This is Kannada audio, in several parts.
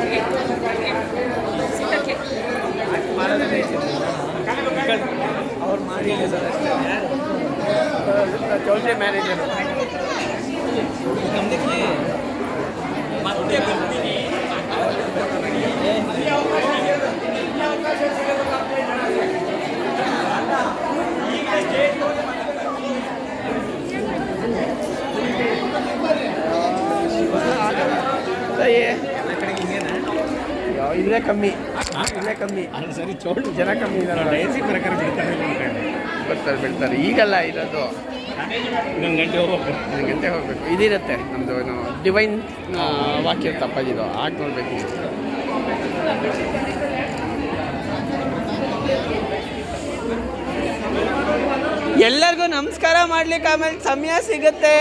ಅವ್ರು ಮಾಡಿಲ್ಲ ಸರ್ ಅಷ್ಟೇ ಚೌಲ್ಟ್ರಿ ಮ್ಯಾನೇಜರು ಮತ್ತೆ ಬರ್ತೀನಿ ಇಲ್ಲೇ ಕಮ್ಮಿ ಇಲ್ಲೇ ಕಮ್ಮಿ ಅದು ಸರಿ ಚೋಳು ಜನ ಕಮ್ಮಿ ಇದಾರಲ್ಲ ಡೈಸಿ ಪ್ರಕಾರ ಬಿಡ್ತಾರೆ ಬಿಡ್ತಾರೆ ಬಿಡ್ತಾರೆ ಈಗಲ್ಲ ಇರೋದು ಇನ್ನೊಂದು ಗಂಟೆ ಹೋಗ್ಬೇಕು ಒಂದು ಗಂಟೆ ಹೋಗ್ಬೇಕು ಇದಿರುತ್ತೆ ನಮ್ಮದು ಏನು ಡಿವೈನ್ ವಾಕ್ಯ ತಪ್ಪಾಗಿದ್ದು ಆಗ ನೋಡ್ಬೇಕು ಎಲ್ಲರಿಗೂ ನಮಸ್ಕಾರ ಮಾಡ್ಲಿಕ್ಕೆ ಆಮೇಲೆ ಸಮಯ ಸಿಗುತ್ತೆ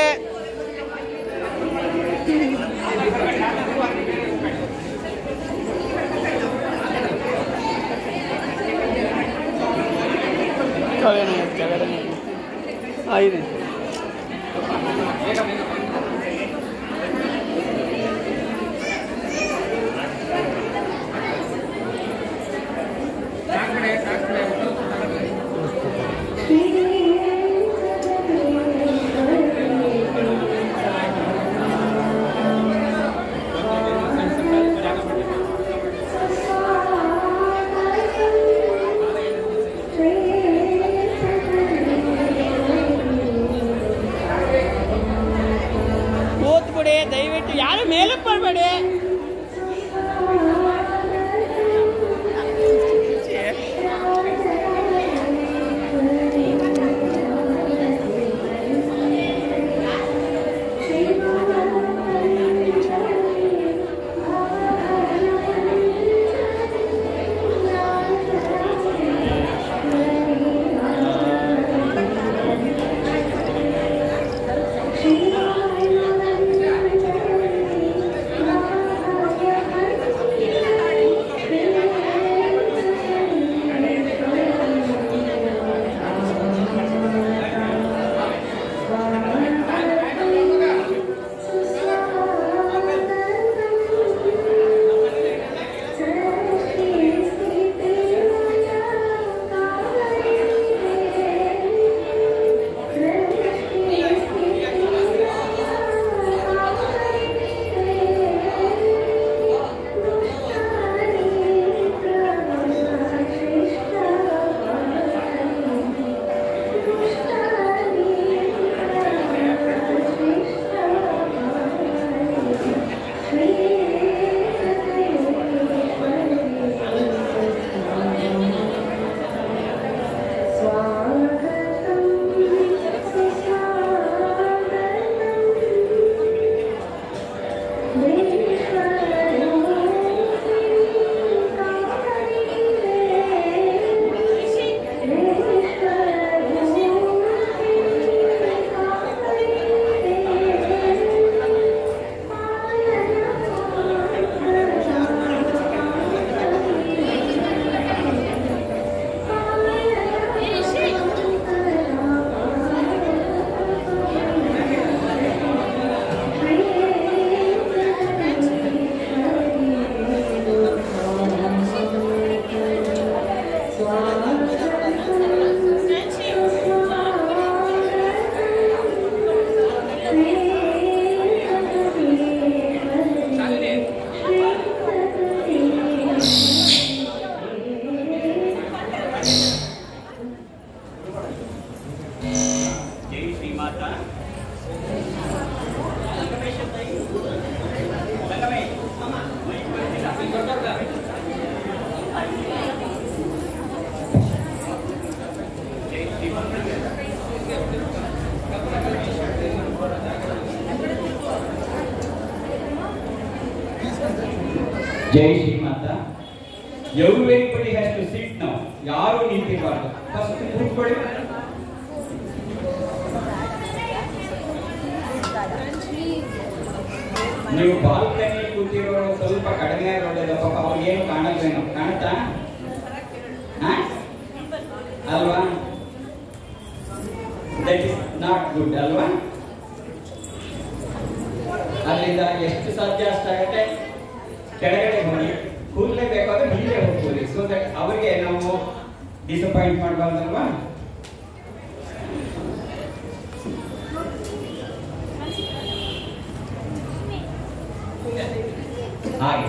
ಕೆಳಗಡೆ ಕೆಳಗಡೆ ಹಾಂ ಇದೆ ಕೂತ್ಬಿಡಿ ದಯವಿಟ್ಟು ಯಾರು ಮೇಲಕ್ಕೆ ಬರಬೇಡಿ ಜೈ ಶ್ರೀಮಾತಾ ಜೈ Shrimata everybody has to sit ನಾವು ಯಾರು ನಿಂತಿರಬಾರ್ದು ಫಸ್ಟ್ ಕೂತ್ಕೊಳ್ಳಿ ನೀವು ಬಾಲ್ಕನಿ ಕೂತಿರೋರು ಸ್ವಲ್ಪ ಕಡಿಮೆ ಒಳ್ಳೇದು ಪಾಪ ಅವ್ರಿಗೆ ಏನು ಕಾಣಲ್ವೇನೋ ಕಾಣುತ್ತಾ ಹಾ? ಅಲ್ವಾ ದಟ್ ಇಸ್ ನಾಟ್ ಗುಡ್ ಅಲ್ವಾ ಅಲ್ಲಿಂದ ಎಷ್ಟು ಸಾಧ್ಯ ಅಷ್ಟಾಗತ್ತೆ ಕೆಳಗಡೆ ಹೋಗಿ ಕೂರ್ಲೇಬೇಕಾದ್ರೆ ಹಿಂದೆ ಹೋಗ್ಬೋದು ಸೊ ದಟ್ ಅವರಿಗೆ ನಾವು ಡಿಸಪಾಯಿಂಟ್ ಮಾಡಬಾರ್ದಲ್ವಾ ಹಾಗೆ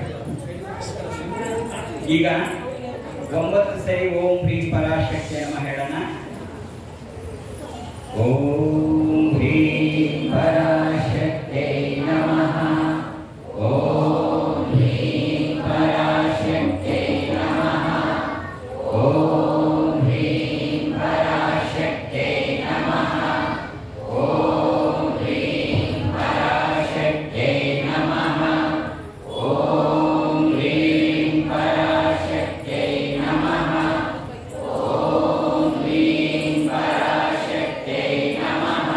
ಈಗ ಒಂಬತ್ತು ಸರಿ ಓಂ ಹ್ರೀಂ ಪರಾಶಕ್ತಿ ನಮ ಹೇಳೋಣ ಓಂ ಹ್ರೀಂ ಪರಾಶಕ್ತಿ ನಮಃ ಓಂ ಹ್ರೀಂ ಪರಾಶಕ್ತಿ ನಮಃ ಓಂ ಹ್ರೀಂ ಪರಾಶಕ್ತಿ ನಮಃ ಓಂ ಹ್ರೀಂ ಪರಾಶಕ್ತಿ ನಮಃ ಓಂ ಹ್ರೀಂ ಪರಾಶಕ್ತಿ ನಮಃ ಓಂ ಹ್ರೀಂ ಪರಾಶಕ್ತಿ ನಮಃ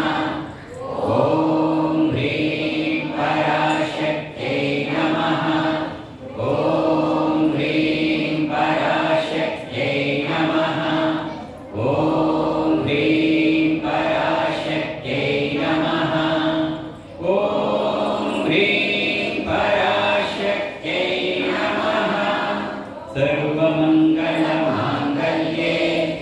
ಓಂ ಹ್ರೀಂ ಪರಾಶಕ್ತಿ ನಮಃ ಓಂ ಹ್ರೀಂ ಪರಾಶಕ್ತಿ ನಮಃ ಓಂ ಹ್ರೀಂ ಪರಾಶಕ್ತಿ ನಮಃ ಓಂ ಹ್ರೀಂ ಪರಾಶಕ್ತಿ ನಮಃ ಸರ್ವಮಂಗಲಮಾಂಗಲ್ಯೆ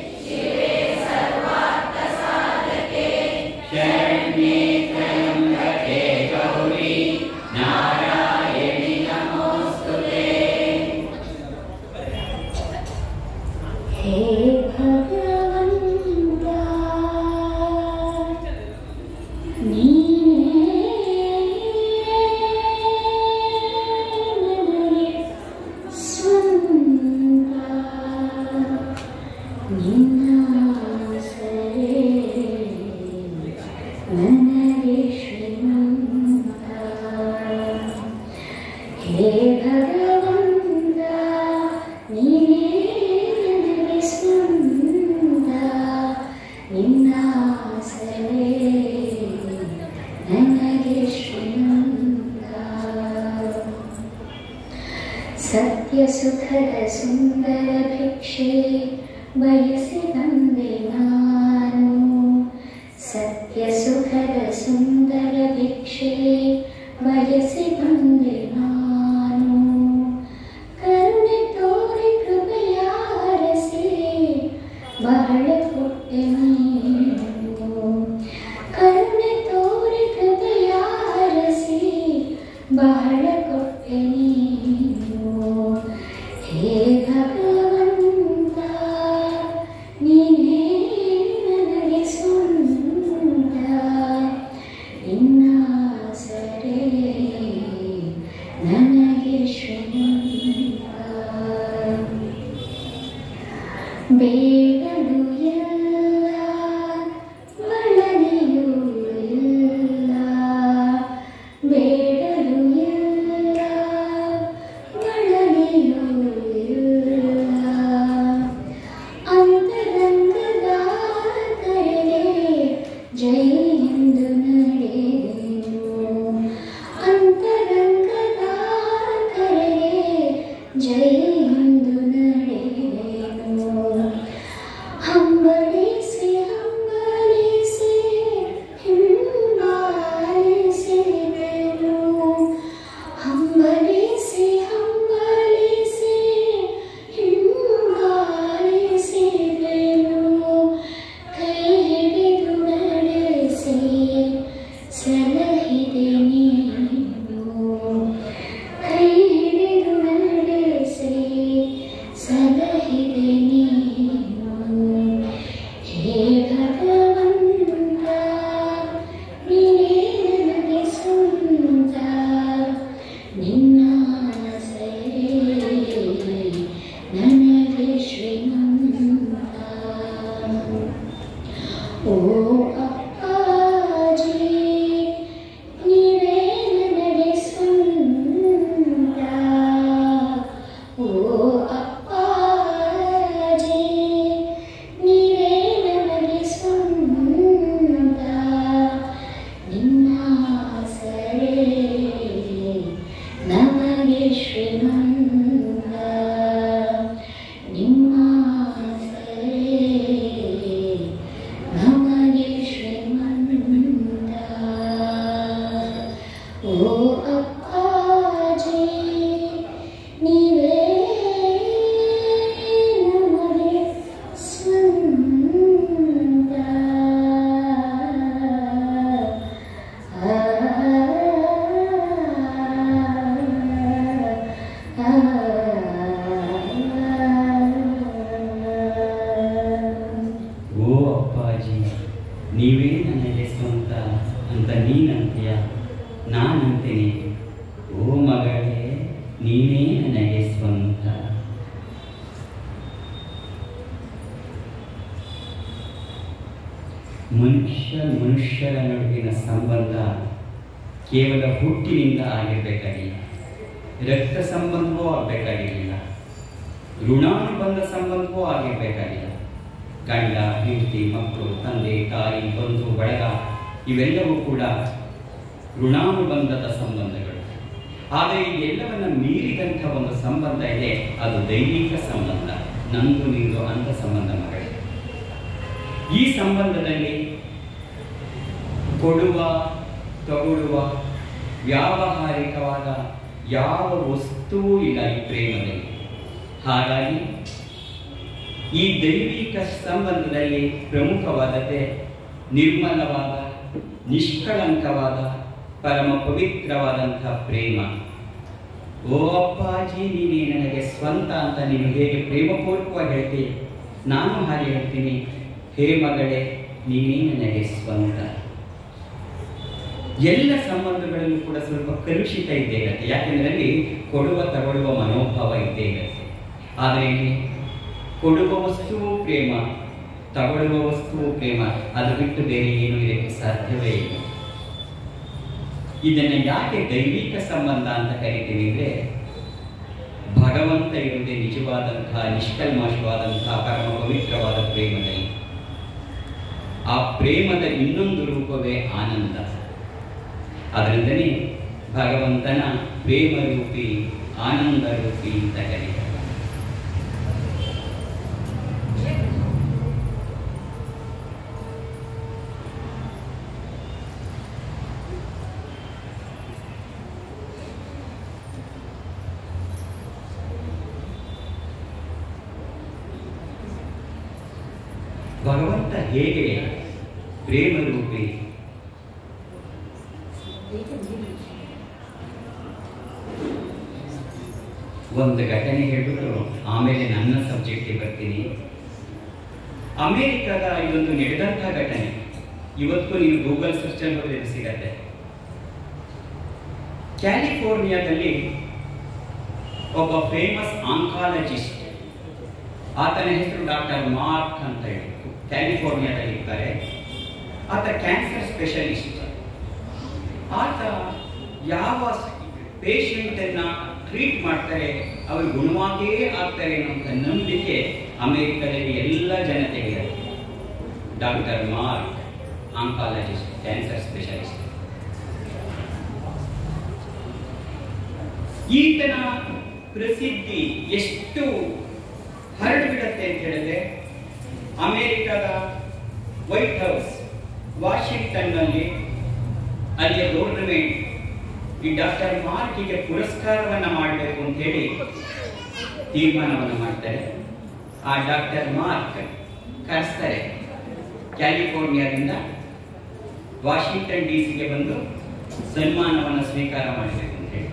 ಶರಣ್ಯೆ ತ್ರ್ಯಂಬಕೆ ಗೌರಿ ನಾರಾಯಣಿ ನಮೋಸ್ತುತೆ हे भगवन्ता नीने सुन्दा निन्नासरे ನನಗೆ ಶ್ರೀಮಂತ ಹೇ ಭಗವಂತ ನೀನೇ ನನಗೆ ಸ್ವಂತ ನಿನ್ನ ಸರೆ ನನಗೆ ಶ್ರೀಮಂತ ಸತ್ಯ ಸುಖದ ಸುಂದರ ಭಿಕ್ಷೆ ಬಯಸಿ ಬಂದೆ ನಾನು ಸತ್ಯ ಸುಖದ ಸುಂದರ ಭಿಕ್ಷೆ ಬಯಸಿ ಬಂದೆ ನಾನು ಕರುಣೆ ತೋರಿ ಕೃಪೆಯಾರಸಿ ಬಹಳ ಕೊಟ್ಟೆ ನೀನು ಕರುಣೆ ತೋರಿ ಕೃಪೆಯಾರಸಿ ಬಹಳ ಕೊಟ್ಟೆ ನೀನು ಹೇ ಭಗವಂತ ನೀನೇ ನನಗೆ ಸ್ವಂತ ನಿನ್ನ ಸರೆ ನನಗೆ ಶ್ರೀಮಂತ ಬೇಡಲು ಎಲ್ಲ ಬಳಲಿಯೂ ಇಲ್ಲ ಬೇಡಲು ಎಲ್ಲ ಬಳಲಿಯೂ ಇಲ್ಲ ಅಂತರಂಗದ ಕರೆಗೆ ಜೈ ಎಂದು ನಡೆದೆನು ಅಂತರಂಗದ ಕರೆಗೆ ಜೈ ಎಂದು ನಡೆದೆನು ಹಂಬಲಿಸಿ ಹಂಬಲಿಸಿ ಹಿಂಬಾಲಿಸಿದೆನು ಹಂಬಲಿಸಿ ಹಂಬಲಿಸಿ ಹಿಂಬಾಲಿಸಿದೆನು ಕೈ ಹಿಡಿದು ನಡೆಸಿ ಸಲಹಿದೆ ನೀನು ಕೈ ಹಿಡಿದು ನಡೆಸಿ ಸಲಹಿದೆ ನೀನು ಹೇ ಭಗವಂತ ನೀನೇ ನನಗೆ ಸ್ವಂತ ನಿನ್ನ ಸರೆ ನನಗೆ ಶ್ರೀಮಂತ ಓ ಅಪ್ಪಾಜಿ ನೀವೇ ನನಗೆ ಸ್ವಂತ ಓ ಅಪ್ಪಾಜಿ ನೀವೇ ನನಗೆ ಸ್ವಂತ ನಿನ್ನ ಸರೆ ನಮಗೆ ಶ್ರೀಮಂತ ನಿಮ್ಮ ಸರೆ ನಮಗೆ ಶ್ರೀಮಂತ ಓ ಅಪ್ಪಾಜಿ ನೀನೇ ನನಗೆ ಸ್ವಂತ ಮನುಷ್ಯ ಮನುಷ್ಯರ ನಡುವಿನ ಸಂಬಂಧ ಕೇವಲ ಹುಟ್ಟಿನಿಂದ ಆಗಿರಬೇಕಾಗಿಲ್ಲ ರಕ್ತ ಸಂಬಂಧವೂ ಆಗಬೇಕಾಗಿರಲಿಲ್ಲ ಋಣಾನುಬಂಧ ಸಂಬಂಧವೂ ಆಗಿರಬೇಕಾಗಿಲ್ಲ ಗಂಡ ಹೆಂಡತಿ ಮಕ್ಕಳು ತಂದೆ ತಾಯಿ ಬಂಧು ಬಳಗ ಇವೆಲ್ಲವೂ ಕೂಡ ಋಣಾನುಬಂಧದ ಸಂಬಂಧಗಳು ಆದರೆ ಈ ಎಲ್ಲವನ್ನ ಮೀರಿದಂಥ ಒಂದು ಸಂಬಂಧ ಇದೆ ಅದು ದೈವಿಕ ಸಂಬಂಧ ನಂದು ನಿಂದು ಅಂತ ಸಂಬಂಧ ಮಗಳೇ ಈ ಸಂಬಂಧದಲ್ಲಿ ಕೊಡುವ ತಗೊಳ್ಳುವ ವ್ಯಾವಹಾರಿಕವಾದ ಯಾವ ವಸ್ತುವೂ ಇಲ್ಲ ಈ ಪ್ರೇಮದಲ್ಲಿ ಹಾಗಾಗಿ ಈ ದೈವಿಕ ಸಂಬಂಧದಲ್ಲಿ ಪ್ರಮುಖವಾದದ್ದೇ ನಿರ್ಮಲವಾದ ನಿಷ್ಕಳಂಕವಾದ ಪರಮ ಪವಿತ್ರವಾದಂಥ ಪ್ರೇಮ ಓ ಅಪ್ಪಾಜಿ ನೀನೇ ನನಗೆ ಸ್ವಂತ ಅಂತ ನೀನು ಹೇಗೆ ಪ್ರೇಮಪೂರ್ವಕವಾಗಿ ಹೇಳ್ತಿ ನಾನು ಹಾಗೆ ಹೇಳ್ತೀನಿ ಹೇ ಮಗಳೇ ನೀನೇ ನನಗೆ ಸ್ವಂತ ಎಲ್ಲ ಸಂಬಂಧಗಳಲ್ಲೂ ಕೂಡ ಸ್ವಲ್ಪ ಕಲುಷಿತ ಇದ್ದೇ ಇರುತ್ತೆ ಯಾಕೆಂದ್ರೆ ಅಲ್ಲಿ ಕೊಡುವ ತಗೊಳ್ಳುವ ಮನೋಭಾವ ಇದ್ದೇ ಇರುತ್ತೆ ಆದರೆ ಇಲ್ಲಿ ಕೊಡುವ ವಸ್ತುವು ಪ್ರೇಮ ತಗೊಳ್ಳುವ ವಸ್ತುವು ಪ್ರೇಮ ಅದು ಬಿಟ್ಟು ಬೇರೆ ಏನು ಇದಕ್ಕೆ ಸಾಧ್ಯವೇ ಇಲ್ಲ ಇದನ್ನ ಯಾಕೆ ದೈವಿಕ ಸಂಬಂಧ ಅಂತ ಕರಿತೀವಿ ಅಂದ್ರೆ ಭಗವಂತ ಇರುವುದೇ ನಿಜವಾದಂತಹ ನಿಷ್ಕಲ್ಮಶವಾದಂತಹ ಪರಮ ಪವಿತ್ರವಾದ ಪ್ರೇಮದಲ್ಲಿ ಆ ಪ್ರೇಮದ ಇನ್ನೊಂದು ರೂಪವೇ ಆನಂದ ಅದರಿಂದನೇ ಭಗವಂತನ ಪ್ರೇಮ ರೂಪಿ ಆನಂದ ರೂಪಿ ಅಂತ ಕರೀತಾರೆ ಭಗವಂತ ಹೇಗೆ ಪ್ರೇಮ ರೂಪಿ ಒಂದು ಘಟನೆ ಹೇಳ್ಬಿಟ್ಟು ಆಮೇಲೆ ನನ್ನ ಸಬ್ಜೆಕ್ಟಿಗೆ ಬರ್ತೀನಿ ಅಮೆರಿಕದ ಇದೊಂದು ನಡೆದಂಥ ಘಟನೆ ಇವತ್ತು ನೀವು ಗೂಗಲ್ ಸರ್ಚ್ ಅಲ್ಲಿ ಹೋದ್ರೆ ಇದು ಸಿಗತ್ತೆ ಕ್ಯಾಲಿಫೋರ್ನಿಯಾದಲ್ಲಿ ಒಬ್ಬ ಫೇಮಸ್ ಆಂಕಾಲಜಿಸ್ಟ್ ಆತನ ಹೆಸರು ಡಾಕ್ಟರ್ ಮಾರ್ಕ್ ಅಂತ ಹೇಳಿ ಕ್ಯಾಲಿಫೋರ್ನಿಯಾದಲ್ಲಿ ಇರ್ತಾರೆ ಆತ ಕ್ಯಾನ್ಸರ್ ಸ್ಪೆಷಲಿಸ್ಟ್ ಆತ ಯಾವ ಪೇಷಂಟ್ ಅನ್ನ ಟ್ರೀಟ್ ಮಾಡ್ತಾರೆ ಅವರು ಗುಣವಾಗಿಯೇ ಆಗ್ತಾರೆ ಅನ್ನುವಂಥ ನಂಬಿಕೆ ಅಮೆರಿಕದಲ್ಲಿ ಎಲ್ಲ ಜನತೆಗೆ doctor Mark oncologist cancer specialist ಈತನ ಪ್ರಸಿದ್ಧಿ ಎಷ್ಟು ಹರಡ್ಬಿಡತ್ತೆ ಅಂತ ಹೇಳಿದ್ರೆ ಅಮೆರಿಕದ ವೈಟ್ ಹೌಸ್ ವಾಷಿಂಗ್ಟನ್ನಲ್ಲಿ ಅಲ್ಲಿಯ ಗೌರ್ನಮೆಂಟ್ ಈ ಡಾಕ್ಟರ್ ಮಾರ್ಕಿಗೆ ಪುರಸ್ಕಾರವನ್ನ ಮಾಡಬೇಕು ಅಂತ ಹೇಳಿ ತೀರ್ಮಾನವನ್ನು ಮಾಡ್ತಾರೆ ಆ ಡಾಕ್ಟರ್ ಮಾರ್ಕ್ ಕರೆಸ್ತಾರೆ ಕ್ಯಾಲಿಫೋರ್ನಿಯಾದಿಂದ ವಾಷಿಂಗ್ಟನ್ ಡಿ ಸಿಗೆ ಬಂದು ಸನ್ಮಾನವನ್ನು ಸ್ವೀಕಾರ ಮಾಡಬೇಕು ಅಂತ ಹೇಳಿ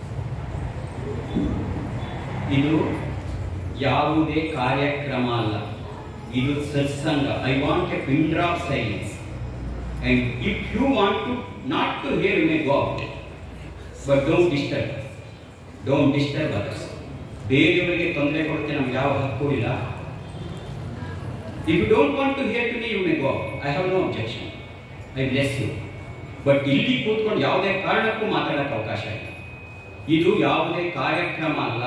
ಇದು ಯಾವುದೇ ಕಾರ್ಯಕ್ರಮ ಅಲ್ಲ ಇದು ಸತ್ಸಂಗ I want a pin drop silence and if you want to not to hear may go out but don't disturb don't disturb others ಬೇರೆಯವರಿಗೆ ತೊಂದರೆ ಕೊಡುತ್ತೆ ನಮ್ಗೆ ಯಾವ ಹಕ್ಕು ಇಲ್ಲ if you don't want to hear to me you may go I have no objection I bless you but ಇಲ್ಲಿ ಕೂತ್ಕೊಂಡು ಯಾವುದೇ ಕಾರಣಕ್ಕೂ ಮಾತಾಡಕ್ಕೆ ಅವಕಾಶ ಇಲ್ಲ ಇದು ಯಾವುದೇ ಕಾರ್ಯಕ್ರಮ ಅಲ್ಲ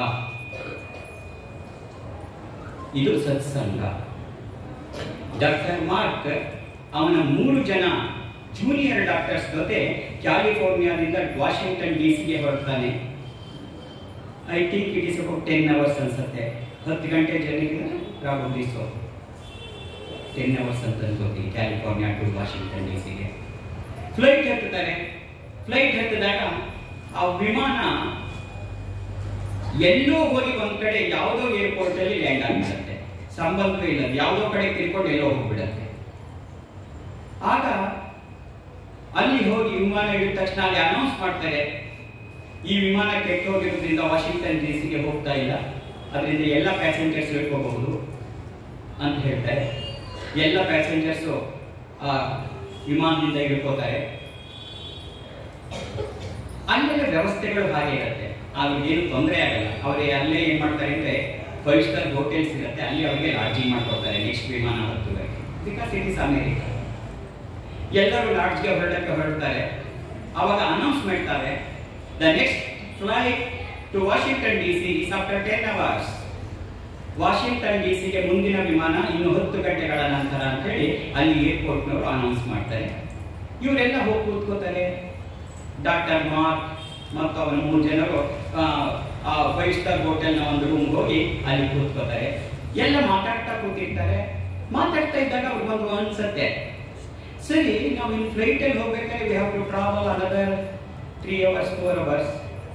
ಇದು ಸತ್ಸಂಗ ಡಾಕ್ಟರ್ ಮಾರ್ಕ್ ಅವನ ಮೂರು ಜನ ಜೂನಿಯರ್ ಡಾಕ್ಟರ್ಸ್ ಜೊತೆ ಕ್ಯಾಲಿಫೋರ್ನಿಯಾದಿಂದ ವಾಷಿಂಗ್ಟನ್ ಡಿ ಸಿಗೆ ಹೊರಡ್ತಾನೆ I think it is about ten hours ಅನ್ಸುತ್ತೆ ಹತ್ತು ಗಂಟೆ ಜರ್ನಿಗೆ ಪ್ರಾಬಬ್ಲಿ ಸೊ ಟೆನ್ ಅವರ್ಸ್ ಅಂತ ಅನ್ಕೋತೀನಿ ಕ್ಯಾಲಿಫೋರ್ನಿಯಾ ಟು ವಾಷಿಂಗ್ಟನ್ ಡಿ ಸಿಗೆ ಫ್ಲೈಟ್ ಹತ್ತುತ್ತಾರೆ ಫ್ಲೈಟ್ ಹತ್ತಿದಾಗ ಆ ವಿಮಾನ ಎಲ್ಲೋ ಹೋಗಿ ಒಂದ್ ಕಡೆ ಯಾವುದೋ ಏರ್ಪೋರ್ಟ್ ಅಲ್ಲಿ ಲ್ಯಾಂಡ್ ಆಗಿಬಿಡುತ್ತೆ ಸಂಬಂಧವೇ ಇಲ್ಲ ಯಾವುದೋ ಕಡೆ ತಿರ್ಕೊಂಡು ಎಲ್ಲೋ ಹೋಗ್ಬಿಡತ್ತೆ ಆಗ ಅಲ್ಲಿ ಹೋಗಿ ವಿಮಾನ ಇಳಿದ ತಕ್ಷಣ ಅಲ್ಲಿ ಅನೌನ್ಸ್ ಮಾಡ್ತಾರೆ ಈ ವಿಮಾನ ಕೆಟ್ಟು ಹೋಗಿರೋದ್ರಿಂದ ವಾಷಿಂಗ್ಟನ್ ಡಿ ಸಿಗೆ ಹೋಗ್ತಾ ಇಲ್ಲ ಅದರಿಂದ ಎಲ್ಲ ಪ್ಯಾಸೆಂಜರ್ಸ್ ಇಳ್ಕೋಬಹುದು ಅಂತ ಹೇಳ್ತಾರೆ ಎಲ್ಲ ಪ್ಯಾಸೆಂಜರ್ಸು ಆ ವಿಮಾನದಿಂದ ಇಳ್ಕೋತಾರೆ ಆಮೇಲೆ ವ್ಯವಸ್ಥೆಗಳು ಹಾಗೆ ಇರುತ್ತೆ ಅವ್ರಿಗೇನು ತೊಂದರೆ ಆಗಲ್ಲ ಅವ್ರಿಗೆ ಅಲ್ಲೇ ಏನ್ ಮಾಡ್ತಾರೆ ಅಂದ್ರೆ ಫೈವ್ ಸ್ಟಾರ್ ಹೋಟೆಲ್ಸ್ ಇರುತ್ತೆ ಅಲ್ಲಿ ಅವ್ರಿಗೆ ಲಾಡ್ಜಿಂಗ್ ಮಾಡ್ಕೊಡ್ತಾರೆ ನೆಕ್ಸ್ಟ್ ವಿಮಾನ ಹತ್ತುವರೆಗೆ ಬಿಕಾಸ್ ಇಟ್ ಇಸ್ ಅಮೇರಿಕಾ ಎಲ್ಲರೂ ಲಾಡ್ಜ್ಗೆ ಹೊರಡಕ್ಕೆ ಹೊರಡ್ತಾರೆ ಅವಾಗ ಅನೌನ್ಸ್ ಮಾಡ್ತಾರೆ the next flight to Washington D C is after ten hours Washington D ಸಿಗೆ ಮುಂದಿನ ವಿಮಾನ ಇನ್ನು ಹತ್ತು ಗಂಟೆಗಳ ನಂತರ ಅಂತೇಳಿ ಅಲ್ಲಿ ಏರ್ಪೋರ್ಟ್ನವರು ಅನೌನ್ಸ್ ಮಾಡ್ತಾರೆ ಇವರೆಲ್ಲ ಹೋಗಿ ಕೂತ್ಕೋತಾರೆ ಡಾಕ್ಟರ್ ಮಾರ್ಕ್ ಮತ್ತು ಅವನ ಮೂರು ಜನರು ಆ ಫೈವ್ ಸ್ಟಾರ್ ಹೋಟೆಲ್ನ ಒಂದು ರೂಮ್ಗೆ ಹೋಗಿ ಅಲ್ಲಿ ಕೂತ್ಕೋತಾರೆ ಎಲ್ಲ ಮಾತಾಡ್ತಾ ಕೂತಿರ್ತಾರೆ ಮಾತಾಡ್ತಾ ಇದ್ದಾಗ ಅವ್ರಿಗೊಂದು ಅನ್ಸತ್ತೆ ಸರಿ ನಾವು ಇನ್ನು ಫ್ಲೈಟಲ್ಲಿ ಹೋಗ್ಬೇಕಾದ್ರೆ we have to travel another three hours four hours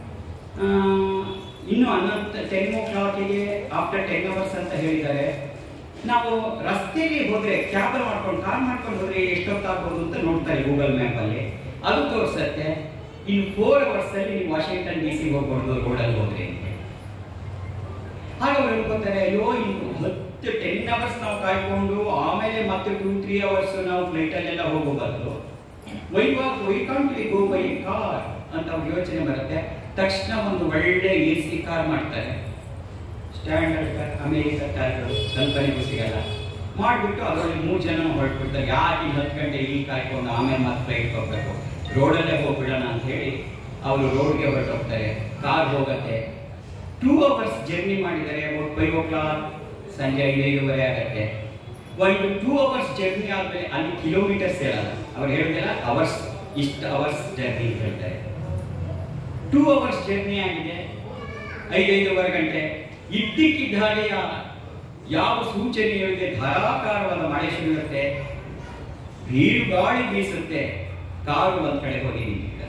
ಇನ್ನು ಹನ್ನೊಂದು ಟೆನ್ ಓ ಕ್ಲಾಕಿಗೆ ಆಫ್ಟರ್ ಟೆನ್ ಅವರ್ಸ್ ಅಂತ ಹೇಳಿದ್ದಾರೆ ನಾವು ರಸ್ತೆಯಲ್ಲಿ ಹೋದ್ರೆ ಕ್ಯಾಬ್ ಮಾಡ್ಕೊಂಡು ಕಾರ್ ಮಾಡ್ಕೊಂಡು ಹೋದ್ರೆ ಎಷ್ಟೊತ್ತಾಗ್ಬೋದು ಅಂತ ನೋಡ್ತಾರೆ ಗೂಗಲ್ ಮ್ಯಾಪ್ ಅಲ್ಲಿ ಅದು ತೋರಿಸುತ್ತೆ ಇನ್ನು ಫೋರ್ ಅವರ್ಸ್ ಅಲ್ಲಿ ನೀವು ವಾಷಿಂಗ್ಟನ್ ಡಿ ಸಿ ಹೋಗ್ಬೋದು ರೋಡಲ್ಲಿ ಹೋದ್ರೆ ಅಂತ ಆಗ ಅವ್ರು ಅನ್ಕೋತಾರೆ ಅಯ್ಯೋ ಇನ್ನು ಹತ್ತು ಟೆನ್ ಅವರ್ಸ್ ನಾವು ಕಾಯ್ಕೊಂಡು ಆಮೇಲೆ ಮತ್ತೆ ಟೂ ತ್ರೀ ಅವರ್ಸ್ ನಾವು ಫ್ಲೈಟಲ್ಲೆಲ್ಲ ಹೋಗೋ ಬದಲು why walk why can't we go by car ಅಂತ ಅವ್ರ ಯೋಚನೆ ಬರುತ್ತೆ ತಕ್ಷಣ ಒಂದು ಒಳ್ಳೆ ಎ ಸಿ ಕಾರ್ ಮಾಡ್ತಾರೆ ಸ್ಟ್ಯಾಂಡರ್ಡ್ ಕಾರ್ ಅಮೇರಿಕ ಕಾರ್ಗಳು ಕಲ್ಪನೆಗೂ ಸಿಗಲ್ಲ ಮಾಡಿಬಿಟ್ಟು ಅದರಲ್ಲಿ ಮೂರು ಜನ ಹೊರಟ್ಬಿಡ್ತಾರೆ ಯಾಕೆ ಇಲ್ಲಿ ಹತ್ತು ಗಂಟೆ ಇಲ್ಲಿ ಕಾಯ್ಕೊಂಡು ಆಮೇಲೆ ಮತ್ತೆ ಫ್ಲೈಟ್ ಹೋಗ್ಬೇಕು ರೋಡಲ್ಲೇ ಹೋಗ್ಬಿಡೋಣ ಅಂತ ಹೇಳಿ ಅವರು ರೋಡ್ಗೆ ಹೊರಟೋಗ್ತಾರೆ ಕಾರ್ ಹೋಗತ್ತೆ ಟೂ ಅವರ್ಸ್ ಜರ್ನಿ ಮಾಡಿದ್ದಾರೆ ಅಬೌಟ್ ಫೈವ್ ಓ ಕ್ಲಾಕ್ ಸಂಜೆ ಐದೈದುವರೆ ಆಗತ್ತೆ ಒಂದು ಟೂ ಅವರ್ಸ್ ಜರ್ನಿ ಆದ್ಮೇಲೆ ಅಲ್ಲಿ ಕಿಲೋಮೀಟರ್ಸ್ ಹೇಳಲ್ಲ ಅವ್ರು ಹೇಳೋದಿಲ್ಲ ಅವರ್ಸ್ ಇಷ್ಟು ಅವರ್ಸ್ ಜರ್ನಿ ಹೇಳ್ತಾರೆ ಟೂ ಅವರ್ಸ್ ಜರ್ನಿ ಆಗಿದೆ ಐದೈದೂವರೆ ಗಂಟೆ ಇದ್ದಕ್ಕಿದ್ದ ಹಾಗೆ ಯಾ- ಯಾವ ಸೂಚನೆ ಇಲ್ಲದೆ ಧಾರಾಕಾರವಾದ ಮಳೆ ಸುರಿಯುತ್ತೆ ಬೀರು ಗಾಳಿ ಬೀಸುತ್ತೆ ಕಾರು ಒಂದ್ ಕಡೆ ಹೋಗಿ ನಿಂತಿದೆ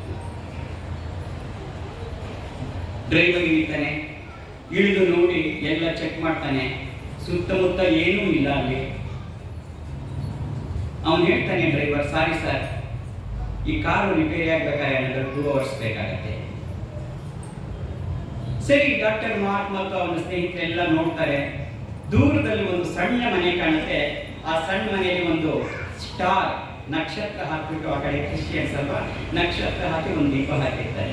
ಡ್ರೈವರ್ ಇಳಿತಾನೆ ಇಳಿದು ನೋಡಿ ಎಲ್ಲ ಚೆಕ್ ಮಾಡ್ತಾನೆ ಸುತ್ತಮುತ್ತ ಏನೂ ಇಲ್ಲ ಅಲ್ಲಿ ಅವನು ಹೇಳ್ತಾನೆ ಡ್ರೈವರ್ ಸಾರಿ ಸರ್ ಈ ಕಾರು ರಿಪೇರಿ ಆಗ್ಬೇಕಾದ್ರೆ ಏನಾದರೂ ಟೂ ಅವರ್ಸ್ ಬೇಕಾಗತ್ತೆ ಸರಿ ಡಾಕ್ಟರ್ ಮಾರ್ಕ್ ಮತ್ತು ಅವನ ಸ್ನೇಹಿತರೆಲ್ಲ ನೋಡ್ತಾರೆ ದೂರದಲ್ಲಿ ಒಂದು ಸಣ್ಣ ಮನೆ ಕಾಣುತ್ತೆ ಆ ಸಣ್ಣ ಮನೆಯಲ್ಲಿ ಒಂದು ಸ್ಟಾರ್ ನಕ್ಷತ್ರ ಹಾಕ್ಬಿಟ್ಟು ಆ ಕಡೆ ಕ್ರಿಶ್ಚಿಯನ್ಸ್ ಅಲ್ವಾ ನಕ್ಷತ್ರ ಹಾಕಿ ಒಂದು ದೀಪ ಹಾಕಿರ್ತಾರೆ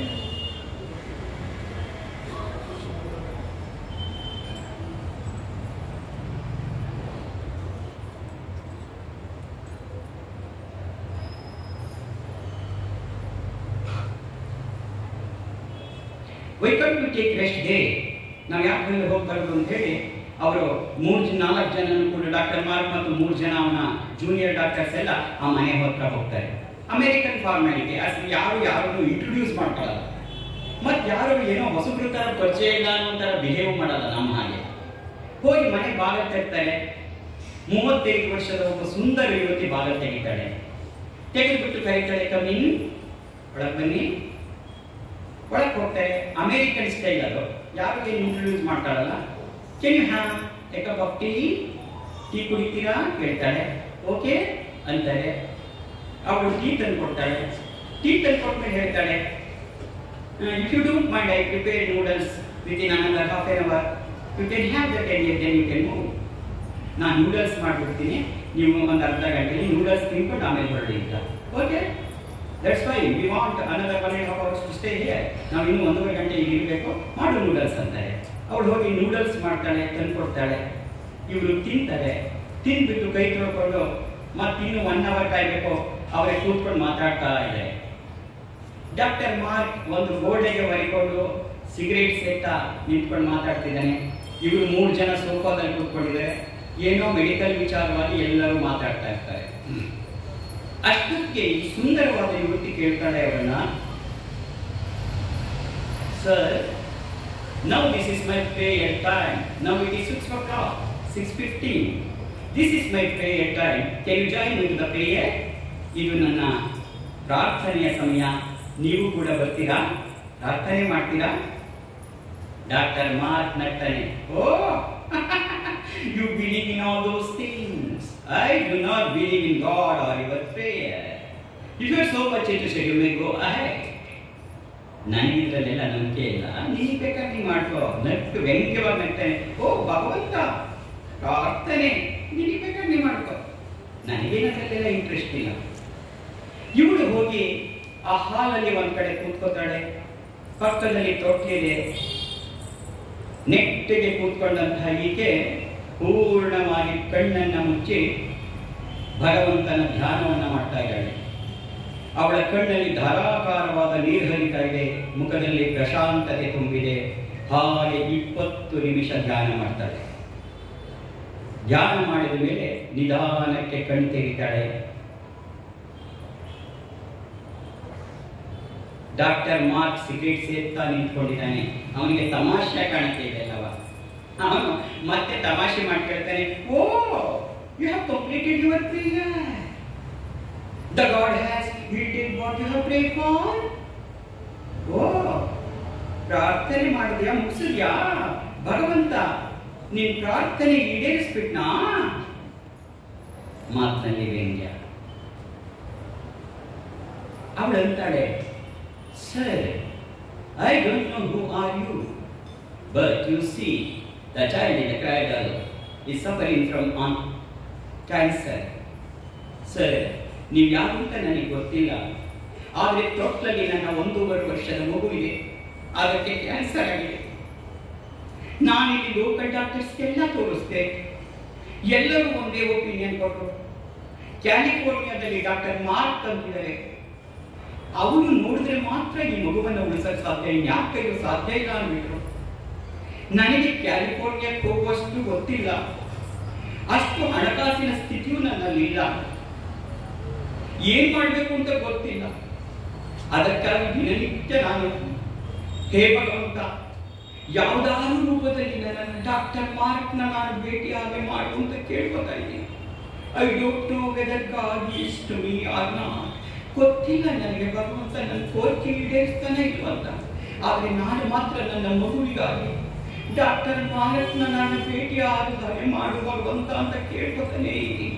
why cut to take rest day ನಾವು ಯಾಕೆ ಮೇಲೆ ಹೋಗ್ಬಾರ್ದು ಅಂತ ಹೇಳಿ ಅವರು ಮೂರು ಜನ ನಾಲ್ಕು ಜನ ಕೂಡ ಡಾಕ್ಟರ್ ಮಾರ್ಕ್ ಮತ್ತು ಮೂರು ಜನ ಅವನ ಜೂನಿಯರ್ ಡಾಕ್ಟರ್ಸ್ ಎಲ್ಲ ಆ ಮನೆ ಹತ್ರ ಹೋಗ್ತಾರೆ ಅಮೆರಿಕನ್ ಫಾರ್ಮಾಲಿಟಿ ಅಸಲು ಯಾರು ಯಾರನ್ನು ಇಂಟ್ರೊಡ್ಯೂಸ್ ಮಾಡ್ಕೊಳ್ಳಲ್ಲ ಮತ್ತೆ ಯಾರು ಏನೋ ಹೊಸಬ್ರ ತರ ಪರಿಚಯ ಇಲ್ಲ ಅನ್ನೋ ತರ ಬಿಹೇವ್ ಮಾಡಲ್ಲ ನಮ್ಮ ಹಾಗೆ ಹೋಗಿ ಮನೆ ಬಾಗ ತೆಗ್ತಾರೆ ಮೂವತ್ತೈದು ವರ್ಷದ ಒಬ್ಬ ಸುಂದರ ಯುವತಿ ಬಾಗ ತೆಗಿತಾಳೆ ತೆಗೆದುಬಿಟ್ಟು ಕರೀತಾಳೆ ಕಮ್ಮಿನ್ ಒಳಗೆ ಬನ್ನಿ ಒಳಗೆ ಹೋಗ್ತಾರೆ ಅಮೇರಿಕನ್ ಸ್ಟೈಲ್ ಅದು ಯಾರು ಏನು ಇಂಟ್ರೊಡ್ಯೂಸ್ ಮಾಡ್ತಾಳಲ್ಲ can you have a cup of tea tea ಕುಡಿತೀರಾ ಕೇಳ್ತಾಳೆ ಓಕೆ ಅಂತಾರೆ ಅವಳು ಟೀ ತಂದು ಕೊಡ್ತಾಳೆ ಟೀ ತಂದು ಕೊಟ್ಮೇಲೆ ಹೇಳ್ತಾಳೆ if you don't mind I prepare noodles with in another half an hour you can have that and then you can move ನಾನು ನೂಡಲ್ಸ್ ಮಾಡಿಬಿಡ್ತೀನಿ ನೀವು ಒಂದು ಅರ್ಧ ಗಂಟೆಲಿ ನೂಡಲ್ಸ್ ತಿನ್ಕೊಂಡು ಆಮೇಲೆ ಹೊರಡಿ ಅಂತ okay that's why we want another one and half hours to stay here ನಾವು ಇನ್ನೂ ಒಂದೂವರೆ ಗಂಟೆ ಇಲ್ಲಿ ಇರಬೇಕು ಮಾಡು ನೂಡಲ್ಸ್ ಅಂತಾರೆ ಅವಳು ಹೋಗಿ ನೂಡಲ್ಸ್ ಮಾಡ್ತಾಳೆ ತಂದ್ಕೊಡ್ತಾಳೆ ಇವರು ತಿಂತಾರೆ ತಿಂದ್ಬಿಟ್ಟು ಕೈ ತೊಳ್ಕೊಂಡು ಮತ್ತಿನ್ನು ಒನ್ ಅವರ್ ಕಾಯ್ಬೇಕು ಅವರೇ ಕೂತ್ಕೊಂಡು ಮಾತಾಡ್ತಾ ಇದೆ ಡಾಕ್ಟರ್ ಮಾರ್ಕ್ ಒಂದು ಗೋಡೆಗೆ ಒರೆಕೊಂಡು ಸಿಗರೇಟ್ ಸೇತಾ ನಿಂತ್ಕೊಂಡು ಮಾತಾಡ್ತಿದ್ದಾನೆ ಇವರು ಮೂರು ಜನ ಸೋಫಾದಲ್ಲಿ ಕೂತ್ಕೊಂಡಿದ್ದಾರೆ ಏನೋ ಮೆಡಿಕಲ್ ವಿಚಾರವಾಗಿ ಎಲ್ಲರೂ ಮಾತಾಡ್ತಾ ಇರ್ತಾರೆ ಅಷ್ಟಕ್ಕೆ ಈ ಸುಂದರವಾದ ಯುವತಿ ಕೇಳ್ತಾಳೆ ಅವರನ್ನ sir now this is my prayer time now it is six o'clock six fifteen this is my prayer time can you join with the prayer ಇದು ನನ್ನ ಪ್ರಾರ್ಥನೆಯ ಸಮಯ ನೀವು ಕೂಡ ಬರ್ತೀರಾ ಪ್ರಾರ್ಥನೆ ಮಾಡ್ತೀರಾ ಡಾಕ್ಟರ್ ಮಾರ್ಕ್ ನಗ್ತಾನೆ oh you believe in all those things I do not believe in God are your prayer if you are so much interested you may go ahead ನನಗೆ ಇದರಲ್ಲೆಲ್ಲ ನಂಬಿಕೆ ಇಲ್ಲ ನೀನು ಬೇಕಾದ್ರೆ ನೀನು ಮಾಡ್ಕೋ ನಟ್ಟು ವ್ಯಂಗ್ಯವಾಗಿ ನಗ್ತಾನೆ ಓ ಭಗವಂತ ಪ್ರಾರ್ಥನೆ ನಿನಗೆ ಬೇಕಾದ್ರೆ ನೀನು ಮಾಡ್ಕೋ ನನಗೇನದಲ್ಲೆಲ್ಲ ಇಂಟ್ರೆಸ್ಟ್ ಇಲ್ಲ ಇವಳು ಹೋಗಿ ಆ ಹಾಲಲ್ಲಿ ಒಂದ್ ಕಡೆ ಕೂತ್ಕೋತಾಳೆ ಪಕ್ಕದಲ್ಲಿ ತೊಟ್ಟಿದೆ ನೆಟ್ಟಿಗೆ ಕೂತ್ಕೊಂಡಂತಹ ಈಕೆ ಪೂರ್ಣವಾಗಿ ಕಣ್ಣನ್ನ ಮುಚ್ಚಿ ಭಗವಂತನ ಧ್ಯಾನವನ್ನ ಮಾಡ್ತಾ ಇದ್ದಾಳೆ ಅವಳ ಕಣ್ಣಲ್ಲಿ ಧಾರಾಕಾರವಾದ ನೀರು ಹರಿತಾ ಇದೆ ಮುಖದಲ್ಲಿ ಪ್ರಶಾಂತತೆ ತುಂಬಿದೆ ಹಾಗೆ ಇಪ್ಪತ್ತು ನಿಮಿಷ ಧ್ಯಾನ ಮಾಡ್ತಾಳೆ ಧ್ಯಾನ ಮಾಡಿದ ಮೇಲೆ ನಿಧಾನಕ್ಕೆ ಕಣ್ ತೆಗಿತಾಳೆ ಡಾಕ್ಟರ್ ಮಾರ್ಕ್ ಸಿಗರೇಟ್ ಸೇರ್ತಾ ನಿಂತ್ಕೊಂಡಿದ್ದಾನೆ ಅವನಿಗೆ ತಮಾಷೆ ಕಾಣುತ್ತೆ ಇದೆಲ್ಲವ ಅವನು ಮತ್ತೆ ತಮಾಷೆ ಮಾಡಿ ಕೇಳ್ತಾನೆ oh you have completed your prayer the God has heeded what you have prayed for oh ಪ್ರಾರ್ಥನೆ ಮಾಡಿದ್ಯಾ ಮುಗಿಸಿದ್ಯಾ ಭಗವಂತ ನಿನ್ ಪ್ರಾರ್ಥನೆ ಈಡೇರಿಸ್ಬಿಟ್ನಾ ಮಾತಿನಲ್ಲಿ ವ್ಯಂಗ್ಯ ಅವಳು ಅಂತಾಳೆ sir I don't know who are you but you see the child in the cradle is suffering from on cancer sir ನೀವು ಯಾರು ಅಂತ ನನಗೆ ಗೊತ್ತಿಲ್ಲ ಆದರೆ ತೊಟ್ಲಲ್ಲಿ ನನ್ನ ಒಂದೂವರೆ ವರ್ಷದ ಮಗುವಿದೆ ಅದಕ್ಕೆ ಕ್ಯಾನ್ಸರ್ ಆಗಿದೆ ನಾನಿಲ್ಲಿ ಲೋಕಲ್ ಡಾಕ್ಟರ್ಸ್ಗೆಲ್ಲ ತೋರಿಸ್ದೆ ಎಲ್ಲರೂ ಒಂದೇ ಒಪಿನಿಯನ್ ಕೊಟ್ಟರು ಕ್ಯಾಲಿಫೋರ್ನಿಯಾದಲ್ಲಿ ಡಾಕ್ಟರ್ ಮಾರ್ಕ್ ಅಂತಿದ್ದಾರೆ ಅವರು ನೋಡಿದ್ರೆ ಮಾತ್ರ ಈ ಮಗುವನ್ನು ಉಳಿಸಕ್ಕೆ ಸಾಧ್ಯ ಇನ್ಯಾಕೈದು ಸಾಧ್ಯ ಇಲ್ಲ ಅಂದ್ಬಿಟ್ರು ನನಗೆ ಕ್ಯಾಲಿಫೋರ್ನಿಯಾಕ್ಕೆ ಹೋಗುವಷ್ಟು ಗೊತ್ತಿಲ್ಲ ಅಷ್ಟು ಹಣಕಾಸಿನ ಸ್ಥಿತಿಯೂ ನನ್ನಲ್ಲಿಲ್ಲ ಏನ್ ಮಾಡ್ಬೇಕು ಅಂತ ಗೊತ್ತಿಲ್ಲ ಅದಕ್ಕಾಗಿ ದಿನನಿತ್ಯ ನಾನು ಹೇ ಭಗವಂತ ಯಾವುದಾದ್ರೂ ರೂಪದಲ್ಲಿ ನನ್ನ ಡಾಕ್ಟರ್ ಮಾರ್ಕ್ನ ನಾನು ಭೇಟಿ ಹಾಗೆ ಮಾಡು ಅಂತ ಕೇಳ್ಕೊತಾ ಇದ್ದೀನಿ I don't know whether God is to me or not ಗೊತ್ತಿಲ್ಲ ನನಗೆ ಭಗವಂತ ನನ್ನ ಕೋರಿಕೆ ಈಡೇರಿಸ್ತಾನೆ ಇಲ್ವಂತ ಆದರೆ ನಾನು ಮಾತ್ರ ನನ್ನ ಮಗುವಿಗಾಗಿ ಡಾಕ್ಟರ್ ಮಾರತ್ನ ನಾನು ಭೇಟಿ ಆದ ಹಾಗೆ ಮಾಡು ಭಗವಂತ ಅಂತ ಕೇಳ್ಕೊತಾನೆ ಇದ್ದೀನಿ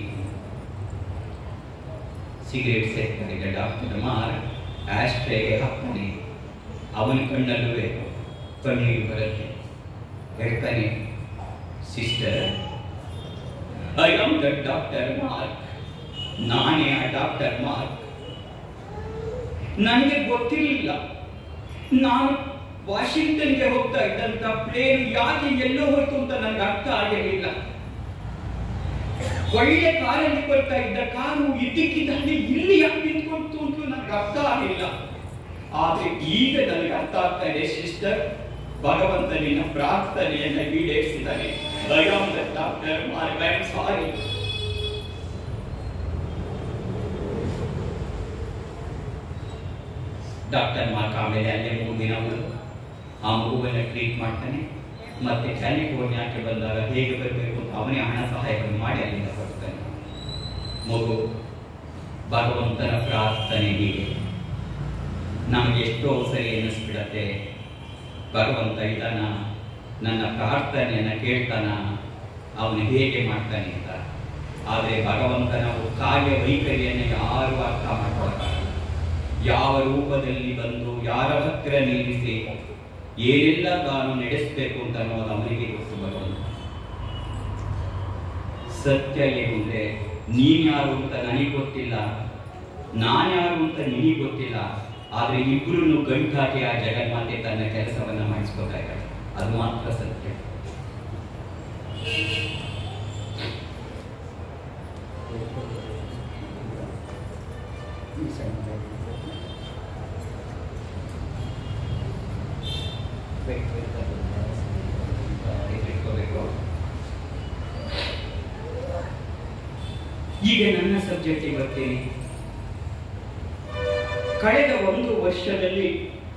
ಸಿಗರೇಟ್ ಸೇರ್ಕೊಂಡಿದ್ದ ಡಾಕ್ಟರ್ ಮಾರ್ ಆಸ್ಟ್ರೇಗೆ ಹಾಕ್ತಾನೆ ಅವನ ಕಣ್ಣಲ್ಲೂ ಕಣ್ಣೀರು ಬರುತ್ತೆ ಹೇಳ್ತಾನೆ sister I am the doctor Mark ನಾನೇ ಆ ಡಾಕ್ಟರ್ ಮಾರ್ಕ್ ನನಗೆ ಗೊತ್ತಿರಲಿಲ್ಲ ನಾನು ವಾಷಿಂಗ್ಟನ್ಗೆ ಹೋಗ್ತಾ ಇದ್ದಂತ ಪ್ಲೇನ್ ಯಾಕೆ ಎಲ್ಲೋ ಹೋಯ್ತು ಅಂತ ನನಗೆ ಅರ್ಥ ಆಗಿರಲಿಲ್ಲ ಒಳ್ಳೆ ಕಾರಲ್ಲಿ ಬರ್ತಾ ಇದ್ದ ಕಾರು ಇದ್ದಕ್ಕಿದ್ದಾನೆ ಇಲ್ಲಿ ಯಾಕೆ ನಿಂತ್ಕೊಳ್ತು ಅಂತ ನನಗೆ ಅರ್ಥ ಆಗಿಲ್ಲ ಆದ್ರೆ ಈಗ ನನಗೆ ಅರ್ಥ ಆಗ್ತಾ ಇದೆ ಸಿಸ್ಟರ್ ಭಗವಂತ ನಿನ್ನ ಪ್ರಾರ್ಥನೆಯನ್ನ ಈಡೇರಿಸಿದ್ದಾನೆ I am the doctor Mark I am sorry doctor Mark ಆಮೇಲೆ ಅಲ್ಲೇ ಮೂರು ದಿನ ಉಳಿದು ಆ ಮಗುವನ್ನು ಟ್ರೀಟ್ ಮಾಡ್ತಾನೆ ಮತ್ತೆ ಕ್ಯಾಲಿಫೋರ್ನಿಯಾಕ್ಕೆ ಬಂದಾಗ ಹೇಗೆ ಬರಬೇಕು ಅಂತ ಅವನೇ ಹಣ ಸಹಾಯವನ್ನು ಮಾಡಿ ಅಲ್ಲಿಂದ ಬರ್ತಾನೆ ಮಗು ಭಗವಂತನ ಪ್ರಾರ್ಥನೆ ಹೀಗೆ ನಮಗೆ ಎಷ್ಟೋ ಸರಿ ಅನ್ನಿಸ್ಬಿಡತ್ತೆ ಭಗವಂತ ಇದನ್ನ ನನ್ನ ಪ್ರಾರ್ಥನೆಯನ್ನು ಕೇಳ್ತಾನ ಅವನು ಹೇಗೆ ಮಾಡ್ತಾನೆ ಅಂತ ಆದರೆ ಭಗವಂತನ ಕಾರ್ಯ ವೈಖರಿಯನ್ನು ಯಾರು ಅರ್ಥ ಮಾಡ್ಕೊಳ್ತಾರೆ ಯಾವ ರೂಪದಲ್ಲಿ ಬಂದು ಯಾರ ಹತ್ತಿರ ನಿಲ್ಲಿಸಿ ಏನೆಲ್ಲ ತಾನು ನಡೆಸಬೇಕು ಅಂತ ಅನ್ನೋದು ಅವನಿಗೆ ಗೊತ್ತು ಭಗವಂತ ಸತ್ಯ ಏನು ಅಂದ್ರೆ ನೀನ್ ಯಾರು ಅಂತ ನನಗೆ ಗೊತ್ತಿಲ್ಲ ನಾನ್ಯಾರು ಅಂತ ನಿನಗೆ ಗೊತ್ತಿಲ್ಲ ಆದ್ರೆ ಇಬ್ರು ಗಂಟಾಕಿ ಆ ಜಗನ್ಮಾತೆ ತನ್ನ ಕೆಲಸವನ್ನ ಮಾಡಿಸ್ಕೊತಾ ಇದ್ದಾಳೆ ಅದು ಮಾತ್ರ ಸತ್ಯ ಈಗ ನನ್ನ ಸಬ್ಜೆಕ್ಟ್ ಬರ್ತೀನಿ ಕಳೆದ ಒಂದು ವರ್ಷದಲ್ಲಿ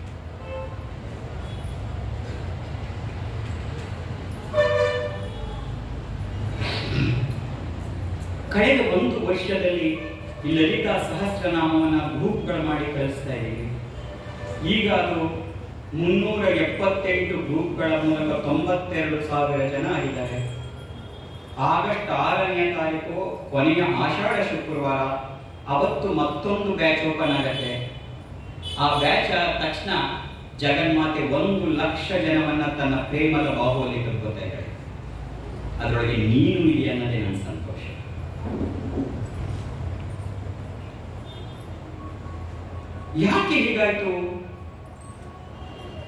ಕಳೆದ ಒಂದು ವರ್ಷದಲ್ಲಿ ಈ ಲಲಿತಾ ಸಹಸ್ರನಾಮವನ್ನ ಗ್ರೂಪ್ಗಳು ಮಾಡಿ ಕಲಿಸ್ತಾ ಇದ್ದೀವಿ ಈಗ ಅದು ಮುನ್ನೂರ ಎಪ್ಪತ್ತೆಂಟು ಗ್ರೂಪ್ಗಳ ಮೂಲಕ ತೊಂಬತ್ತೆರಡು ಸಾವಿರ ಜನ ಆಗಿದ್ದಾರೆ ಆಗಸ್ಟ್ ಆರನೇ ತಾರೀಕು ಕೊನೆಯ ಆಷಾಢ ಶುಕ್ರವಾರ ಅವತ್ತು ಮತ್ತೊಂದು ಬ್ಯಾಚ್ ಓಪನ್ ಆಗತ್ತೆ ಆ ಬ್ಯಾಚ್ ಆದ ತಕ್ಷಣ ಜಗನ್ಮಾತೆ ಒಂದು ಲಕ್ಷ ಜನವನ್ನ ತನ್ನ ಪ್ರೇಮದ ಬಾಹುವಲ್ಲಿ ಕರ್ಕೋತಾ ಇದ್ದಾಳೆ ಅದರೊಳಗೆ ನೀನು ಇದೆ ಅನ್ನೋದೇ ನನ್ನ ಸಂತೋಷ ಯಾಕೆ ಹೀಗಾಯ್ತು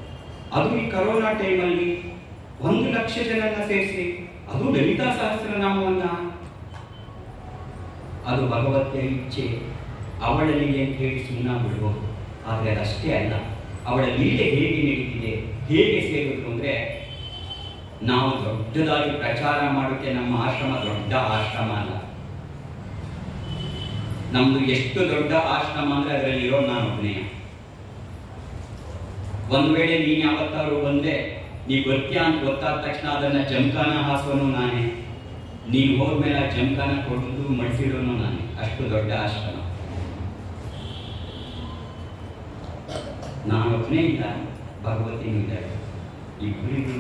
ಅದು ಈ ಕರೋನಾ ಟೈಮಲ್ಲಿ ಒಂದು ಲಕ್ಷ ಜನನ್ನ ಸೇರಿಸಿ ಅದು ಲಲಿತಾ ಸಹಸ್ರನಾಮವನ್ನ ಅದು ಭಗವತಿಯ ಇಚ್ಛೆ ಅವಳ ಲೀಲೆ ಅಂತ ಹೇಳಿ ಸುಮ್ಮನೆ ಬಿಡ್ಬೋದು ಆದರೆ ಅದಷ್ಟೇ ಅಲ್ಲ ಅವಳ ಲೀಲೆ ಹೇಗೆ ನಡೀತಿದೆ ಹೇಗೆ ಸೇರಿದ್ರು ಅಂದ್ರೆ ನಾವು ದೊಡ್ಡದಾಗಿ ಪ್ರಚಾರ ಮಾಡೋಕ್ಕೆ ನಮ್ಮ ಆಶ್ರಮ ದೊಡ್ಡ ಆಶ್ರಮ ಅಲ್ಲ ನಮ್ದು ಎಷ್ಟು ದೊಡ್ಡ ಆಶ್ರಮ ಅಂದ್ರೆ ಅದರಲ್ಲಿರೋ ನಾನು ಒಬ್ಬನೇ ಒಂದ್ ವೇಳೆ ನೀನ್ ಯಾವತ್ತಾರು ಬಂದೆ ನೀ ಬರ್ತೀಯ ಅಂತ ಗೊತ್ತಾದ ತಕ್ಷಣ ಅದನ್ನ ಜಮಖಾನ ಹಾಸೋನು ನಾನೇ ನೀನು ಹೋದ್ಮೇಲೆ ಆ ಜಮಖಾನ ಕೊಟ್ಟು ಮಡಿಸಿಡೋನು ನಾನೇ ಅಷ್ಟು ದೊಡ್ಡ ಆಶ್ರಮ ನಾನೊಬ್ಬನೇ ಇಲ್ಲ ಭಗವತಿನೂ ಇದ್ದಾಳೆ ಇಬ್ಬರಿಗೂ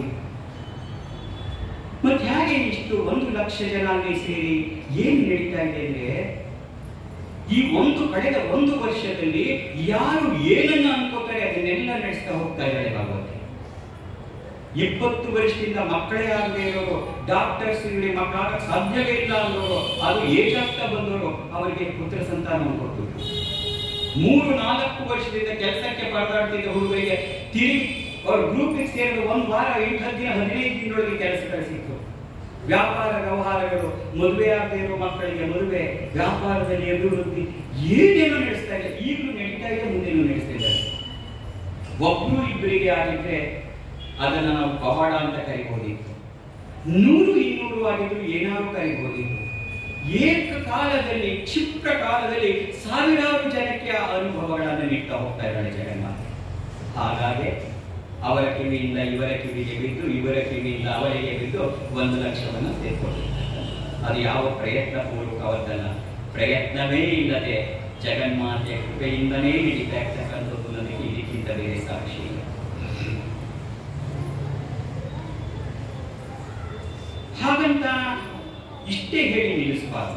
ಮತ್ತೆ ಹೇಗೆ ಇಷ್ಟು ಒಂದು ಲಕ್ಷ ಜನ ಅಲ್ಲಿ ಸೇರಿ ಏನ್ ನಡೀತಾ ಇದೆ ಅಂದ್ರೆ ಈ ಒಂದು ಕಳೆದ ಒಂದು ವರ್ಷದಲ್ಲಿ ಯಾರು ಏನನ್ನ ಅನ್ಕೋತಾರೆ ಅದನ್ನೆಲ್ಲ ನಡೆಸ್ತಾ ಹೋಗ್ತಾ ಇದ್ದಾರೆ ಭಗವತಿ ಇಪ್ಪತ್ತು ವರ್ಷದಿಂದ ಮಕ್ಕಳೇ ಆಗದೆ ಇರೋರು ಡಾಕ್ಟರ್ಸ್ ಇಲ್ಲಿ ಮಕ್ಕಳಾಗಕ್ಕೆ ಸಾಧ್ಯವೇ ಇಲ್ಲ ಅಂದವರು ಅದು ಏಜ್ ಆಗ್ತಾ ಬಂದವರು ಅವರಿಗೆ ಪುತ್ರ ಸಂತಾನವನ್ನು ಕೊಟ್ಟಿದ್ರು ಮೂರು ನಾಲ್ಕು ವರ್ಷದಿಂದ ಕೆಲಸಕ್ಕೆ ಪರದಾಡ್ತಿದ್ದ ಹುಡುಗರಿಗೆ ತಿರುಗಿ ಅವ್ರ ಗ್ರೂಪಿಗೆ ಸೇರಿದ ಒಂದು ವಾರ ಎಂಟು ಹತ್ತು ದಿನ ಹದಿನೈದು ದಿನದೊಳಗೆ ಕೆಲಸಗಳು ಸಿಕ್ತು ವ್ಯಾಪಾರ ವ್ಯವಹಾರಗಳು ಮದುವೆ ಆಗದೆ ಇರೋ ಮಕ್ಕಳಿಗೆ ಮದುವೆ ವ್ಯಾಪಾರದಲ್ಲಿ ಅಭಿವೃದ್ಧಿ ಏನೇನು ನಡೆಸ್ತಾ ಇದೆ ಈಗಲೂ ನಡೀತಾ ಇದೆ ಮುಂದೇನು ನಡೆಸ್ತಾ ಇದ್ದಾರೆ ಒಬ್ರು ಇಬ್ಬರಿಗೆ ಆಗಿದ್ರೆ ಅದನ್ನ ನಾವು ಪವಾಡ ಅಂತ ಕರಿಬೋದಿತ್ತು ನೂರು ಇನ್ನೂರು ಆಗಿದ್ರು ಏನಾದ್ರು ಕರಿಬೋದಿತ್ತು ಏಕಕಾಲದಲ್ಲಿ ಕ್ಷಿಪ್ರ ಕಾಲದಲ್ಲಿ ಸಾವಿರಾರು ಜನಕ್ಕೆ ಆ ಅನುಭವಗಳನ್ನು ನೀಡ್ತಾ ಹೋಗ್ತಾ ಇದ್ದಾಳೆ ಜಗನ್ಮಾತೆ ಹಾಗಾಗಿ ಅವರ ಕಿವಿಯಿಂದ ಇವರ ಕಿವಿಗೆ ಬಿದ್ದು ಇವರ ಕಿವಿಯಿಂದ ಅವರಿಗೆ ಬಿದ್ದು ಒಂದು ಲಕ್ಷವನ್ನು ಸೇರ್ಕೊಂಡಿರ್ತಾರೆ ಅದು ಯಾವ ಪ್ರಯತ್ನ ಪೂರ್ವಕವದ್ದಲ್ಲ ಪ್ರಯತ್ನವೇ ಇಲ್ಲದೆ ಜಗನ್ಮಾತೆಯ ಕೃಪೆಯಿಂದನೇ ನಡೀತಾ ಇರ್ತಕ್ಕಂಥದ್ದು ನನಗೆ ಇದಕ್ಕಿಂತ ಬೇರೆ ಸಾಕ್ಷಿ ಇಲ್ಲ ಹಾಗಂತ ಇಷ್ಟೇ ಹೇಳಿ ನಿಲ್ಲಿಸಬಾರದು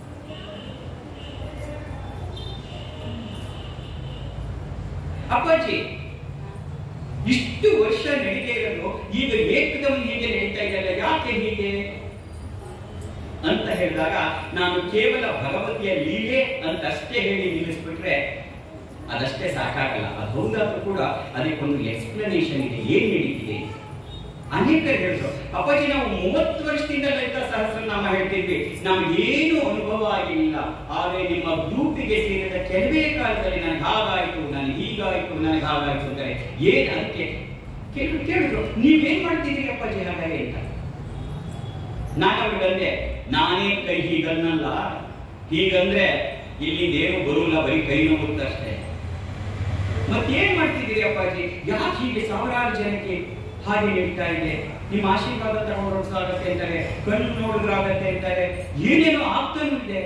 ಅಪ್ಪಾಜಿ ಇಷ್ಟು ವರ್ಷ ನಡೀತಾ ಇರೋದು ಈಗ ಏಕದಮ್ ಹೀಗೆ ನಡೀತಾ ಇದೆಯಲ್ಲ ಯಾಕೆ ಹೀಗೆ ಅಂತ ಹೇಳಿದಾಗ ನಾನು ಕೇವಲ ಭಗವತಿಯ ಲೀಲೆ ಅಂತ ಅಷ್ಟೇ ಹೇಳಿ ನಿಲ್ಲಿಸ್ಬಿಟ್ರೆ ಅದಷ್ಟೇ ಸಾಕಾಗಲ್ಲ ಅದು ಹೌದಾದ್ರೂ ಕೂಡ ಅದಕ್ಕೊಂದು ಎಕ್ಸ್ಪ್ಲನೇಷನ್ ಇದೆ ಏನ್ ನಡೀತಿದೆ ಅನೇಕರು ಹೇಳಿದ್ರು ಅಪ್ಪಾಜಿ ನಾವು ಮೂವತ್ತು ವರ್ಷದಿಂದ ಲಲಿತಾ ಸಹಸ್ರನಾಮ ಹೇಳ್ತಿದ್ವಿ ನಮ್ಗೇನು ಅನುಭವ ಆಗಿಲ್ಲ ಆದ್ರೆ ನಿಮ್ಮ ಗ್ರೂಪಿಗೆ ಸೇರಿದ ಕೆಲವೇ ಕಾಲದಲ್ಲಿ ನನಗೆ ಹಾಗಾಯ್ತು ನನಗೆ ಹೀಗಾಯ್ತು ನನಗೆ ಹಾಗಾಯ್ತು ಅಂದರೆ ಏನ್ ಅದಕ್ಕೆ ಕೇಳಿದ್ರು ಕೇಳಿದ್ರು ನೀವೇನ್ ಮಾಡ್ತಿದ್ದೀರಿ ಅಪ್ಪಾಜಿ ಹಾಗಾಗಿ ಅಂತ ನಾನು ಅವ್ರಿಗಂದೆ ನಾನೇ ಕೈ ಹೀಗನ್ನಲ್ಲ ಹೀಗಂದ್ರೆ ಇಲ್ಲಿ ಏನು ಬರೋಲ್ಲ ಬರೀ ಕೈ ನೋವುತ್ತಷ್ಟೇ ಮತ್ತೇನ್ ಮಾಡ್ತಿದ್ದೀರಿ ಅಪ್ಪಾಜಿ ಯಾಕೆ ಹೀಗೆ ಸಾವಿರಾರು ಜನಕ್ಕೆ ಹಾಗೆ ನಡೀತಾ ಇದೆ ನಿಮ್ಮ ಆಶೀರ್ವಾದ ತಗೊಂಡ್ರಾಗತ್ತೆ ಅಂತಾರೆ ಕಣ್ಣು ನೋಡಿದ್ರಾಗತ್ತೆ ಅಂತಾರೆ ಏನೇನೋ ಆಗ್ತಾನೂ ಇದೆ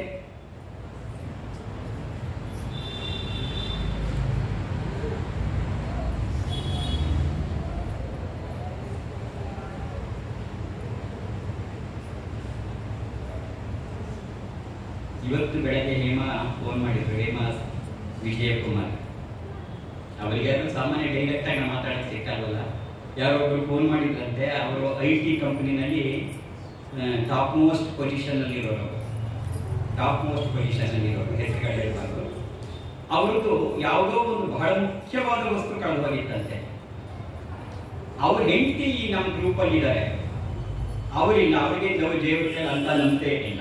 ಇವತ್ತು ಬೆಳಗ್ಗೆ ಹೇಮಾ ಫೋನ್ ಮಾಡಿದ್ರು ಹೇಮಾ ವಿಜಯಕುಮಾರ್ ಅವರಿಗೆ ಅದು ಸಾಮಾನ್ಯ ಡೈರೆಕ್ಟ್ ಆಗಿ ಮಾತಾಡಕ್ಕೆ ಸಿಕ್ಕಲ್ವಲ್ಲ ಯಾರೋ ಒಬ್ರು ಫೋನ್ ಮಾಡಿದ್ರಂತೆ ಅವರು ಐ ಟಿ ಕಂಪನಿನಲ್ಲಿ ಟಾಪ್ ಮೋಸ್ಟ್ ಪೊಸಿಷನ್ ಅಲ್ಲಿ ಇರೋರು ಟಾಪ್ ಮೋಸ್ಟ್ ಪೊಸಿಷನ್ ಅಲ್ಲಿ ಇರೋರು ಹೆಸರುಗಳು ಹೇಳ್ಬಾರ್ದು ಅವ್ರದ್ದು ಯಾವುದೋ ಒಂದು ಬಹಳ ಮುಖ್ಯವಾದ ವಸ್ತು ಕಳೆದು ಹೋಗಿತ್ತಂತೆ ಅವ್ರ ಹೆಂಡತಿ ನಮ್ಮ ಗ್ರೂಪ್ ಅಲ್ಲಿ ಇದ್ದಾರೆ ಅವರಿಲ್ಲ ಅವರಿಗೆ ನಾವು ದೇವರ ಅಂತ ನಂಬಿಕೆ ಇಲ್ಲ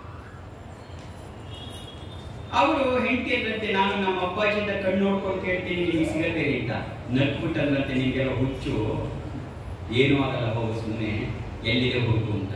ಅವರು ಹೆಂಡತಿ ಅಂದಂತೆ ನಾನು ನಮ್ಮ ಅಪ್ಪಾಜಿಯಿಂದ ಕಣ್ಣು ನೋಡ್ಕೊಂಡು ಕೇಳ್ತೀನಿ ನಿಮಗೆ ಸಿಗತ್ತೆ ಅಂತ ನಕ್ಬಿಟ್ಟಂದಂತೆ ನಿಮಗೆಲ್ಲ ಹುಚ್ಚು ಏನೂ ಆಗಲ್ಲ ಹೋಗು ಸುಮ್ಮನೆ ಎಲ್ಲಿದೆ ಹುಡುಗು ಅಂತ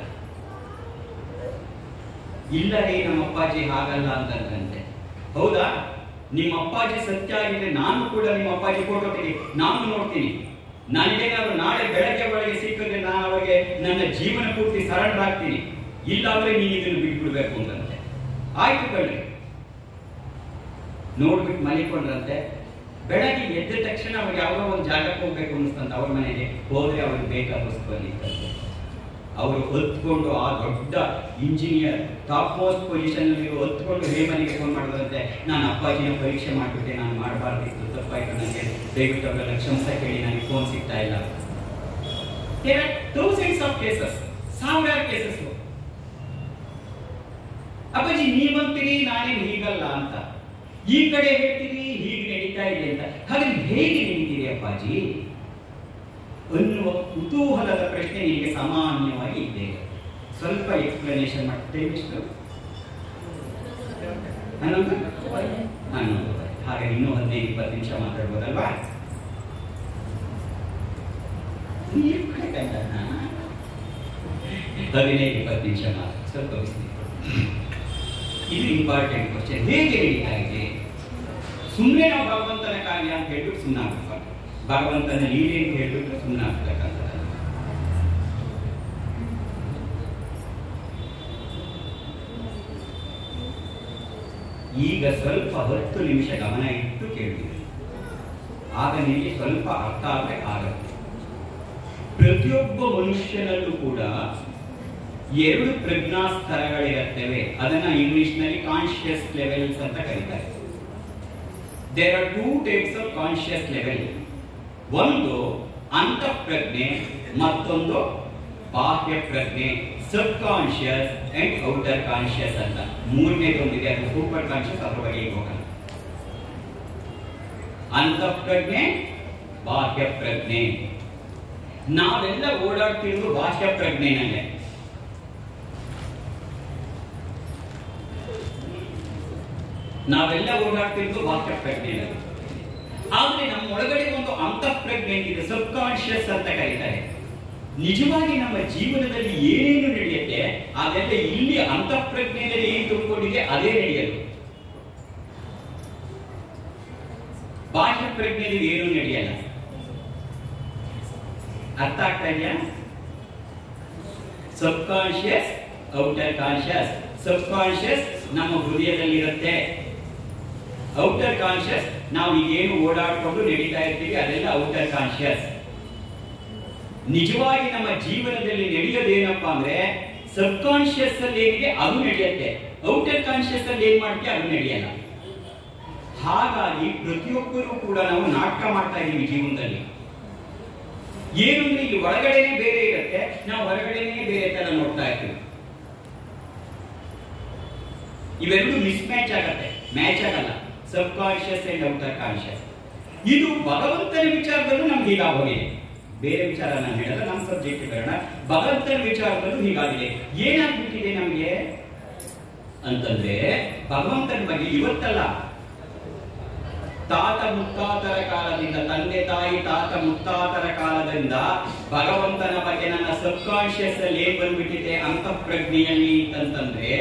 ಇಲ್ಲ ರೀ ನಮ್ಮ ಅಪ್ಪಾಜಿ ಹಾಗಲ್ಲ ಅಂತಂದಂತೆ ಹೌದಾ ನಿಮ್ಮ ಅಪ್ಪಾಜಿ ಸತ್ಯ ಆಗಿದ್ರೆ ನಾನು ಕೂಡ ನಿಮ್ಮ ಅಪ್ಪಾಜಿ ಫೋಟೋ ತೆಗಿ ನಾನು ನೋಡ್ತೀನಿ ನನಗೇನಾದ್ರು ನಾಳೆ ಬೆಳಗ್ಗೆ ಒಳಗೆ ಸಿಕ್ಕಿದ್ರೆ ನಾನು ಅವರಿಗೆ ನನ್ನ ಜೀವನ ಪೂರ್ತಿ ಸರೆಂಡರ್ ಆಗ್ತೀನಿ ಇಲ್ಲಾಂದ್ರೆ ನೀನು ಇದನ್ನು ಬಿಟ್ಬಿಡ್ಬೇಕು ಅಂತಂತೆ ಆಯ್ತು ಕಳ್ರಿ ನೋಡ್ಬಿಟ್ಟು ಮಲಿಕೊಂಡ್ರಂತೆ ಬೆಳಗ್ಗೆ ಎದ್ದ ತಕ್ಷಣ ಅವ್ರಿಗೆ ಯಾವುದೋ ಒಂದು ಜಾಗಕ್ಕೆ ಹೋಗ್ಬೇಕು ಅನಿಸ್ತಂತ ಅವ್ರ ಮನೆಗೆ ಹೋದ್ರೆ ಅವ್ರಿಗೆ ಬೇಕಾದ ವಸ್ತು ಬಂದಿತ್ತಂತೆ ಅವರು ಹೊತ್ಕೊಂಡು ಆ ದೊಡ್ಡ ಇಂಜಿನಿಯರ್ ಟಾಪ್ ಮೋಸ್ಟ್ ಪೊಸಿಷನ್ ಅಲ್ಲಿ ಹೊತ್ಕೊಂಡು ಹೇಮನಿಗೆ ಫೋನ್ ಮಾಡಿದ್ರಂತೆ ನಾನು ಅಪ್ಪಾಜಿನ ಪರೀಕ್ಷೆ ಮಾಡಿಬಿಟ್ಟೆ ನಾನು ಮಾಡಬಾರ್ದಿತ್ತು ತಪ್ಪಾಯ್ತು ನನಗೆ ದಯವಿಟ್ಟು ಅವರೆಲ್ಲ ಕ್ಷಮಿಸ ಕೇಳಿ ನನಗೆ ಫೋನ್ ಸಿಗ್ತಾ ಇಲ್ಲ ಥೌಸಂಡ್ಸ್ ಆಫ್ ಕೇಸಸ್ ಸಾವಿರಾರು ಕೇಸಸ್ ಅಪ್ಪಾಜಿ ನೀವಂತೀರಿ ನಾನೇನು ಹೀಗಲ್ಲ ಅಂತ ಈ ಕಡೆ ಹೇಳ್ತೀರಿ ಹೀಗೆ ನಡೀತಾ ಇದೆ ಅಂತ ಹಾಗಾದ್ರೆ ಹೇಗೆ ನಡೀತೀರಿ ಅಪ್ಪಾಜಿ ಅನ್ನುವ ಕುತೂಹಲದ ಪ್ರಶ್ನೆ ನಿಮಗೆ ಸಾಮಾನ್ಯವಾಗಿ ಇದೆ ಸ್ವಲ್ಪ ಎಕ್ಸ್ಪ್ಲನೇಷನ್ ಮಾಡ್ತೇವೆ ಇಷ್ಟು ಹನ್ನೊಂದು ಹನ್ನೊಂದು ಹಾಗೆ ಇನ್ನೂ ಹದಿನೈದು ಇಪ್ಪತ್ತು ನಿಮಿಷ ಮಾತಾಡ್ಬೋದಲ್ವಾ ನೀರು ಕುಡಿಬೇಕಲ್ಲ? ಹದಿನೈದು ಇಪ್ಪತ್ತು ನಿಮಿಷ ಮಾತ್ರ ಸ್ವಲ್ಪ ಬಿಸಿ ಇದು ಇಂಪಾರ್ಟೆಂಟ್ ಕ್ವಶನ್ ಹೇಗೆ ನಡೀತಾ ಇದೆ ಸುಮ್ಮನೆ ನಾವು ಭಗವಂತನ ಕಾರ್ಯ ಅಂತ ಹೇಳ್ಬಿಟ್ಟು ಸುಮ್ಮನೆ ಆಗ್ಬೇಕು ಭಗವಂತನ ಲೀಲೆ ಅಂತ ಹೇಳ್ಬಿಟ್ಟು ಸುಮ್ಮನೆ ಆಗ್ತಕ್ಕಂಥದ್ದು ಈಗ ಸ್ವಲ್ಪ ಹತ್ತು ನಿಮಿಷ ಗಮನ ಇಟ್ಟು ಕೇಳಿದೆ ಆಗ ನಿಮಗೆ ಸ್ವಲ್ಪ ಅರ್ಥ ಆದರೆ ಆಗತ್ತೆ ಪ್ರತಿಯೊಬ್ಬ ಮನುಷ್ಯನಲ್ಲೂ ಕೂಡ ಎರಡು ಪ್ರಜ್ಞಾ ಸ್ತರಗಳಿರುತ್ತವೆ ಅದನ್ನ ಇಂಗ್ಲಿಷ್ ನಲ್ಲಿ ಕಾನ್ಶಿಯಸ್ ಲೆವೆಲ್ಸ್ ಅಂತ ಕರೀತಾರೆ there are two types of conscious level ಒಂದು ಅಂತಃಪ್ರಜ್ಞೆ ಮತ್ತೊಂದು ಬಾಹ್ಯ ಪ್ರಜ್ಞೆ subconscious and outer conscious ಅಂತ ಮೂರನೇದೊಂದಿದೆ ಅದು ಸೂಪರ್ ಕಾನ್ಶಿಯಸ್ ಅದ್ರ ಬಗ್ಗೆ ಈಗ ಹೋಗೋಣ ಅಂತಃಪ್ರಜ್ಞೆ ಬಾಹ್ಯ ಪ್ರಜ್ಞೆ ನಾವೆಲ್ಲ ಓಡಾಡ್ತಿರೋದು ಬಾಹ್ಯ ಪ್ರಜ್ಞೆನಲ್ಲೇ ನಾವೆಲ್ಲ ಓಡಾಡ್ತಿರೋದು ಬಾಹ್ಯ ಪ್ರಜ್ಞೆನಲ್ಲಿ ಆದ್ರೆ ನಮ್ಮ ಒಳಗಡೆ ಒಂದು ಅಂತಃಪ್ರಜ್ಞೆ ಇದೆ ಸಬ್ ಕಾನ್ಶಿಯಸ್ ಅಂತ ಕರೀತಾರೆ ನಿಜವಾಗಿ ನಮ್ಮ ಜೀವನದಲ್ಲಿ ಏನೇನು ನಡೆಯುತ್ತೆ ಅದೆಲ್ಲ ಇಲ್ಲಿ ಅಂತಃಪ್ರಜ್ಞೆಯಲ್ಲಿ ಏನು ತುಂಬಿಕೊಂಡಿದೆ ಅದೇ ನಡೆಯಲು ಬಾಹ್ಯ ಪ್ರಜ್ಞೆಯಲ್ಲಿ ಏನು ನಡೆಯಲ್ಲ ಅರ್ಥ ಆಗ್ತಾ ಇದೆಯಾ subconscious outer conscious subconscious ನಮ್ಮ ಹೃದಯದಲ್ಲಿರುತ್ತೆ ಔಟರ್ ಕಾನ್ಶಿಯಸ್ ನಾವು ಈಗೇನು ಓಡಾಡ್ಕೊಂಡು ನಡೀತಾ ಇರ್ತೀವಿ ಅದೆಲ್ಲ ಔಟರ್ ಕಾನ್ಶಿಯಸ್ ನಿಜವಾಗಿ ನಮ್ಮ ಜೀವನದಲ್ಲಿ ನಡೆಯೋದೇನಪ್ಪಾ ಅಂದ್ರೆ ಸಬ್ ಕಾನ್ಶಿಯಸ್ ಅಲ್ಲಿ ಏನಿದೆ ಅದು ನಡೆಯುತ್ತೆ ಔಟರ್ ಕಾನ್ಶಿಯಸ್ ಅಲ್ಲಿ ಏನ್ ಮಾಡ್ತೀವಿ ಅದು ನಡೆಯಲ್ಲ ಹಾಗಾಗಿ ಪ್ರತಿಯೊಬ್ಬರು ಕೂಡ ನಾವು ನಾಟಕ ಮಾಡ್ತಾ ಇದೀವಿ ಜೀವನದಲ್ಲಿ ಏನು ಅಂದ್ರೆ ಇಲ್ಲಿ ಒಳಗಡೆನೆ ಬೇರೆ ಇರುತ್ತೆ ನಾವು ಹೊರಗಡೆನೆ ಬೇರೆ ತರ ನೋಡ್ತಾ ಇರ್ತೀವಿ ಇವೆರಡು ಮಿಸ್ ಮ್ಯಾಚ್ ಆಗತ್ತೆ ಮ್ಯಾಚ್ ಆಗಲ್ಲ subconscious and outer conscious ಇದು ಭಗವಂತನ ವಿಚಾರದಲ್ಲೂ ನಮ್ಗೆ ಹೀಗಾಗೋಗಿದೆ ಬೇರೆ ವಿಚಾರ ನಾನು ಹೇಳಲ್ಲ ನಮ್ಮ ಸಬ್ಜೆಕ್ಟ್ ಬರೋಣ ಭಗವಂತನ ವಿಚಾರದಲ್ಲೂ ಹೀಗಾಗಿದೆ ಏನಾಗ್ಬಿಟ್ಟಿದೆ ನಮ್ಗೆ ಅಂತಂದ್ರೆ ಭಗವಂತನ ಬಗ್ಗೆ ಇವತ್ತಲ್ಲ ತಾತ ಮುತ್ತಾತರ ಕಾಲದಿಂದ ತಂದೆ ತಾಯಿ ತಾತ ಮುತ್ತಾತರ ಕಾಲದಿಂದ ಭಗವಂತನ ಬಗ್ಗೆ ನನ್ನ ಸಬ್ ಕಾನ್ಶಿಯಸ್ ಅಲ್ಲಿ ಏನ್ ಬಂದ್ಬಿಟ್ಟಿದೆ ಅಂತಃಪ್ರಜ್ಞೆಯಲ್ಲಿ ಅಂತಂದ್ರೆ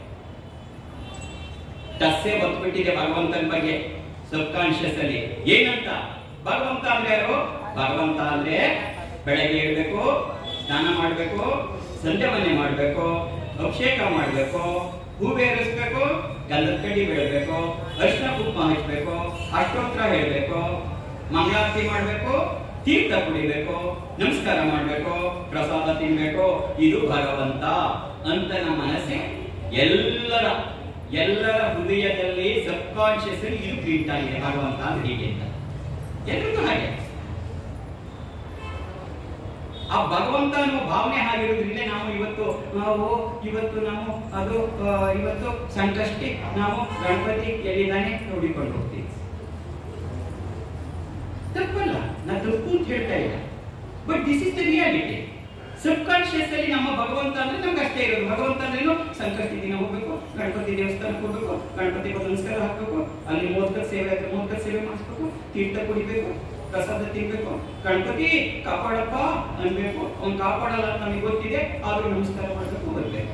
ಟಸ್ಸೆ ಬಂದ್ಬಿಟ್ಟಿದೆ ಭಗವಂತನ ಬಗ್ಗೆ ಸಬ್ ಕಾನ್ಶಿಯಸ್ ಅಲ್ಲಿ ಏನಂತ ಭಗವಂತ ಅಂದ್ರೆ ಯಾರು ಭಗವಂತ ಅಂದ್ರೆ ಬೆಳಗ್ಗೆ ಹೇಳ್ಬೇಕು ಸ್ನಾನ ಮಾಡ್ಬೇಕು ಸಂಧ್ಯೆ ಮನೆ ಮಾಡ್ಬೇಕು ಅಭಿಷೇಕ ಮಾಡ್ಬೇಕು ಹೂ ಬೇರಿಸ್ಬೇಕು ಗಂಧದ ಕಡ್ಡಿ ಬೆಳಬೇಕು ಅರ್ಶಿನ ಕುಂಕುಮ ಹಚ್ಬೇಕು ಅಷ್ಟೋತ್ರ ಹೇಳ್ಬೇಕು ಮಂಗಳಾರತಿ ಮಾಡ್ಬೇಕು ತೀರ್ಥ ಕುಡಿಬೇಕು ನಮಸ್ಕಾರ ಮಾಡ್ಬೇಕು ಪ್ರಸಾದ ತಿನ್ಬೇಕು ಇದು ಭಗವಂತ ಅಂತ ನಮ್ಮ ಮನಸ್ಸೆ ಎಲ್ಲರ ಎಲ್ಲರ ಹೃದಯದಲ್ಲಿ ಸಬ್ ಕಾನ್ಶಿಯಸ್ ಇದು ಪ್ರಿಂಟ್ ಆಗಿದೆ ಭಗವಂತ ಅಂದ್ರೆ ಹೀಗೆ ಅಂತ ಎಲ್ರಿಗೂ ಹಾಗೆ ಆ ಭಗವಂತ ಅನ್ನೋ ಭಾವನೆ ಆಗಿರೋದ್ರಿಂದ ನಾವು ಇವತ್ತು ನಾವು ಇವತ್ತು ನಾವು ಅದು ಆ, ಇವತ್ತು ಸಂಕಷ್ಟಿ ನಾವು ಗಣಪತಿ ಎಲ್ಲಿದ್ದಾನೆ ನೋಡಿಕೊಂಡು ಹೋಗ್ತೀವಿ ತಪ್ಪಲ್ಲ ನಾನು ತಪ್ಪು ಅಂತ ಹೇಳ್ತಾ ಇಲ್ಲ but this is the reality subconscious ಅಲ್ಲಿ ನಮ್ಮ ಭಗವಂತ ಅಂದ್ರೆ ನಮ್ಗೆ ಅಷ್ಟೇ ಇರೋದು ಭಗವಂತ ಅಂದ್ರೇನು ಸಂಕಷ್ಟಿ ದಿನ ಹೋಗ್ಬೇಕು ಗಣಪತಿ ದೇವಸ್ಥಾನಕ್ಕೆ ಹೋಗ್ಬೇಕು ಗಣಪತಿ ನಮಸ್ಕಾರ ಹಾಕ್ಬೇಕು ಅಲ್ಲಿ ಮೋದಕ ಸೇವೆ ಆದ್ರೆ ಮೋದಕ ಸೇವೆ ಮಾಡಿಸ್ಬೇಕು ತೀರ್ಥ ಕುಡಿಬೇಕು ಪ್ರಸಾದ ತಿನ್ಬೇಕು ಗಣಪತಿ ಕಾಪಾಡಪ್ಪ ಅನ್ಬೇಕು ಅವ್ನ್ ಕಾಪಾಡಲ್ಲ ಅಂತ ನಮಗೆ ಗೊತ್ತಿದೆ ಆದ್ರೂ ನಮಸ್ಕಾರ ಮಾಡ್ಬೇಕು ಬರ್ಬೇಕು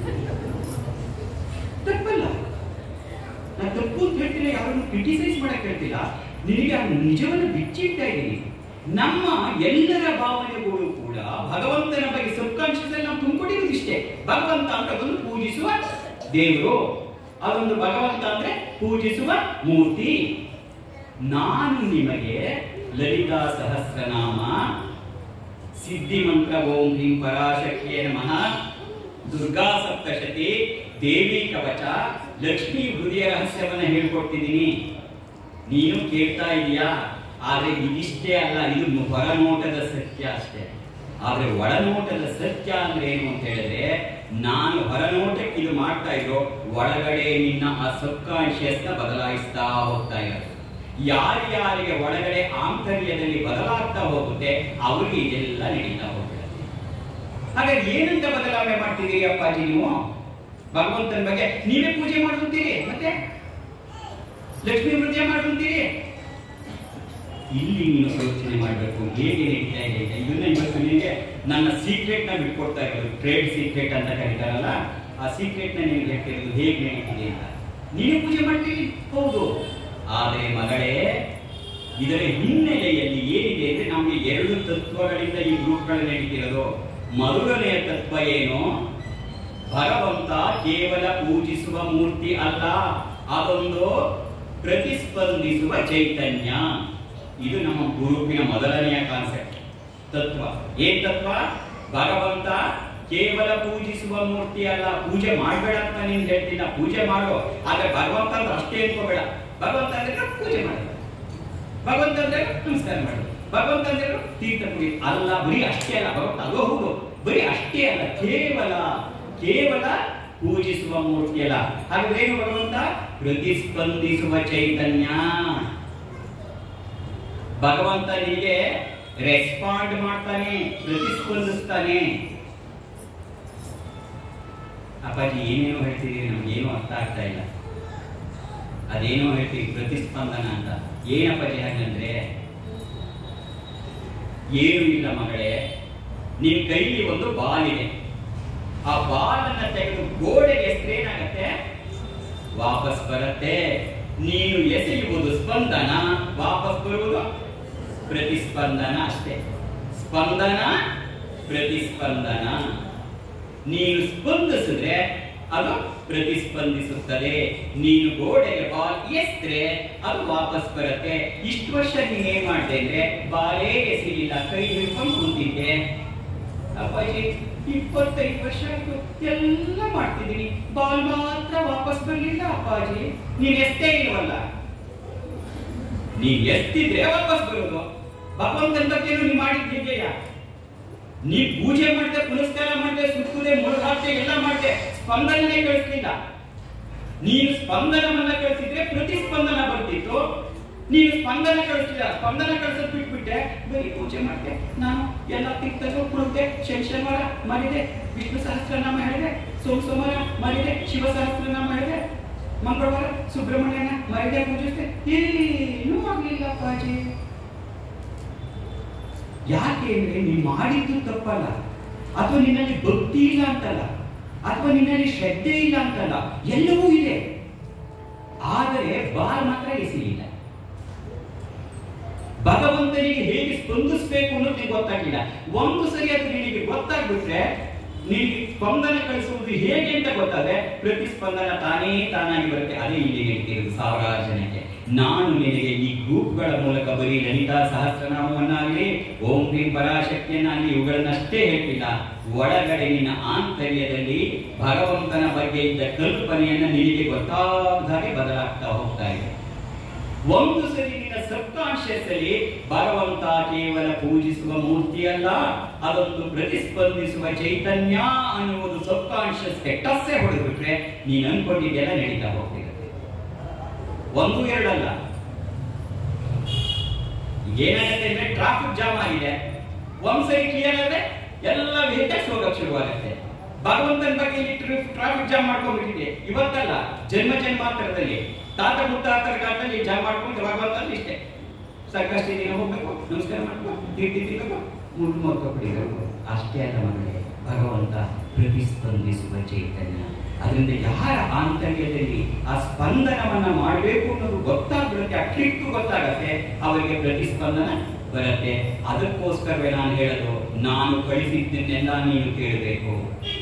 ತಪ್ಪಲ್ಲ ನಾನು ತಪ್ಪು ಅಂತ ಹೇಳ್ತಿಲ್ಲ ಯಾರನ್ನು ಕ್ರಿಟಿಸೈಸ್ ಮಾಡಕ್ ಹೇಳ್ತಿಲ್ಲ ನಿನಗೆ ಆ ನಿಜವನ್ನು ಬಿಚ್ಚಿಡ್ತಾ ಇದ್ದೀನಿ ನಮ್ಮ ಎಲ್ಲರ ಭಾವನೆಗಳು ಕೂಡ ಭಗವಂತನ ಬಗ್ಗೆ ಸಬ್ ಕಾನ್ಶಿಯಸ್ ಅಲ್ಲಿ ನಾವು ತುಂಬಿಕೊಂಡಿರೋದು ಇಷ್ಟೇ ಭಗವಂತ ಅಂತ ಒಂದು ಪೂಜಿಸುವ ದೇವರು ಅದೊಂದು ಭಗವಂತ ಅಂದ್ರೆ ಪೂಜಿಸುವ ಮೂರ್ತಿ ನಾನು ನಿಮಗೆ ಲಲಿತಾ ಸಹಸ್ರನಾಮ ಸಿದ್ಧಿ ಮಂತ್ರ ಓಂ ಹ್ರೀಂ ಪರಾಶಕ್ತಿಯೇ ನಮಃ ದುರ್ಗಾ ಸಪ್ತಶತಿ ದೇವಿ ಕವಚ ಲಕ್ಷ್ಮೀ ಹೃದಯ ರಹಸ್ಯವನ್ನ ಹೇಳ್ಕೊಟ್ಟಿದ್ದೀನಿ ನೀನು ಕೇಳ್ತಾ ಇದೀಯಾ ಆದ್ರೆ ಇದಿಷ್ಟೇ ಅಲ್ಲ ಇದು ಹೊರನೋಟದ ಸತ್ಯ ಅಷ್ಟೇ ಆದ್ರೆ ಒಳನೋಟದ ಸತ್ಯ ಅಂದ್ರೆ ಏನು ಅಂತ ಹೇಳಿದ್ರೆ ನಾನು ಹೊರನೋಟಕ್ಕೆ ಇದು ಮಾಡ್ತಾ ಇರೋ ಒಳಗಡೆ ನಿನ್ನ ಆ ಸಬ್ ಕಾನ್ಶಿಯಸ್ ನ ಬದಲಾಯಿಸ್ತಾ ಹೋಗ್ತಾ ಇರೋದು ಯಾರ್ಯಾರಿಗೆ ಒಳಗಡೆ ಆಂತರ್ಯದಲ್ಲಿ ಬದಲಾಗ್ತಾ ಹೋಗುತ್ತೆ ಅವರಿಗೆ ಇದೆಲ್ಲ ನಡೀತಾ ಹೋಗ್ಬಿಡುತ್ತೆ ಹಾಗಾದ್ರೆ ಏನಂತ ಬದಲಾವಣೆ ಮಾಡ್ತಿದ್ದೀರಿ ಅಪ್ಪಾಜಿ ನೀವು ಭಗವಂತನ ಬಗ್ಗೆ ನೀವೇ ಪೂಜೆ ಮಾಡ್ಕೊಂತೀರಿ ಮತ್ತೆ ಲಕ್ಷ್ಮೀ ಪೂಜೆ ಮಾಡ್ಕೊಂತೀರಿ ಇಲ್ಲಿ ನೀನು ಯೋಚನೆ ಮಾಡಬೇಕು ಹೇಗೆ ನಡೀತಾ ಇದೆ ಅಂತ. ಇದನ್ನ ಇವತ್ತು ನಿನಗೆ ನನ್ನ ಸೀಕ್ರೆಟ್ ನ ಬಿಟ್ಕೊಡ್ತಾ ಇರೋದು ಟ್ರೇಡ್ ಸೀಕ್ರೆಟ್ ಅಂತ ಕರೀತಾರಲ್ಲ ಆ ಸೀಕ್ರೆಟ್ ನ ನಿನಗೆ ಹೇಳ್ತಿರೋದು ಹೇಗೆ ನಡೀತಿದೆ ಅಂತ ನೀನು ಪೂಜೆ ಮಾಡ್ತೀವಿ ಹೌದು ಆದರೆ ಮಗಳೇ ಇದರ ಹಿನ್ನೆಲೆಯಲ್ಲಿ ಏನಿದೆ ಅಂದ್ರೆ ನಮಗೆ ಎರಡು ತತ್ವಗಳಿಂದ ಈ ಗ್ರೂಪ್ಗಳು ನಡೀತಿರೋದು ಮೊದಲನೆಯ ತತ್ವ ಏನು ಭಗವಂತ ಕೇವಲ ಪೂಜಿಸುವ ಮೂರ್ತಿ ಅಲ್ಲ ಅದೊಂದು ಪ್ರತಿಸ್ಪಂದಿಸುವ ಚೈತನ್ಯ ಇದು ನಮ್ಮ ಗುರುಪಿನ ಮೊದಲನೆಯ ಕಾನ್ಸೆಪ್ಟ್ ತತ್ವ ಏನ್ ತತ್ವ ಭಗವಂತ ಕೇವಲ ಪೂಜಿಸುವ ಮೂರ್ತಿ ಅಲ್ಲ ಪೂಜೆ ಮಾಡಬೇಡ ಅಂತ ನೀನ್ ಹೇಳ್ತೀನಿ ಪೂಜೆ ಮಾಡು ಆದ್ರೆ ಭಗವಂತ ಅಂದ್ರೆ ಅಷ್ಟೇ ಅನ್ಕೋಬೇಡ ಭಗವಂತ ಅಂದ್ರೆ ಪೂಜೆ ಮಾಡು ಭಗವಂತ ಅಂದ್ರೆ ನಮಸ್ಕಾರ ಮಾಡು ಭಗವಂತ ಅಂದ್ರೆ ತೀರ್ಥ ಕುಡಿ ಅಲ್ಲ ಬರೀ ಅಷ್ಟೇ ಅಲ್ಲ ಭಗವಂತ ಅದು ಹೌದು ಬರೀ ಅಷ್ಟೇ ಅಲ್ಲ ಕೇವಲ ಕೇವಲ ಪೂಜಿಸುವ ಮೂರ್ತಿ ಅಲ್ಲ ಹಾಗಾದ್ರೆ ಏನು ಭಗವಂತ ಪ್ರತಿಸ್ಪಂದಿಸುವ ಚೈತನ್ಯ ಭಗವಂತ ನಿನಗೆ ರೆಸ್ಪಾಂಡ್ ಮಾಡ್ತಾನೆ ಪ್ರತಿಸ್ಪಂದಿಸ್ತಾನೆ ಅಪ್ಪಾಜಿ ಏನೇನೋ ಹೇಳ್ತಿದೀರಿ ನಮ್ಗೇನು ಅರ್ಥ ಆಗ್ತಾ ಇಲ್ಲ ಅದೇನೋ ಹೇಳ್ತೀವಿ ಪ್ರತಿಸ್ಪಂದನ ಅಂತ ಏನಪ್ಪಾಜಿ ಹಾಗಂದ್ರೆ ಏನು ಇಲ್ಲ ಮಗಳೇ ನಿನ್ ಕೈಲಿ ಒಂದು ಬಾಲ್ ಇದೆ ಆ ಬಾಲನ್ನ ತೆಗೆದು ಗೋಡೆಗೆ ಎಸೆದ್ರೆ ಏನಾಗತ್ತೆ ವಾಪಸ್ ಬರುತ್ತೆ ನೀನು ಎಸೆಯುವುದು ಸ್ಪಂದನ ವಾಪಸ್ ಬರುವುದು ಪ್ರತಿಸ್ಪಂದನ ಅಷ್ಟೇ ಸ್ಪಂದನ ಪ್ರತಿಸ್ಪಂದನ ನೀನು ಸ್ಪಂದಿಸಿದ್ರೆ ಅದು ಪ್ರತಿಸ್ಪಂದಿಸುತ್ತದೆ ನೀನು ಗೋಡೆಗೆ ಬಾಲ್ ಎಸ್ದ್ರೆ ಅದು ವಾಪಸ್ ಬರುತ್ತೆ ಇಷ್ಟು ವರ್ಷ ನೀನ್ ಏನ್ ಮಾಡ್ದೆ ಅಂದ್ರೆ ಬಾಲೇ ಎಸಿಲಿಲ್ಲ ಕೈ ಹಿಡ್ಕೊಂಡು ಕುಂತಿದ್ದೆ ಅಪ್ಪಾಜಿ ಇಪ್ಪತ್ತೈದು ವರ್ಷ ಆಯ್ತು ಎಲ್ಲ ಮಾಡ್ತಿದ್ದೀನಿ ಬಾಲ್ ಮಾತ್ರ ವಾಪಸ್ ಬರ್ಲಿಲ್ಲ ಅಪ್ಪಾಜಿ ನೀನ್ ಎಷ್ಟೇ ಇಲ್ವಲ್ಲ ನೀನ್ ಎಷ್ಟಿದ್ರೆ ವಾಪಸ್ ಬರೋದು ಭಗವಂತನ ಬಗ್ಗೆ ನೀ ಮಾಡಿದ್ದಿದೆಯಾ ನೀ ಪೂಜೆ ಮಾಡಿದೆ ಪುನಸ್ಕಾರ ಮಾಡಿದೆ ಸುತ್ತುದೆ ಮುಳುಗಾಡ್ದೆ ಎಲ್ಲ ಮಾಡಿದೆ ಸ್ಪಂದನನೇ ಕಳಿಸ್ಲಿಲ್ಲ ನೀನು ಸ್ಪಂದನವನ್ನ ಕಳಿಸಿದ್ರೆ ಪ್ರತಿಸ್ಪಂದನ ಬರ್ತಿತ್ತು ನೀನು ಸ್ಪಂದನ ಕಳಿಸ್ಲಿಲ್ಲ ಸ್ಪಂದನ ಕಳಿಸೋದ್ ಬಿಟ್ಬಿಟ್ಟೆ ಬರೀ ಪೂಜೆ ಮಾಡಿದೆ ನಾನು ಎಲ್ಲ ತೀರ್ಥಗಳು ಕುಳಿತೆ ಶನಿವಾರ ಮಾಡಿದೆ ವಿಷ್ಣು ಸಹಸ್ರನಾಮ ಹೇಳಿದೆ ಸೋಮ ಸೋಮವಾರ ಮಾಡಿದೆ ಶಿವ ಸಹಸ್ರನಾಮ ಹೇಳಿದೆ ಮಂಗಳವಾರ ಸುಬ್ರಹ್ಮಣ್ಯನ ಮರಿದೆ ಪೂಜಿಸಿದೆ ಏನೂ ಆಗ್ಲಿಲ್ಲ ಅಪ್ಪಾಜಿ ಯಾಕೆ ಅಂದ್ರೆ ನೀನ್ ಮಾಡಿದ್ದು ತಪ್ಪಲ್ಲ ಅಥವಾ ನಿನ್ನಲ್ಲಿ ಭಕ್ತಿ ಇಲ್ಲ ಅಂತಲ್ಲ ಅಥವಾ ನಿನ್ನಲ್ಲಿ ಶ್ರದ್ಧೆ ಇಲ್ಲ ಅಂತಲ್ಲ ಎಲ್ಲವೂ ಇದೆ ಆದರೆ ಬಾಲ್ ಮಾತ್ರ ಎಸೆಯಿಲ್ಲ ಭಗವಂತನಿಗೆ ಹೇಗೆ ಸ್ಪಂದಿಸಬೇಕು ಅನ್ನೋದು ನಿನಗೆ ಗೊತ್ತಾಗಿಲ್ಲ ಒಂದು ಸರಿ ಅದು ನಿನಗೆ ಗೊತ್ತಾಗ್ಬಿಟ್ರೆ ನಿನಗೆ ಸ್ಪಂದನ ಕಳಿಸುವುದು ಹೇಗೆ ಅಂತ ಗೊತ್ತಾದ್ರೆ ಪ್ರತಿಸ್ಪಂದನ ತಾನೇ ತಾನಾಗಿ ಬರುತ್ತೆ ಅದೇ ಇಲ್ಲಿ ಹೇಳ್ತಿರೋದು ಸಾವಿರಾರು ಜನಕ್ಕೆ ನಾನು ನಿನಗೆ ಈ ಗ್ರೂಪ್ಗಳ ಮೂಲಕ ಬರೀ ಲಲಿತಾ ಸಹಸ್ರನಾಮವನ್ನಾಗಲಿ ಓಂ ಕ್ರೀಂ ಪರಾಶಕ್ತಿಯನ್ನಾಗಲಿ ಇವುಗಳನ್ನಷ್ಟೇ ಹೇಳ್ತಿಲ್ಲ ಒಳಗಡೆ ನಿನ್ನ ಆಂತರ್ಯದಲ್ಲಿ ಭಗವಂತನ ಬಗ್ಗೆ ಇದ್ದ ಕಲ್ಪನೆಯನ್ನ ನಿನಗೆ ಗೊತ್ತಾದ ಹಾಗೆ ಬದಲಾಗ್ತಾ ಹೋಗ್ತಾ ಇದೆ ಒಂದು ಸರಿ ನಿನ್ನ ಸಬ್ಕಾನ್ಶಿಯಸ್ ಅಲ್ಲಿ ಭಗವಂತ ಕೇವಲ ಪೂಜಿಸುವ ಮೂರ್ತಿ ಅಲ್ಲ ಅದೊಂದು ಪ್ರತಿಸ್ಪಂದಿಸುವ ಚೈತನ್ಯ ಅನ್ನುವುದು ಸಬ್ಕಾನ್ಶಿಯಸ್ ಟಸ್ಸೆ ಹೊಡೆದ್ಬಿಟ್ರೆ ನೀನ್ ಅನ್ಕೊಂಡಿದ್ದೆಲ್ಲ ನಡೀತಾ ಹೋಗ್ತಿರುತ್ತೆ ಒಂದು ಎರಡಲ್ಲ ಏನಾಗುತ್ತೆ ಅಂದ್ರೆ ಟ್ರಾಫಿಕ್ ಜಾಮ್ ಆಗಿದೆ ಒಂದ್ ಸರಿ ಕ್ಲಿಯರ್ ಆದ್ರೆ ಎಲ್ಲ ವೆಹಿಕಲ್ಸ್ ಹೋಗಕ್ ಶುರುವಾಗುತ್ತೆ ಭಗವಂತನ ಬಗ್ಗೆ ಇಲ್ಲಿ ಟ್ರಾಫಿಕ್ ಜಾಮ್ ಮಾಡ್ಕೊಂಡ್ಬಿಟ್ಟಿದೆ ಇವತ್ತಲ್ಲ ಜನ್ಮ ಜನ್ಮಾಂತರದಲ್ಲಿ ತಾತ ಮುತ್ತಾತರ ಕಾಲದಲ್ಲಿ ಜಾಮ್ ಮಾಡ್ಕೊಂಡು ಭಗವಂತನ ಇಷ್ಟೇ ಸಾಕಷ್ಟು ದಿನ ಹೋಗ್ಬೇಕು ನಮಸ್ಕಾರ ಮಾಡ್ಬೇಕು ತೀರ್ತಿ ತಿನ್ನಬೇಕು ಮುಟ್ಟು ಮಲ್ಕೊಬಿಡಿಬೇಕು ಅಷ್ಟೇ ಅಲ್ಲ ಮಗಳೇ ಭಗವಂತ ಪ್ರತಿಸ್ಪಂದಿಸುವ ಚೈತನ್ಯ ಅದರಿಂದ ಯಾರ ಆಂತರ್ಯದಲ್ಲಿ ಆ ಸ್ಪಂದನವನ್ನ ಮಾಡಬೇಕು ಅನ್ನೋದು ಗೊತ್ತಾಗ್ಬಿಡುತ್ತೆ ಆ ಟ್ರಿಕ್ ಗೊತ್ತಾಗತ್ತೆ ಅವರಿಗೆ ಪ್ರತಿಸ್ಪಂದನ ಬರುತ್ತೆ ಅದಕ್ಕೋಸ್ಕರವೇ ನಾನು ಹೇಳೋದು ನಾನು ಕಳಿಸಿದ್ದನ್ನೆಲ್ಲ ನೀನು ಕೇಳಬೇಕು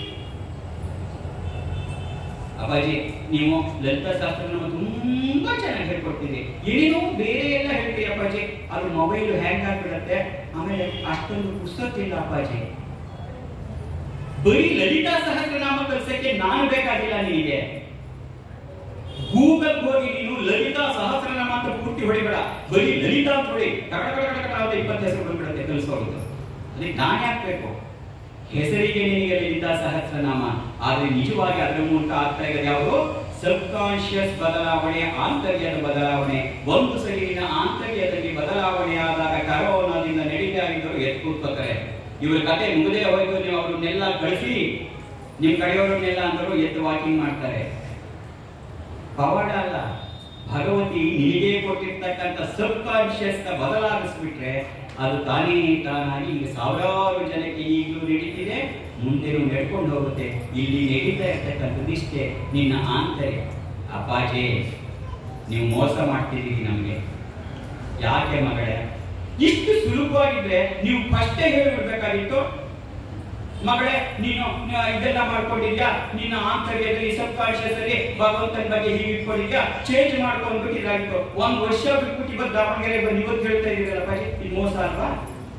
ಅಪ್ಪಾಜಿ ನೀವು ಲಲಿತಾ ಶಾಸ್ತ್ರನ ತುಂಬಾ ಚೆನ್ನಾಗಿ ಹೇಳ್ಕೊಡ್ತೀರಿ ಏನೇನೋ ಬೇರೆ ಎಲ್ಲ ಹೇಳ್ತೀರಿ ಅಪ್ಪಾಜಿ ಅದು ಮೊಬೈಲ್ ಹ್ಯಾಂಗ್ ಆಗ್ಬಿಡತ್ತೆ ಆಮೇಲೆ ಅಷ್ಟೊಂದು ಪುಸ್ತಕ ಇಲ್ಲ ಅಪ್ಪಾಜಿ ಬರೀ ಲಲಿತಾ ಸಹಸ್ರನಾಮ ಕಲಿಸಕ್ಕೆ ನಾನು ಬೇಕಾಗಿಲ್ಲ ನಿನಗೆ ಗೂಗಲ್ ಹೋಗಿ ನೀನು ಲಲಿತಾ ಸಹಸ್ರನಾಮ ಅಂತ ಪೂರ್ತಿ ಹೊಡಿಬೇಡ ಬರೀ ಲಲಿತಾ ಅಂತ ಹೊಡಿ ಕಡ ಕಡ ಕಡ ಕಡ ಅಂತ ಇಪ್ಪತ್ತು ಹೆಸರು ಬಂದ್ಬಿಡುತ್ತೆ ಕಲಿಸೋದು ಅದಕ್ಕೆ ನಾನು ಯಾಕೆ ಹೆಸರಿಗೆ ನಿನಗೆ ಲಲಿತಾ ಸಹಸ್ರನಾಮ ಆದ್ರೆ ನಿಜವಾಗಿ ಅದರ ಮೂಲಕ ಆಗ್ತಾ ಇರೋದು ಯಾವುದು ಸಬ್ ಕಾನ್ಶಿಯಸ್ ಬದಲಾವಣೆ ಆಂತರ್ಯದ ಬದಲಾವಣೆ ಒಂದು ಸರಿನ ಆಂತರ್ಯದಲ್ಲಿ ಬದಲಾವಣೆ ಆದಾಗ ಕರೋನಾದಿಂದ ನಡೀತಾ ಇದ್ದರು ಎದ್ದು ಕೂತ್ಕೋತಾರೆ ಇವ್ರ ಕತೆ ಮುಗದೇ ಹೋಯ್ತು ನೀವು ಅವ್ರನ್ನೆಲ್ಲ ಕಳಿಸಿ ನಿಮ್ ಕಡೆಯವರನ್ನೆಲ್ಲ ಅಂದರು ಎದ್ದು ವಾಕಿಂಗ್ ಮಾಡ್ತಾರೆ ಪವಾಡ ಅಲ್ಲ ಭಗವತಿ ನಿನಗೆ ಕೊಟ್ಟಿರ್ತಕ್ಕಂಥ ಸಬ್ ಕಾನ್ಶಿಯಸ್ ಬದಲಾಗಿಸ್ಬಿಟ್ರೆ ಅದು ತಾನೇ ತಾನಾಗಿ ಈಗ ಸಾವಿರಾರು ಜನಕ್ಕೆ ಈಗಲೂ ನಡೀತಿದೆ ಮುಂದೆನೂ ನಡ್ಕೊಂಡು ಹೋಗುತ್ತೆ ಇಲ್ಲಿ ನಡೀತಾ ಇರ್ತಕ್ಕಂಥದ್ದು ಇಷ್ಟೇ ನಿನ್ನ ಆಂತರ್ಯ ಅಪ್ಪಾಜಿ ನೀವು ಮೋಸ ಮಾಡ್ತಿದ್ದೀರಿ ನಮಗೆ ಯಾಕೆ ಮಗಳೇ ಇಷ್ಟು ಸುಲಭವಾಗಿದ್ರೆ ನೀವು ಫಸ್ಟೇ ಹೇಳಿಬಿಡ್ಬೇಕಾಗಿತ್ತು ಮಗಳೇ ನೀನು ನ- ಇದೆಲ್ಲ ಮಾಡ್ಕೊಂಡಿದ್ಯಾ ನಿನ್ನ ಆಂತರ್ಯದಲ್ಲಿ ಸಬ್ ಕಾನ್ಶಿಯಸ್ ಅಲ್ಲಿ ಭಗವಂತನ ಬಗ್ಗೆ ಹೀಗೆ ಇಟ್ಕೊಂಡಿದ್ಯಾ ಚೇಂಜ್ ಮಾಡ್ಕೊಂಡ್ಬಿಟ್ಟಿದ್ದಾಗಿತ್ತು ಒಂದ್ ವರ್ಷ ಬಿಟ್ಬಿಟ್ಟು ಇವತ್ತು ದಾವಣಗೆರೆ ಬಂದು ಇವತ್ತು ಹೇಳ್ತಾ ಇದೀರಲ್ಲ ಬಾಜಿ ಇದು ಮೋಸ ಅಲ್ವಾ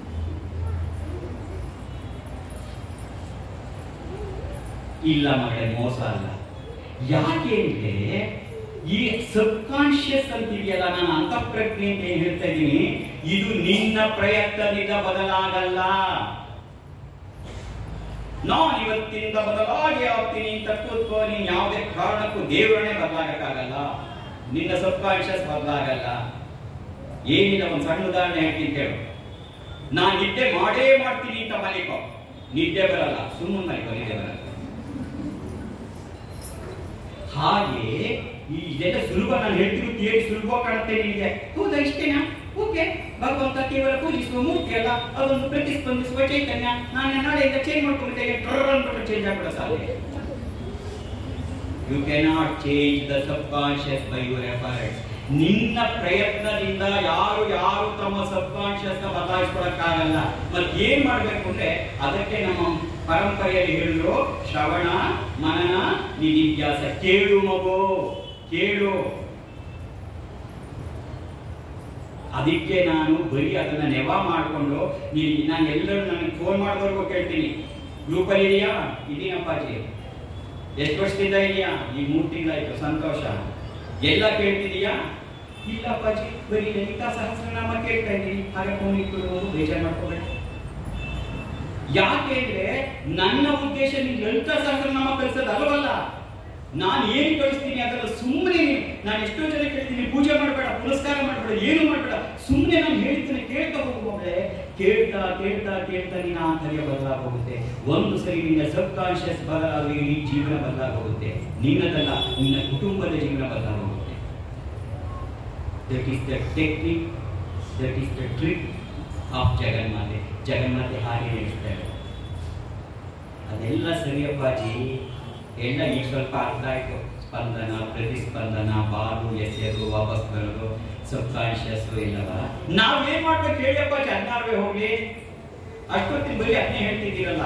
ಇಲ್ಲ ಮಗಳೇ ಮೋಸ ಅಲ್ಲ ಯಾಕೆ ಅಂದ್ರೆ ಈ ಸಬ್ ಕಾನ್ಶಿಯಸ್ ಅಂತಿದೆಯಲ್ಲ ನಾನು ಅಂತಃಪ್ರಜ್ಞೆ ಅಂತ ಏನ್ ಹೇಳ್ತಾ ಇದ್ದೀನಿ ಇದು ನಿನ್ನ ಪ್ರಯತ್ನದಿಂದ ಬದಲಾಗಲ್ಲ ನಾನು ಇವತ್ತಿಂದ ಬದಲಾಗಿ ಆಗ್ತೀನಿ ಅಂತ ಕೂತ್ಕೋ ನೀನ್ ಯಾವುದೇ ಕಾರಣಕ್ಕೂ ದೇವರನ್ನೇ ಬದಲಾಗಕ್ಕಾಗಲ್ಲ ನಿನ್ನ ಸಬ್ ಕಾನ್ಶಿಯಸ್ ಬದಲಾಗಲ್ಲ ಏನಿಲ್ಲ ಒಂದು ಸಣ್ಣ ಉದಾಹರಣೆ ಹೇಳ್ತೀನಿ ಕೇಳು ನಾನು ನಿದ್ದೆ ಮಾಡೇ ಮಾಡ್ತೀನಿ ಅಂತ ಮಲಿಕೋ ನಿದ್ದೆ ಬರಲ್ಲ ಸುಮ್ಮನೆ ಮಲಿಕೋ ನಿದ್ದೆ ಬರಲ್ಲ ಹಾಗೆ ಈ ಇದೆಲ್ಲ ಸುಲಭ ನಾನು ಹೇಳ್ತೀನಿ ಥಿಯರಿ ಸುಲಭ ಕಾಣುತ್ತೆ ನಿನಗೆ ಹೌದಾ ಇಷ್ಟೇನಾ ಓಕೆ ಭಗವಂತ ಕೇವಲ ಪೂಜಿಸುವ ಮೂರ್ತಿ ಅಲ್ಲ ಅದೊಂದು ಪ್ರತಿಸ್ಪಂದಿಸುವ ಚೈತನ್ಯ ನಾನು ನಾಳೆಯಿಂದ ಚೇಂಜ್ ಮಾಡ್ಕೊಂಡಿದ್ದೇನೆ ಅಂದ್ಬಿಟ್ಟು ಚೇಂಜ್ ಆಗ್ಬಿಡ ಸಾಧ್ಯ you cannot change the subconscious by your efforts ನಿನ್ನ ಪ್ರಯತ್ನದಿಂದ ಯಾರು ಯಾರು ತಮ್ಮ ಸಬ್ ಕಾನ್ಶಿಯಸ್ ಬದಲಾಯಿಸ್ಕೊಳಕ್ಕಾಗಲ್ಲ ಮತ್ತೆ ಏನ್ ಮಾಡ್ಬೇಕು ಅಂದ್ರೆ ಅದಕ್ಕೆ ನಮ್ಮ ಪರಂಪರೆಯಲ್ಲಿ ಹೇಳಿದ್ರು ಶ್ರವಣ ಮನನ ನಿಧಿಧ್ಯಾಸ ಕೇಳು ಮಗು ಕೇಳು ಅದಕ್ಕೆ ನಾನು ಬರೀ ಅದನ್ನ ನೆವ ಮಾಡಿಕೊಂಡು ನೀನು ನಾನು ಎಲ್ಲರೂ ನನಗೆ ಫೋನ್ ಮಾಡೋವರೆಗೂ ಕೇಳ್ತೀನಿ ಗ್ರೂಪಲ್ಲಿ ಇದೆಯಾ ಇದೀನಪ್ಪಾಜಿ ಎಷ್ಟು ವರ್ಷದಿಂದ ಇದೆಯಾ ಈ ಮೂರು ತಿಂಗಳಾಯ್ತು ಸಂತೋಷ ಎಲ್ಲ ಕೇಳ್ತಿದೀಯಾ ಇಲ್ಲ ಅಪ್ಪಾಜಿ ಬರೀ ಲಲಿತಾ ಸಹಸ್ರನಾಮ ಕೇಳ್ತಾ ಇದ್ದೀನಿ ಹಾಗೆ ಫೋನ್ ಇಟ್ಬಿಡ್ಬೋದು ಬೇಜಾರು ಮಾಡ್ಕೋಬೇಡ ಯಾಕೆ ಅಂದ್ರೆ ನನ್ನ ಉದ್ದೇಶ ನೀನು ಲಲಿತಾ ಸಹಸ್ರನಾಮ ಕಲಿಸೋದು ಅಲ್ವಲ್ಲ ನಾನು ಏನು ಕಳಿಸ್ತೀನಿ ಅದನ್ನ ಸುಮ್ಮನೆ ನಾನು ಎಷ್ಟೋ ಜನ ಕೇಳ್ತೀನಿ ಪೂಜೆ ಮಾಡಬೇಡ ಪುರಸ್ಕಾರ ಮಾಡಬೇಡ ಏನು ಮಾಡಬೇಡ ಸುಮ್ಮನೆ ನಾನು ಹೇಳ್ತೀನಿ ಕೇಳ್ತಾ ಹೋಗುವಾಗಲೇ ಕೇಳ್ತಾ ಕೇಳ್ತಾ ಕೇಳ್ತಾ ನಿನ್ನ ಆಂತರ್ಯ ಬದಲಾಗೋಗುತ್ತೆ ಒಂದು ಸರಿ ನಿನ್ನ ಸಬ್ ಕಾನ್ಶಿಯಸ್ ಬದಲಾಗಿ ಇಡೀ ಜೀವನ ಬದಲಾಗೋಗುತ್ತೆ ನಿನ್ನದಲ್ಲ ನಿನ್ನ ಕುಟುಂಬದ ಜೀವನ ಬದಲಾಗೋಗುತ್ತೆ that is the technique that is the trick of Jaganmate Jaganmate ಹಾಗೆ ನಡೆಸ್ತಾರೆ ಅದೆಲ್ಲ ಸರಿಯಪ್ಪಾಜಿ ಎಲ್ಲ ಈಗ ಸ್ವಲ್ಪ ಅರ್ಥ ಆಯ್ತು ಸ್ಪಂದನ ಪ್ರತಿಸ್ಪಂದನ ಬಾಲು ಎಸೆಯೋದು ವಾಪಸ್ ಬರೋದು ಸಬ್ ಕಾನ್ಶಿಯಸ್ ಇಲ್ಲವ ನಾವೇನ್ ಮಾಡ್ಬೇಕು ಹೇಳಿಯಪ್ಪ ಹದಿನಾರುವೆ ಹೋಗ್ಲಿ ಅಷ್ಟೊತ್ತಿನ ಬರೀ ಅದನ್ನೇ ಹೇಳ್ತಿದ್ದೀರಲ್ಲ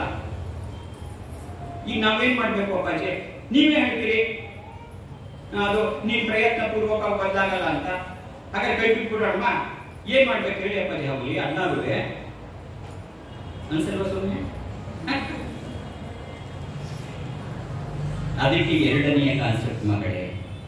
ಈಗ ನಾವೇನ್ ಮಾಡ್ಬೇಕು ಅಪ್ಪಾಜಿ ನೀವೇ ಹೇಳ್ತೀರಿ ಅದು ನೀನ್ ಪ್ರಯತ್ನ ಪೂರ್ವಕ ಬದಲಾಗಲ್ಲ ಅಂತ ಹಾಗಾದ್ರೆ ಕೈ ಬಿಟ್ಬಿಡೋಣ ಏನ್ ಮಾಡ್ಬೇಕು ಹೇಳಿ ಅಪ್ಪಾಜಿ ಹೋಗ್ಲಿ ಹದಿನಾರುವೆ ಅನ್ಸಲ್ವಾ ಸುಮ್ಮನೆ ಅದಕ್ಕೆ ಎರಡನೆಯ ಕಾನ್ಸೆಪ್ಟ್ ಮಗಳೇ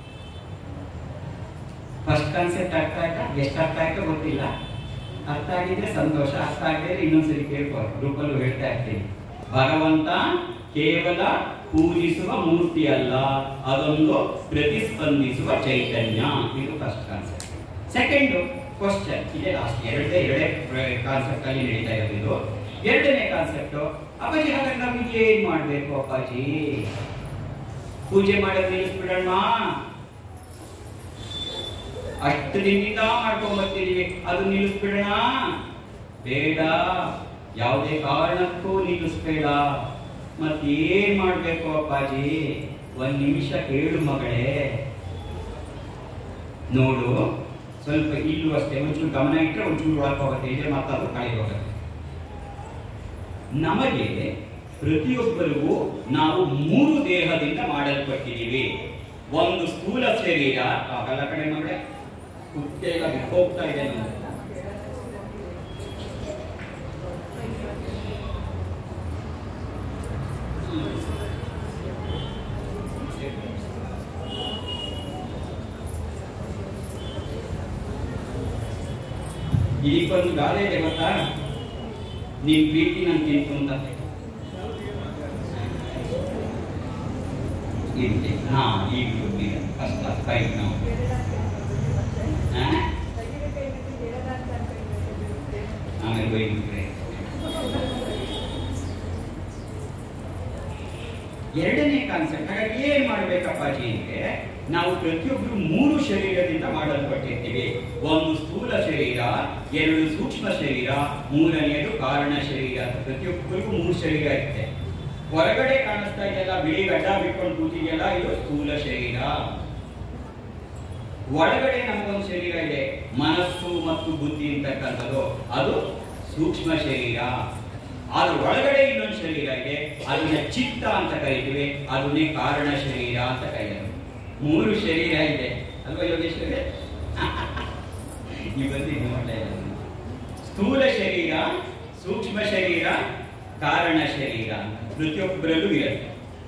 ಫಸ್ಟ್ ಕಾನ್ಸೆಪ್ಟ್ ಅರ್ಥ ಆಯ್ತಾ ಎಷ್ಟು ಅರ್ಥ ಆಯ್ತೋ ಗೊತ್ತಿಲ್ಲ ಅರ್ಥ ಆಗಿದ್ರೆ ಸಂತೋಷ ಅರ್ಥ ಆಗಿದ್ರೆ ಇನ್ನೊಂದ್ಸರಿ ಕೇಳ್ಕೊ ಗ್ರೂಪಲ್ಲೂ ಹೇಳ್ತಾ ಇರ್ತೀನಿ ಭಗವಂತ ಕೇವಲ ಪೂಜಿಸುವ ಮೂರ್ತಿ ಅಲ್ಲ ಅದೊಂದು ಪ್ರತಿಸ್ಪಂದಿಸುವ ಚೈತನ್ಯ ಇದು ಫಸ್ಟ್ ಕಾನ್ಸೆಪ್ಟ್ ಸೆಕೆಂಡ್ ಕ್ವಶನ್ ಇದೇ ಲಾಸ್ಟ್ ಎರಡೇ ಎರಡೇ ಕಾನ್ಸೆಪ್ಟ್ ಅಲ್ಲಿ ನಡೀತಾ ಇರೋದು ಇದು ಎರಡನೇ ಕಾನ್ಸೆಪ್ಟ್ ಅಪ್ಪಾಜಿ ಹಾಗಾದ್ರೆ ನಮಗೆ ಏನ್ ಮಾಡ್ಬೇಕು ಅಪ್ಪಾಜಿ ಪೂಜೆ ಮಾಡೋದು ನಿಲ್ಲಿಸ್ಬಿಡೋಣ ಅಷ್ಟು ದಿನದಿಂದ ಮಾಡ್ಕೊಂಡ್ ಬರ್ತಿದೀವಿ ಅದು ನಿಲ್ಲಿಸ್ಬಿಡೋಣ ಬೇಡ ಯಾವುದೇ ಕಾರಣಕ್ಕೂ ನಿಲ್ಲಿಸ್ಬೇಡ ಮತ್ತೆ ಏನ್ ಮಾಡ್ಬೇಕು ಅಪ್ಪಾಜಿ ಒಂದ್ ನಿಮಿಷ ಕೇಳು ಮಗಳೇ ನೋಡು ಸ್ವಲ್ಪ ಇಲ್ಲೂ ಅಷ್ಟೇ ಒಂಚೂರು ಗಮನ ಇಟ್ಟರೆ ಒಂಚೂರು ಒಳಗೆ ಹೋಗುತ್ತೆ ಇದೆ ಮತ್ತದು ಕಳೆದು ಹೋಗುತ್ತೆ ನಮಗೆ ಪ್ರತಿಯೊಬ್ಬರಿಗೂ ನಾವು ಮೂರು ದೇಹದಿಂದ ಮಾಡಲ್ಪಟ್ಟಿದ್ದೀವಿ ಒಂದು ಸ್ಥೂಲ ಶರೀರ ಆಗಲ್ಲ ಕಡೆ ಮಗಳೇ ಕುತ್ತೆ ಎಲ್ಲ ಹೋಗ್ತಾ ಇದೆ ನಮ್ಗೆ. ಇದಕ್ಕೊಂದು ಗಾದೆ ಇದೆ ಗೊತ್ತಾ ನೀನ್ ಪ್ರೀತಿ ನನ್ ತಿಂತು ಅಂತ ಇದೆ ಹಾ ಈಗ ಗೊತ್ತಿದೆ ಫಸ್ಟ್ ಕ್ಲಾಸ್ ಫೈವ್ ನಾವು ಆಮೇಲೆ ಬೈಬಿಟ್ರೆ ಎರಡನೇ ಕಾನ್ಸೆಪ್ಟ್ ಹಾಗಾಗಿ ಏನ್ ಮಾಡ್ಬೇಕಪ್ಪಾಜಿ ಅಂದ್ರೆ ನಾವು ಪ್ರತಿಯೊಬ್ಬರು ಮೂರು ಶರೀರದಿಂದ ಮಾಡಲ್ಪಟ್ಟಿರ್ತೀವಿ ಒಂದು ಸ್ಥೂಲ ಶರೀರ ಎರಡು ಸೂಕ್ಷ್ಮ ಶರೀರ ಮೂರನೆಯದು ಕಾರಣ ಶರೀರ ಅಂತ ಪ್ರತಿಯೊಬ್ಬರಿಗೂ ಮೂರು ಶರೀರ ಇರುತ್ತೆ ಹೊರಗಡೆ ಕಾಣಿಸ್ತಾ ಇದೆಯಲ್ಲ ಬಿಳಿ ಗಡ್ಡ ಬಿಟ್ಕೊಂಡು ಕೂತಿದೆಯಲ್ಲ ಇದು ಸ್ಥೂಲ ಶರೀರ ಒಳಗಡೆ ನಮಗೊಂದು ಶರೀರ ಇದೆ ಮನಸ್ಸು ಮತ್ತು ಬುದ್ಧಿ ಅಂತಕ್ಕಂಥದ್ದು ಅದು ಸೂಕ್ಷ್ಮ ಶರೀರ ಆದ್ರೆ ಒಳಗಡೆ ಇನ್ನೊಂದು ಶರೀರ ಇದೆ ಅದನ್ನ ಚಿತ್ತ ಅಂತ ಕರಿತೀವಿ ಅದನ್ನೇ ಕಾರಣ ಶರೀರ ಅಂತ ಕರೀತಾರೆ ಮೂರು ಶರೀರ ಇದೆ ಅಲ್ವಾ ಯೋಗೇಶ್ವರ ನೀವು ಬಂದು ನೋಡ್ತಾ ಇದ್ದಾರೆ ಸ್ಥೂಲ ಶರೀರ ಸೂಕ್ಷ್ಮ ಶರೀರ ಕಾರಣ ಶರೀರ ಅಂತ ಪ್ರತಿಯೊಬ್ಬರಲ್ಲೂ ಇರುತ್ತೆ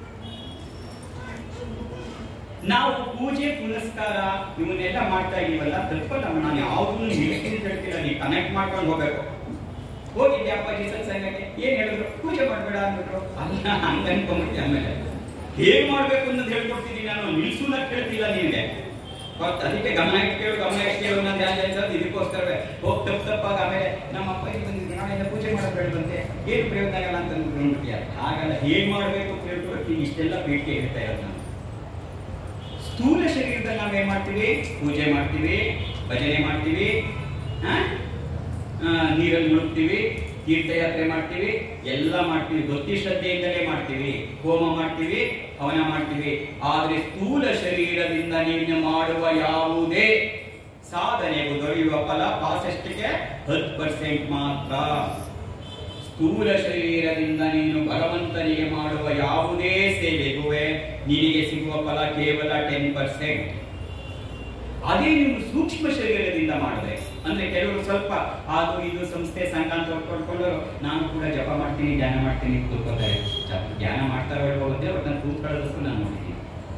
ನಾವು ಪೂಜೆ ಪುನಸ್ಕಾರ ಇವನ್ನೆಲ್ಲ ಮಾಡ್ತಾ ಇದೀವಲ್ಲ ತಪ್ಪಲ್ಲ ನಾನು ಯಾವುದನ್ನು ನಿಲ್ಲಿಸಿ ಹೇಳ್ತಿಲ್ಲ ನೀವು ಕನೆಕ್ಟ್ ಮಾಡ್ಕೊಂಡು ಹೋಗ್ಬೇಕು ಹೋಗಿದ್ದೆ ಅಪ್ಪಾಜಿ ಸತ್ಸಂಗಕ್ಕೆ ಏನ್ ಹೇಳಿದ್ರು ಪೂಜೆ ಮಾಡ್ಬೇಡ ಅಂದ್ಬಿಟ್ರು ಅಲ್ಲ ಹಂಗ ಅನ್ಕೊಂಡ್ಬಿಟ್ಟೆ ಆಮೇಲೆ ಹೇಗ್ ಮಾಡ್ಬೇಕು ಅನ್ನೋದು ಹೇಳ್ಕೊಡ್ತೀನಿ ನಾನು ನಿಲ್ಸುನ ಕೇಳ್ತಿಲ್ಲ ನಿನ್ಗೆ ಗೊತ್ತ್ ಅದಕ್ಕೆ ಗಮನ ಇಟ್ಟು ಕೇಳು ಗಮನ ಇಟ್ಟು ಕೇಳು ಅನ್ನೋದು ಯಾಕೆ ಅಂತ ಇದಕ್ಕೋಸ್ಕರವೇ ಹೋಗ್ ತಪ್ಪು ತಪ್ಪಾಗ ಆಮೇಲೆ ನಮ್ಮ ಅಪ್ಪಾಜಿ ಬಂದಿದ್ರು ನಾಳೆಯಿಂದ ಪೂಜೆ ಮಾಡಬೇಡಂತೆ ಏನು ಪ್ರಯೋಜನ ಆಗಲ್ಲ ಅಂತ ಅಂದ್ಕೊಂಡ್ಬಿಟ್ಟಿಯ ಹಾಗಲ್ಲ ಹೇಗ್ ಮಾಡ್ಬೇಕು ಅಂತ ಹೇಳ್ಕೊಡ್ತೀನಿ ಇಷ್ಟೆಲ್ಲ ಪೀಠಿಗೆ ಹೇಳ್ತಾ ಇರೋದು ನಾನು ಸ್ಥೂಲ ಶರೀರದಲ್ಲಿ ನಾವೇನ್ ಮಾಡ್ತೀವಿ ಪೂಜೆ ಮಾಡ್ತೀವಿ ಭಜನೆ ಮಾಡ್ತೀವಿ ಆ? ಆ, ನೀರಲ್ಲಿ ಮುಳುಗ್ತೀವಿ ತೀರ್ಥಯಾತ್ರೆ ಮಾಡ್ತೀವಿ ಎಲ್ಲ ಮಾಡ್ತೀವಿ ಭಕ್ತಿ ಶ್ರದ್ಧೆಯಿಂದಲೇ ಮಾಡ್ತೀವಿ ಹೋಮ ಮಾಡ್ತೀವಿ ಹವನ ಮಾಡ್ತೀವಿ ಆದ್ರೆ ಸ್ಥೂಲ ಶರೀರದಿಂದ ನೀನು ಮಾಡುವ ಯಾವುದೇ ಸಾಧನೆಗೂ ದೊರೆಯುವ ಫಲ ಪಾಸೆಸ್ಟ್ಗೆ ಹತ್ತು ಪರ್ಸೆಂಟ್ ಮಾತ್ರ ಸ್ಥೂಲ ಶರೀರದಿಂದ ನೀನು ಭಗವಂತನಿಗೆ ಮಾಡುವ ಯಾವುದೇ ಸೇವೆಗೂ ನಿನಗೆ ಸಿಗುವ ಫಲ ಕೇವಲ ಟೆನ್ ಪರ್ಸೆಂಟ್ ಅದೇ ನೀವು ಸೂಕ್ಷ್ಮ ಶರೀರದಿಂದ ಮಾಡಿದ್ರೆ ಅಂದ್ರೆ ಕೆಲವರು ಸ್ವಲ್ಪ ಅದು ಇದು ಸಂಸ್ಥೆ ಸಂಘ ಅಂತ ಹೊಡ್ಕೊಂಡು ನಾನು ಕೂಡ ಜಪ ಮಾಡ್ತೀನಿ ಧ್ಯಾನ ಮಾಡ್ತೀನಿ ಕೂತ್ಕೋತಾರೆ ಜಪ ಧ್ಯಾನ ಮಾಡ್ತಾರೋ ಇಲ್ವೋ ಗೊತ್ತಿಲ್ಲ ಬಟ್ ನಾನು ಕೂತ್ಕೊಳ್ಳೋದಕ್ಕೂ ನಾನು ನೋಡಿದ್ದೀನಿ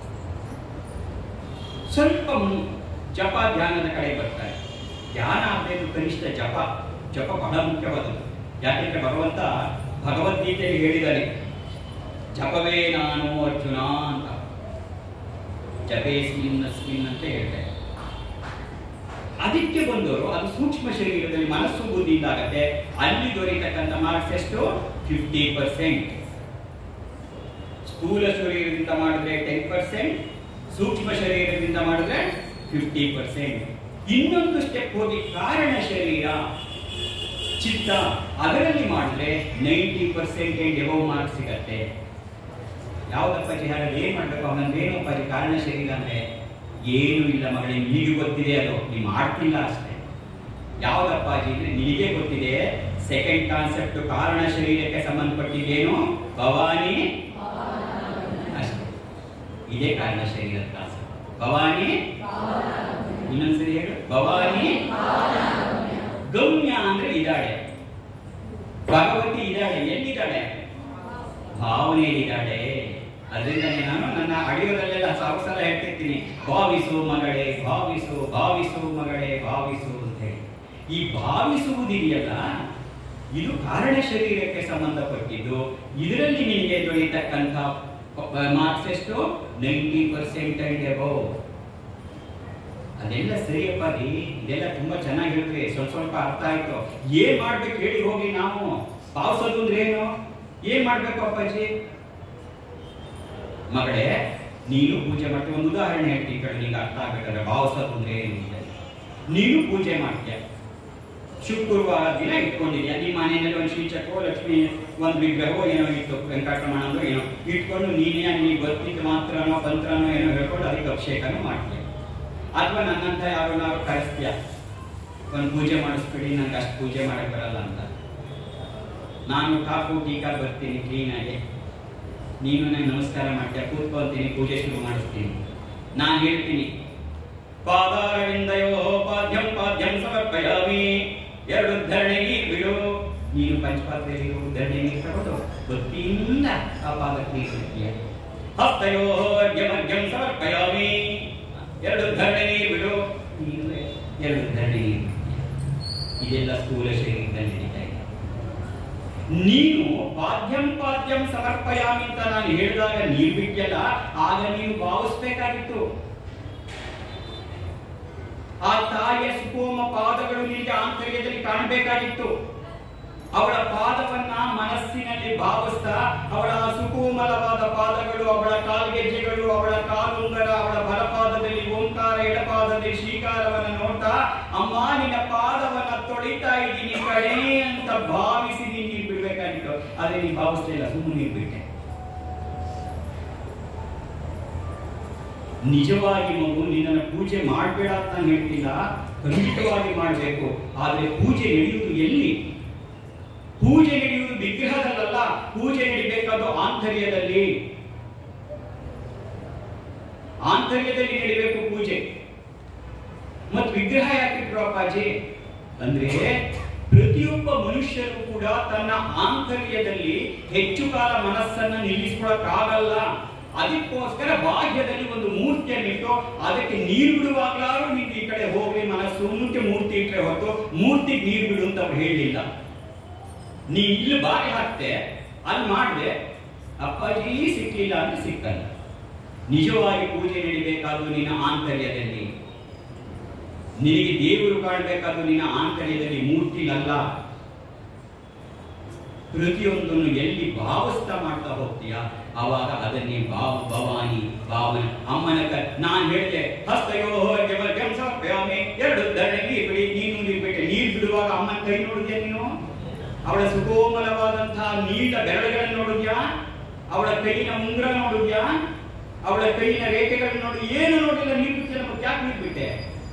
ಸ್ವಲ್ಪ ಮುನ್- ಜಪ ಧ್ಯಾನದ ಕಡೆ ಬರ್ತಾರೆ ಧ್ಯಾನ ಆಗಬೇಕು ಕನಿಷ್ಠ ಜಪ ಜಪ ಬಹಳ ಮುಖ್ಯವಾದದ್ದು ಯಾಕೆಂದ್ರೆ ಭಗವಂತ ಭಗವದ್ಗೀತೆಯಲ್ಲಿ ಹೇಳಿದ್ದಾನೆ ಜಪವೇ ನಾನು ಅರ್ಜುನ ಅಂತ ಜಪೇಸ್ಮಿನ್ ಅಸ್ಮಿನ್ ಅಂತ ಹೇಳ್ತಾರೆ ಅದಕ್ಕೆ ಬಂದವರು ಅದು ಸೂಕ್ಷ್ಮ ಶರೀರದಲ್ಲಿ ಮನಸ್ಸು ಬುದ್ಧಿಯಿಂದ ಆಗತ್ತೆ ಅಲ್ಲಿ ದೊರೆಯತಕ್ಕಂಥ ಮಾರ್ಕ್ಸ್ ಎಷ್ಟು ಫಿಫ್ಟಿ ಪರ್ಸೆಂಟ್ ಸ್ಥೂಲ ಶರೀರದಿಂದ ಮಾಡಿದ್ರೆ ಟೆನ್ ಪರ್ಸೆಂಟ್ ಸೂಕ್ಷ್ಮ ಶರೀರದಿಂದ ಮಾಡಿದ್ರೆ ಫಿಫ್ಟಿ ಪರ್ಸೆಂಟ್ ಇನ್ನೊಂದು ಸ್ಟೆಪ್ ಹೋಗಿ ಕಾರಣ ಶರೀರ ಚಿತ್ತ ಅದರಲ್ಲಿ ಮಾಡಿದ್ರೆ ನೈಂಟಿ ಪರ್ಸೆಂಟ್ ಎಬವ್ ಮಾರ್ಕ್ಸ್ ಸಿಗತ್ತೆ ಯಾವ್ದಪ್ಪ ಜಿಹಾರ ಏನ್ ಮಾಡ್ಬೇಕು ಅವನಂದ್ರೆ ಏನಪ್ಪ ಇದು ಕಾರಣ ಶರೀರ ಅಂದ್ರೆ ಏನು ಇಲ್ಲ ಮಗಳೇ ನಿನಗೆ ಗೊತ್ತಿದೆ ಅದು ನೀ ಮಾಡ್ತಿಲ್ಲ ಅಷ್ಟೇ ಯಾವ್ದಪ್ಪ ಅಜ್ಜಿ ಅಂದ್ರೆ ನಿನಗೆ ಗೊತ್ತಿದೆ ಸೆಕೆಂಡ್ ಕಾನ್ಸೆಪ್ಟ್ ಕಾರಣ ಶರೀರಕ್ಕೆ ಸಂಬಂಧಪಟ್ಟಿದ್ದೇನು ಭವಾನಿ ಅಷ್ಟೇ ಇದೇ ಕಾರಣ ಶರೀರದ ಕಾನ್ಸೆಪ್ಟ್ ಭವಾನಿ ಇನ್ನೊಂದ್ಸರಿ ಹೇಳು ಭವಾನಿ ಗಮ್ಯ ಅಂದ್ರೆ ಇದ್ದಾಳೆ ಭಗವತಿ ಇದ್ದಾಳೆ ಎಲ್ಲಿದ್ದಾಳೆ ಭಾವನೆಯಲ್ಲಿದ್ದಾಳೆ ಅದರಿಂದನೇ ನಾನು ನನ್ನ ಅಡಿಯೋದಲ್ಲೆಲ್ಲ ಸಾವಿರ ಸಲ ಹೇಳ್ತಿರ್ತೀನಿ ಭಾವಿಸು ಮಗಳೇ ಭಾವಿಸು ಭಾವಿಸು ಮಗಳೇ ಭಾವಿಸು ಅಂತ ಹೇಳಿ ಈ ಭಾವಿಸುವುದಿದೆಯಲ್ಲ ಇದು ಕಾರಣ ಶರೀರಕ್ಕೆ ಸಂಬಂಧಪಟ್ಟಿದ್ದು ಇದರಲ್ಲಿ ನಿನಗೆ ದೊರೆಯತಕ್ಕಂಥ ಮಾರ್ಕ್ಸ್ ಎಷ್ಟು ನೈಂಟಿ ಪರ್ಸೆಂಟ್ ಅಂಡ್ ಅಬೌವ್ ಅದೆಲ್ಲ ಸರಿಯಪ್ಪ ರೀ ಇದೆಲ್ಲ ತುಂಬಾ ಚೆನ್ನಾಗಿ ಹೇಳಿದ್ರಿ ಸ್ವಲ್ಪ ಸ್ವಲ್ಪ ಅರ್ಥ ಆಯ್ತು ಏನ್ ಮಾಡ್ಬೇಕು ಹೇಳಿ ಹೋಗಿ ನಾವು ಪಾವಸೋದು ಅಂದ್ರೆ ಏನು ಏನ್ ಮಾಡ್ಬೇಕು ಅಪ್ಪಾಜಿ ಮಗಳೇ ನೀನು ಪೂಜೆ ಮಾಡ್ತೀಯ ಒಂದು ಉದಾಹರಣೆ ಹೇಳ್ತೀನಿ ಕೇಳಿ ನಿಂಗೆ ಅರ್ಥ ಆಗ್ಬೇಕಾದ್ರೆ ಭಾವಸೋದು ಅಂದ್ರೆ ಏನು ಅಂತ. ನೀನು ಪೂಜೆ ಮಾಡ್ತೀಯ ಶುಕ್ರವಾರ ದಿನ ಇಟ್ಕೊಂಡಿದ್ಯಾ ನಿಮ್ಮ ಮನೆಯಲ್ಲಿ ಒಂದು ಶ್ರೀಚಕ್ರೋ ಲಕ್ಷ್ಮಿ ಒಂದು ವಿಗ್ರಹವೋ ಏನೋ ಇತ್ತು ವೆಂಕಟರಮಣ ಅಂದ್ರೆ ಏನೋ ಇಟ್ಕೊಂಡು ನೀನೇ ನೀನು ಗೊತ್ತಿದ್ದು ಮಾತ್ರನೋ ತಂತ್ರನೋ ಏನೋ ಹೇಳ್ಕೊಂಡು ಅದಕ್ಕೆ ಅಭಿಷೇಕನೂ ಮಾಡ್ತೀಯ ಅಥವಾ ನನ್ನಂತ ಯಾರನ್ನಾರು ಕರೆಸ್ತೀಯ ಒಂದು ಪೂಜೆ ಮಾಡಿಸ್ಬಿಡಿ ನಂಗೆ ಅಷ್ಟು ಪೂಜೆ ಮಾಡಕ್ ಬರಲ್ಲ ಅಂತ ನಾನು ಕಾಪು ಟೀಕಾ ಬರ್ತೀನಿ ಕ್ಲೀನಾಗಿ ನೀನು ನಂಗೆ ನಮಸ್ಕಾರ ಮಾಡ್ತೀಯ ಕೂತ್ಕೊಳ್ತೀನಿ ಪೂಜೆ ಶುರು ಮಾಡಿಸ್ತೀನಿ ನಾನು ಹೇಳ್ತೀನಿ ಪಾದಾರವಿಂದಯೋ ಪಾದ್ಯಂ ಪಾದ್ಯಂ ಸಮರ್ಪಯಾಮಿ ಎರಡು ಧರಣಿ ನೀರು ಬಿಡು ನೀನು ಪಂಚಪಾತ್ರೆಯಲ್ಲಿ ಧರಣಿ ನೀರು ತಗೊಂಡು ಭಕ್ತಿಯಿಂದ ಆ ಪಾದಕ್ಕೆ ನೀರು ಬಿಡ್ತೀಯ ಹಸ್ತಯೋ ಅರ್ಘ್ಯಮರ್ಘ್ಯಂ ಸಮರ್ಪಯಾಮಿ ಎರಡು ಧರಣಿ ನೀರು ಬಿಡು ನೀನು ಎರಡು ಧರಣಿ ನೀರು ಬಿಡ್ತೀಯ ಇದೆಲ್ಲ ಸ್ಥೂಲ ಶರೀರದಲ್ಲಿ ನಡೀತಾ ಇದೆ ನೀನು ಪಾದ್ಯಂ ಪಾದ್ಯಂ ಸಮರ್ಪಯಾಮಿ ಅಂತ ನಾನು ಹೇಳಿದಾಗ ನೀರು ಬಿಟ್ಟಲ್ಲ ಆಗ ನೀನು ಭಾವಿಸ್ಬೇಕಾಗಿತ್ತು ಆ ತಾಯಿಯ ಸುಕೋಮ ಪಾದಗಳು ನಿನಗೆ ಆಂತರ್ಯದಲ್ಲಿ ಕಾಣಬೇಕಾಗಿತ್ತು ಅವಳ ಪಾದವನ್ನ ಮನಸ್ಸಿನಲ್ಲಿ ಭಾವಿಸ್ತಾ ಅವಳ ಸುಕೋಮಲವಾದ ಪಾದಗಳು ಅವಳ ಕಾಲ್ಗೆಜ್ಜೆಗಳು ಅವಳ ಕಾಲುಂಗರ ಅವಳ ಬಲಪಾದದಲ್ಲಿ ಓಂಕಾರ ಎಡಪಾದದಲ್ಲಿ ಶ್ರೀಕಾರವನ್ನ ನೋಡ್ತಾ ಅಮ್ಮ ನಿನ್ನ ಪಾದವನ್ನ ತೊಳಿತಾ ಇದ್ದೀನಿ ಕಣೆ ಅಂತ ಭಾವಿಸಿ ನೀನು ನೀರು ಬಿಡ್ಬೇಕಾಗಿತ್ತು ಆದ್ರೆ ನೀನು ಭಾವಿಸ್ಲಿಲ್ಲ ಸುಮ್ಮನೆ ನೀರು ಬಿಟ್ಟೆ ನಿಜವಾಗಿ ಮಗು ನಿನ್ನನ್ನು ಪೂಜೆ ಮಾಡಬೇಡ ಅಂತ ನಾನು ಹೇಳ್ತಿಲ್ಲ ಖಂಡಿತವಾಗಿ ಮಾಡಬೇಕು ಆದ್ರೆ ಪೂಜೆ ನಡೆಯುವುದು ಎಲ್ಲಿ ಪೂಜೆ ನಡೆಯುವುದು ವಿಗ್ರಹದಲ್ಲ ಪೂಜೆ ನಡಿಬೇಕಾದ್ದು ಆಂತರ್ಯದಲ್ಲಿ ಆಂತರ್ಯದಲ್ಲಿ ನಡಿಬೇಕು ಪೂಜೆ ಮತ್ತು ವಿಗ್ರಹ ಯಾಕಿಟ್ರು ಅಪ್ಪಾಜಿ ಅಂದ್ರೆ ಪ್ರತಿಯೊಬ್ಬ ಮನುಷ್ಯರು ಕೂಡ ತನ್ನ ಆಂತರ್ಯದಲ್ಲಿ ಹೆಚ್ಚು ಕಾಲ ಮನಸ್ಸನ್ನ ನಿಲ್ಲಿಸ್ಕೊಳಕ್ಕಾಗಲ್ಲ ಅದಕ್ಕೋಸ್ಕರ ಬಾಹ್ಯದಲ್ಲಿ ಒಂದು ಮೂರ್ತಿಯನ್ನಿಟ್ಟು ಅದಕ್ಕೆ ನೀರು ಬಿಡುವಾಗ್ಲಾರು ನೀವು ಈ ಕಡೆ ಹೋಗ್ಲಿ ಮನಸ್ಸು ಮುಂಚೆ ಮೂರ್ತಿ ಇಟ್ಟರೆ ಹೊರತು ಮೂರ್ತಿಗೆ ನೀರು ಬಿಡು ಅಂತ ಅವ್ರು ಹೇಳಿಲ್ಲ ನೀ ಇಲ್ಲಿ ಬಾರಿ ಹಾಕ್ತೆ ಅಲ್ಲಿ ಮಾಡಿದೆ ಅಪ್ಪಾಜಿ ಸಿಕ್ಲಿಲ್ಲ ಅಂದ್ರೆ ಸಿಕ್ಕಲ್ಲ ನಿಜವಾಗಿ ಪೂಜೆ ನಡಿಬೇಕಾದ್ರು ನಿನ್ನ ಆಂತರ್ಯದಲ್ಲಿ ನಿನಗೆ ದೇವರು ಕಾಣಬೇಕಾದ್ರು ನಿನ್ನ ಆಂತರ್ಯದಲ್ಲಿ ಮೂರ್ತಿಲಲ್ಲ ಪ್ರತಿಯೊಂದನ್ನು ಎಲ್ಲಿ ಭಾವಿಸ್ತಾ ಮಾಡ್ತಾ ಹೋಗ್ತೀಯ ಅವಾಗ ಅದನ್ನೇ ಭಾವ ಭವಾನಿ ಭಾವನ ಅಮ್ಮನ ಕ ನಾನು ಹೇಳಿದೆ ಹಸ್ತಯೋ ಜವರ್ಗಂ ಸಮರ್ಪಯಾಮಿ ಎರಡು ದಂಡೆ ನೀರು ಬಿಡಿ ನೀನು ನೀರು ಬಿಟ್ಟೆ ನೀರು ಬಿಡುವಾಗ ಅಮ್ಮನ ಕೈ ನೋಡಿದ್ಯಾ ನೀನು ಅವಳ ಸುಕೋಮಲವಾದಂತಹ ನೀಟ ಬೆರಳುಗಳನ್ನು ನೋಡಿದ್ಯಾ ಅವಳ ಕೈಯಿನ ಉಂಗುರ ನೋಡಿದ್ಯಾ ಅವಳ ಕೈಯಿನ ರೇಖೆಗಳನ್ನು ನೋಡಿ ಏನು ನೋಡಿಲ್ಲ ನೀರು ಬಿಟ್ಟಿಲ್ಲ ಮತ್ತೆ ಯಾಕೆ ನೀರು ಬಿಟ್ಟೆ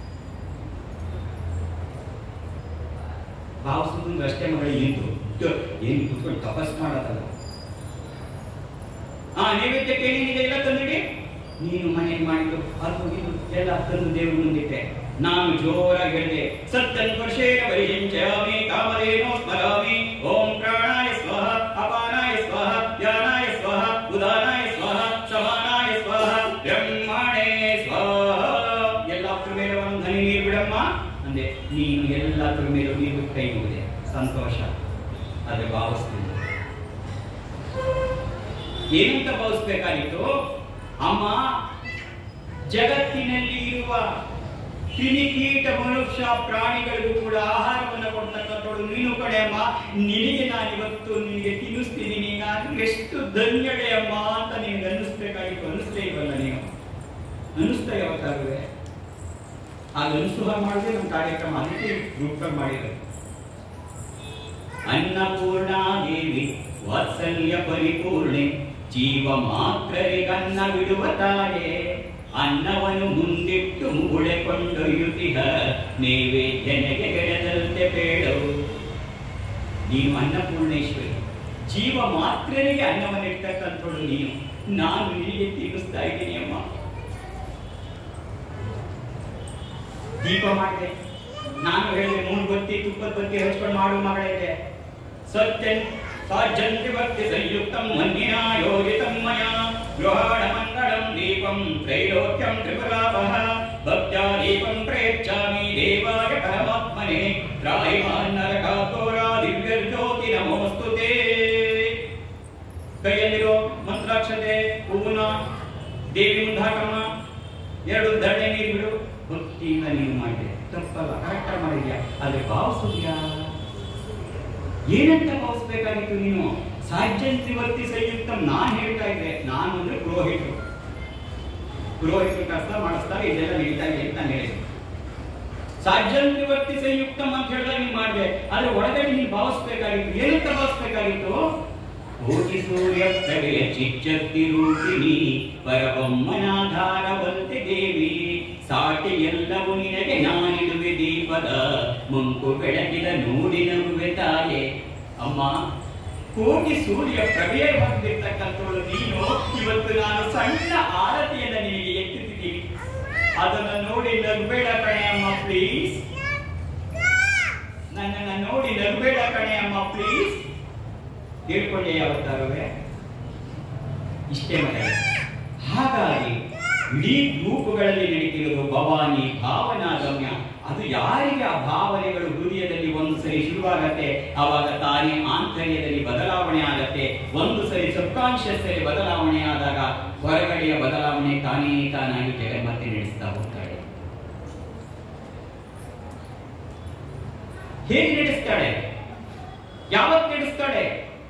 ಭಾವಿಸುವುದು ಅಷ್ಟೇ ಮಗಳು ನಿಂತು ಏನು ಕುತ್ಕೊಂಡು ತಪಸ್ ಮಾಡೋದಲ್ಲ ಆ ನೈವೇದ್ಯಕ್ಕೆ ಏನೇನಿದೆ ಎಲ್ಲ ತಂದಿಡಿ ನೀನು ಮನೆಯಲ್ಲಿ ಮಾಡಿದ್ದು ಅದು ಇದು ಎಲ್ಲ ತಂದು ದೇವ್ರ ಮುಂದಿಟ್ಟೆ ನಾನು ಜೋರಾಗಿ ಹೇಳಿದೆ ಸತ್ತನ್ ವರ್ಷೇನ ಪರಿಹಿಂಚಾಮಿ ಕಾಮಧೇನೋ ಸ್ಮರಾಮಿ ಓಂ ಪ್ರಾಣಾಯ ಸ್ವಹ ಅಪಾನಾಯ ಸ್ವಹ ಧ್ಯಾನಾಯ ಸ್ವಹ ಉದಾನಾಯ ಸ್ವಹ ಶಮಾನಾಯ ಸ್ವಹ ಬ್ರಹ್ಮಣೇ ಸ್ವಹ ಎಲ್ಲಾದ್ರ ಮೇಲೆ ಒಂದು ಹನಿ ನೀರು ಬಿಡಮ್ಮ ಅಂದೆ ನೀನು ಎಲ್ಲಾದ್ರ ಮೇಲೆ ನೀರು ಬಿಟ್ಟು ಕೈ ಮುಗಿದೆ ಸಂತೋಷ ಅದೇ ಭಾವಿಸ್ತೀನಿ ಏನಂತ ಭಾವಿಸ್ಬೇಕಾಗಿತ್ತು ಅಮ್ಮ ಜಗತ್ತಿನಲ್ಲಿ ಇರುವ ಕ್ರಿಮಿಕೀಟ ಮನುಷ್ಯ ಪ್ರಾಣಿಗಳಿಗೂ ಕೂಡ ಆಹಾರವನ್ನು ಕೊಡ್ತಕ್ಕಂಥವಳು ನೀನು ಕಡೆ ಅಮ್ಮ ನಿನಗೆ ನಾನು ಇವತ್ತು ನಿನಗೆ ತಿನ್ನಿಸ್ತೀನಿ ನಾನು ಎಷ್ಟು ಧನ್ಯಳೆ ಅಮ್ಮ ಅಂತ ನಿನಗೆ ಅನ್ನಿಸ್ಬೇಕಾಗಿತ್ತು ಅನ್ನಿಸ್ತೇ ಇಲ್ವಲ್ಲ ನೀವು ಅನ್ನಿಸ್ತಾ ಯಾವತ್ತಾಗುವೆ ಆಗ ಅನುಸೂಹ ಮಾಡಿದ್ರೆ ನಮ್ಮ ಕಾರ್ಯಕ್ರಮ ಅದಕ್ಕೆ ಗ್ರೂಪ್ ಮಾಡಿರೋದು ಅನ್ನಪೂರ್ಣಾದೇವಿ ವಾತ್ಸಲ್ಯ ಪರಿಪೂರ್ಣೆ ಜೀವ ಮಾತ್ರರಿಗನ್ನ ಬಿಡುವ ತಾಯೇ ಅನ್ನವನ್ನು ಮುಂದಿಟ್ಟು ಮುಗುಳೆ ಕೊಂಡೊಯ್ಯುತ್ತಿಹ ನೈವೇದ್ಯನೆಗೆ ಗೆಡದಂತೆ ಬೇಡವು ನೀನು ಅನ್ನಪೂರ್ಣೇಶ್ವರಿ ಜೀವ ಮಾತ್ರರಿಗೆ ಅನ್ನವನ್ನು ಇಡ್ತಕ್ಕಂಥಳು ನೀನು ನಾನು ನಿನಗೆ ತಿನ್ನಿಸ್ತಾ ಇದ್ದೀನಿ ಅಮ್ಮ ದೀಪ ಮಾಡಿದೆ ನಾನು ಹೇಳಿದೆ ಮೂರು ಬತ್ತಿ ತುಪ್ಪದ ಬತ್ತಿ ಹಚ್ಕೊಂಡು ಮಾಡು ಮಗಳಿದೆ ಸತ್ಯನ್ ಸಾಜ್ಯಂತಿ ಭಕ್ತಿ ಸಂಯುಕ್ತಂ ಮನ್ಯಿನಾ ಯೋಜಿತಂ ಮಯಾ ಗೃಹಾಣ ಮಂಗಳಂ ದೀಪಂ ತ್ರೈಲೋಕ್ಯಂ ತ್ರಿಪುರಾಪಹ ಭಕ್ತ್ಯಾ ದೀಪಂ ಪ್ರಯಚ್ಛಾಮಿ ದೇವಾಯ ಪರಮಾತ್ಮನೆ ತ್ರಾಯಿಮಾನ್ ನರಕಾತೋರಾ ದಿವ್ಯಜ್ಯೋತಿ ನಮೋಸ್ತುತೇ ಕೈಯಲ್ಲಿರೋ ಮಂತ್ರಾಕ್ಷತೆ ಹೂವನ ದೇವಿ ಮುಂದಾಕಮ್ಮ ಎರಡು ದಂಡೆ ನೀರು ಬಿಡು ಭಕ್ತಿಯಿಂದ ನೀನು ಮಾಡಿದೆ ತಪ್ಪಲ್ಲ ಕರೆಕ್ಟ್ ಮಾಡಿದ್ಯಾ ಆದ್ರೆ ಭಾವಿಸಿದ್ಯಾ ಏನಂತ ಭಾವಿಸ್ಬೇಕಾಗಿತ್ತು ನೀನು ಸಾಜ್ಯನ್ ತ್ರಿವರ್ತಿ ಸಂಯುಕ್ತ ನಾನ್ ಹೇಳ್ತಾ ಇದ್ದೆ ನಾನು ಅಂದ್ರೆ ಪುರೋಹಿತರು ಪುರೋಹಿತರು ಕಷ್ಟ ಮಾಡಿಸ್ತಾರೆ ಇದೆಲ್ಲ ನಡೀತಾ ಇದೆ ಅಂತ ನಾನು ಹೇಳಿದೆ ಸಾಜ್ಯನ್ ತ್ರಿವರ್ತಿ ಸಂಯುಕ್ತಂ ಅಂತ ಹೇಳಿದಾಗ ನೀನು ಮಾಡಿದೆ ಆದ್ರೆ ಒಳಗಡೆ ನೀನು ಭಾವಿಸ್ಬೇಕಾಗಿತ್ತು ಏನಂತ ಭಾವಿಸ್ಬೇಕಾಗಿತ್ತು ಕೋಟಿ ಸೂರ್ಯ ಪ್ರಭೆಯ ಚಿಚ್ಚತ್ತಿ ರೂಪಿಣಿ ಪರಬೊಮ್ಮನಾಧಾರವಂತೆ ದೇವಿ ಸಾಟಿ ಎಲ್ಲವೂ ನಿನಗೆ ನಾನಿಡುವೆ ದೀಪದ ಮುಂಕು ಬೆಳಗಿದ ನೋಡಿ ನಗುವೆ ತಾಯೆ ಅಮ್ಮ ಕೋಟಿ ಸೂರ್ಯ ಪ್ರಭೆಯ ಹೊಂದಿರ್ತಕ್ಕಂಥವಳು ನೀನು ಇವತ್ತು ನಾನು ಸಣ್ಣ ಆರತಿಯನ್ನ ನಿನಗೆ ಎತ್ತುತ್ತಿದ್ದೀನಿ ಅದನ್ನ ನೋಡಿ ನಗಬೇಡ ಕಣೆ ಅಮ್ಮ ಪ್ಲೀಸ್ ನನ್ನನ್ನ ನೋಡಿ ನಗಬೇಡ ಕಣೆ ಅಮ್ಮ ಪ್ಲೀಸ್ ಹೇಳ್ಕೊಂಡೆ ಯಾವತ್ತಾರುವೆ ಇಷ್ಟೇ ಮಗ ಹಾಗಾಗಿ ಇಡೀ ಗ್ರೂಪುಗಳಲ್ಲಿ ನಡೀತಿರೋದು ಭವಾನಿ ಭಾವನಾ ಗಮ್ಯ ಅದು ಯಾರಿಗೆ ಆ ಭಾವನೆಗಳು ಹೃದಯದಲ್ಲಿ ಒಂದು ಸರಿ ಶುರುವಾಗತ್ತೆ ಆವಾಗ ತಾನೇ ಆಂತರ್ಯದಲ್ಲಿ ಬದಲಾವಣೆ ಆಗತ್ತೆ ಒಂದು ಸರಿ ಸಬ್ಕಾನ್ಶಿಯಸ್ ಅಲ್ಲಿ ಬದಲಾವಣೆ ಆದಾಗ ಹೊರಗಡೆಯ ಬದಲಾವಣೆ ತಾನೇ ತಾನಾಗಿ ಜಗನ್ಮತ್ತೆ ನಡೆಸ್ತಾ ಹೋಗ್ತಾಳೆ ಹೇಗೆ ನಡೆಸ್ತಾಳೆ ಯಾವತ್ತು ನಡೆಸ್ತಾಳೆ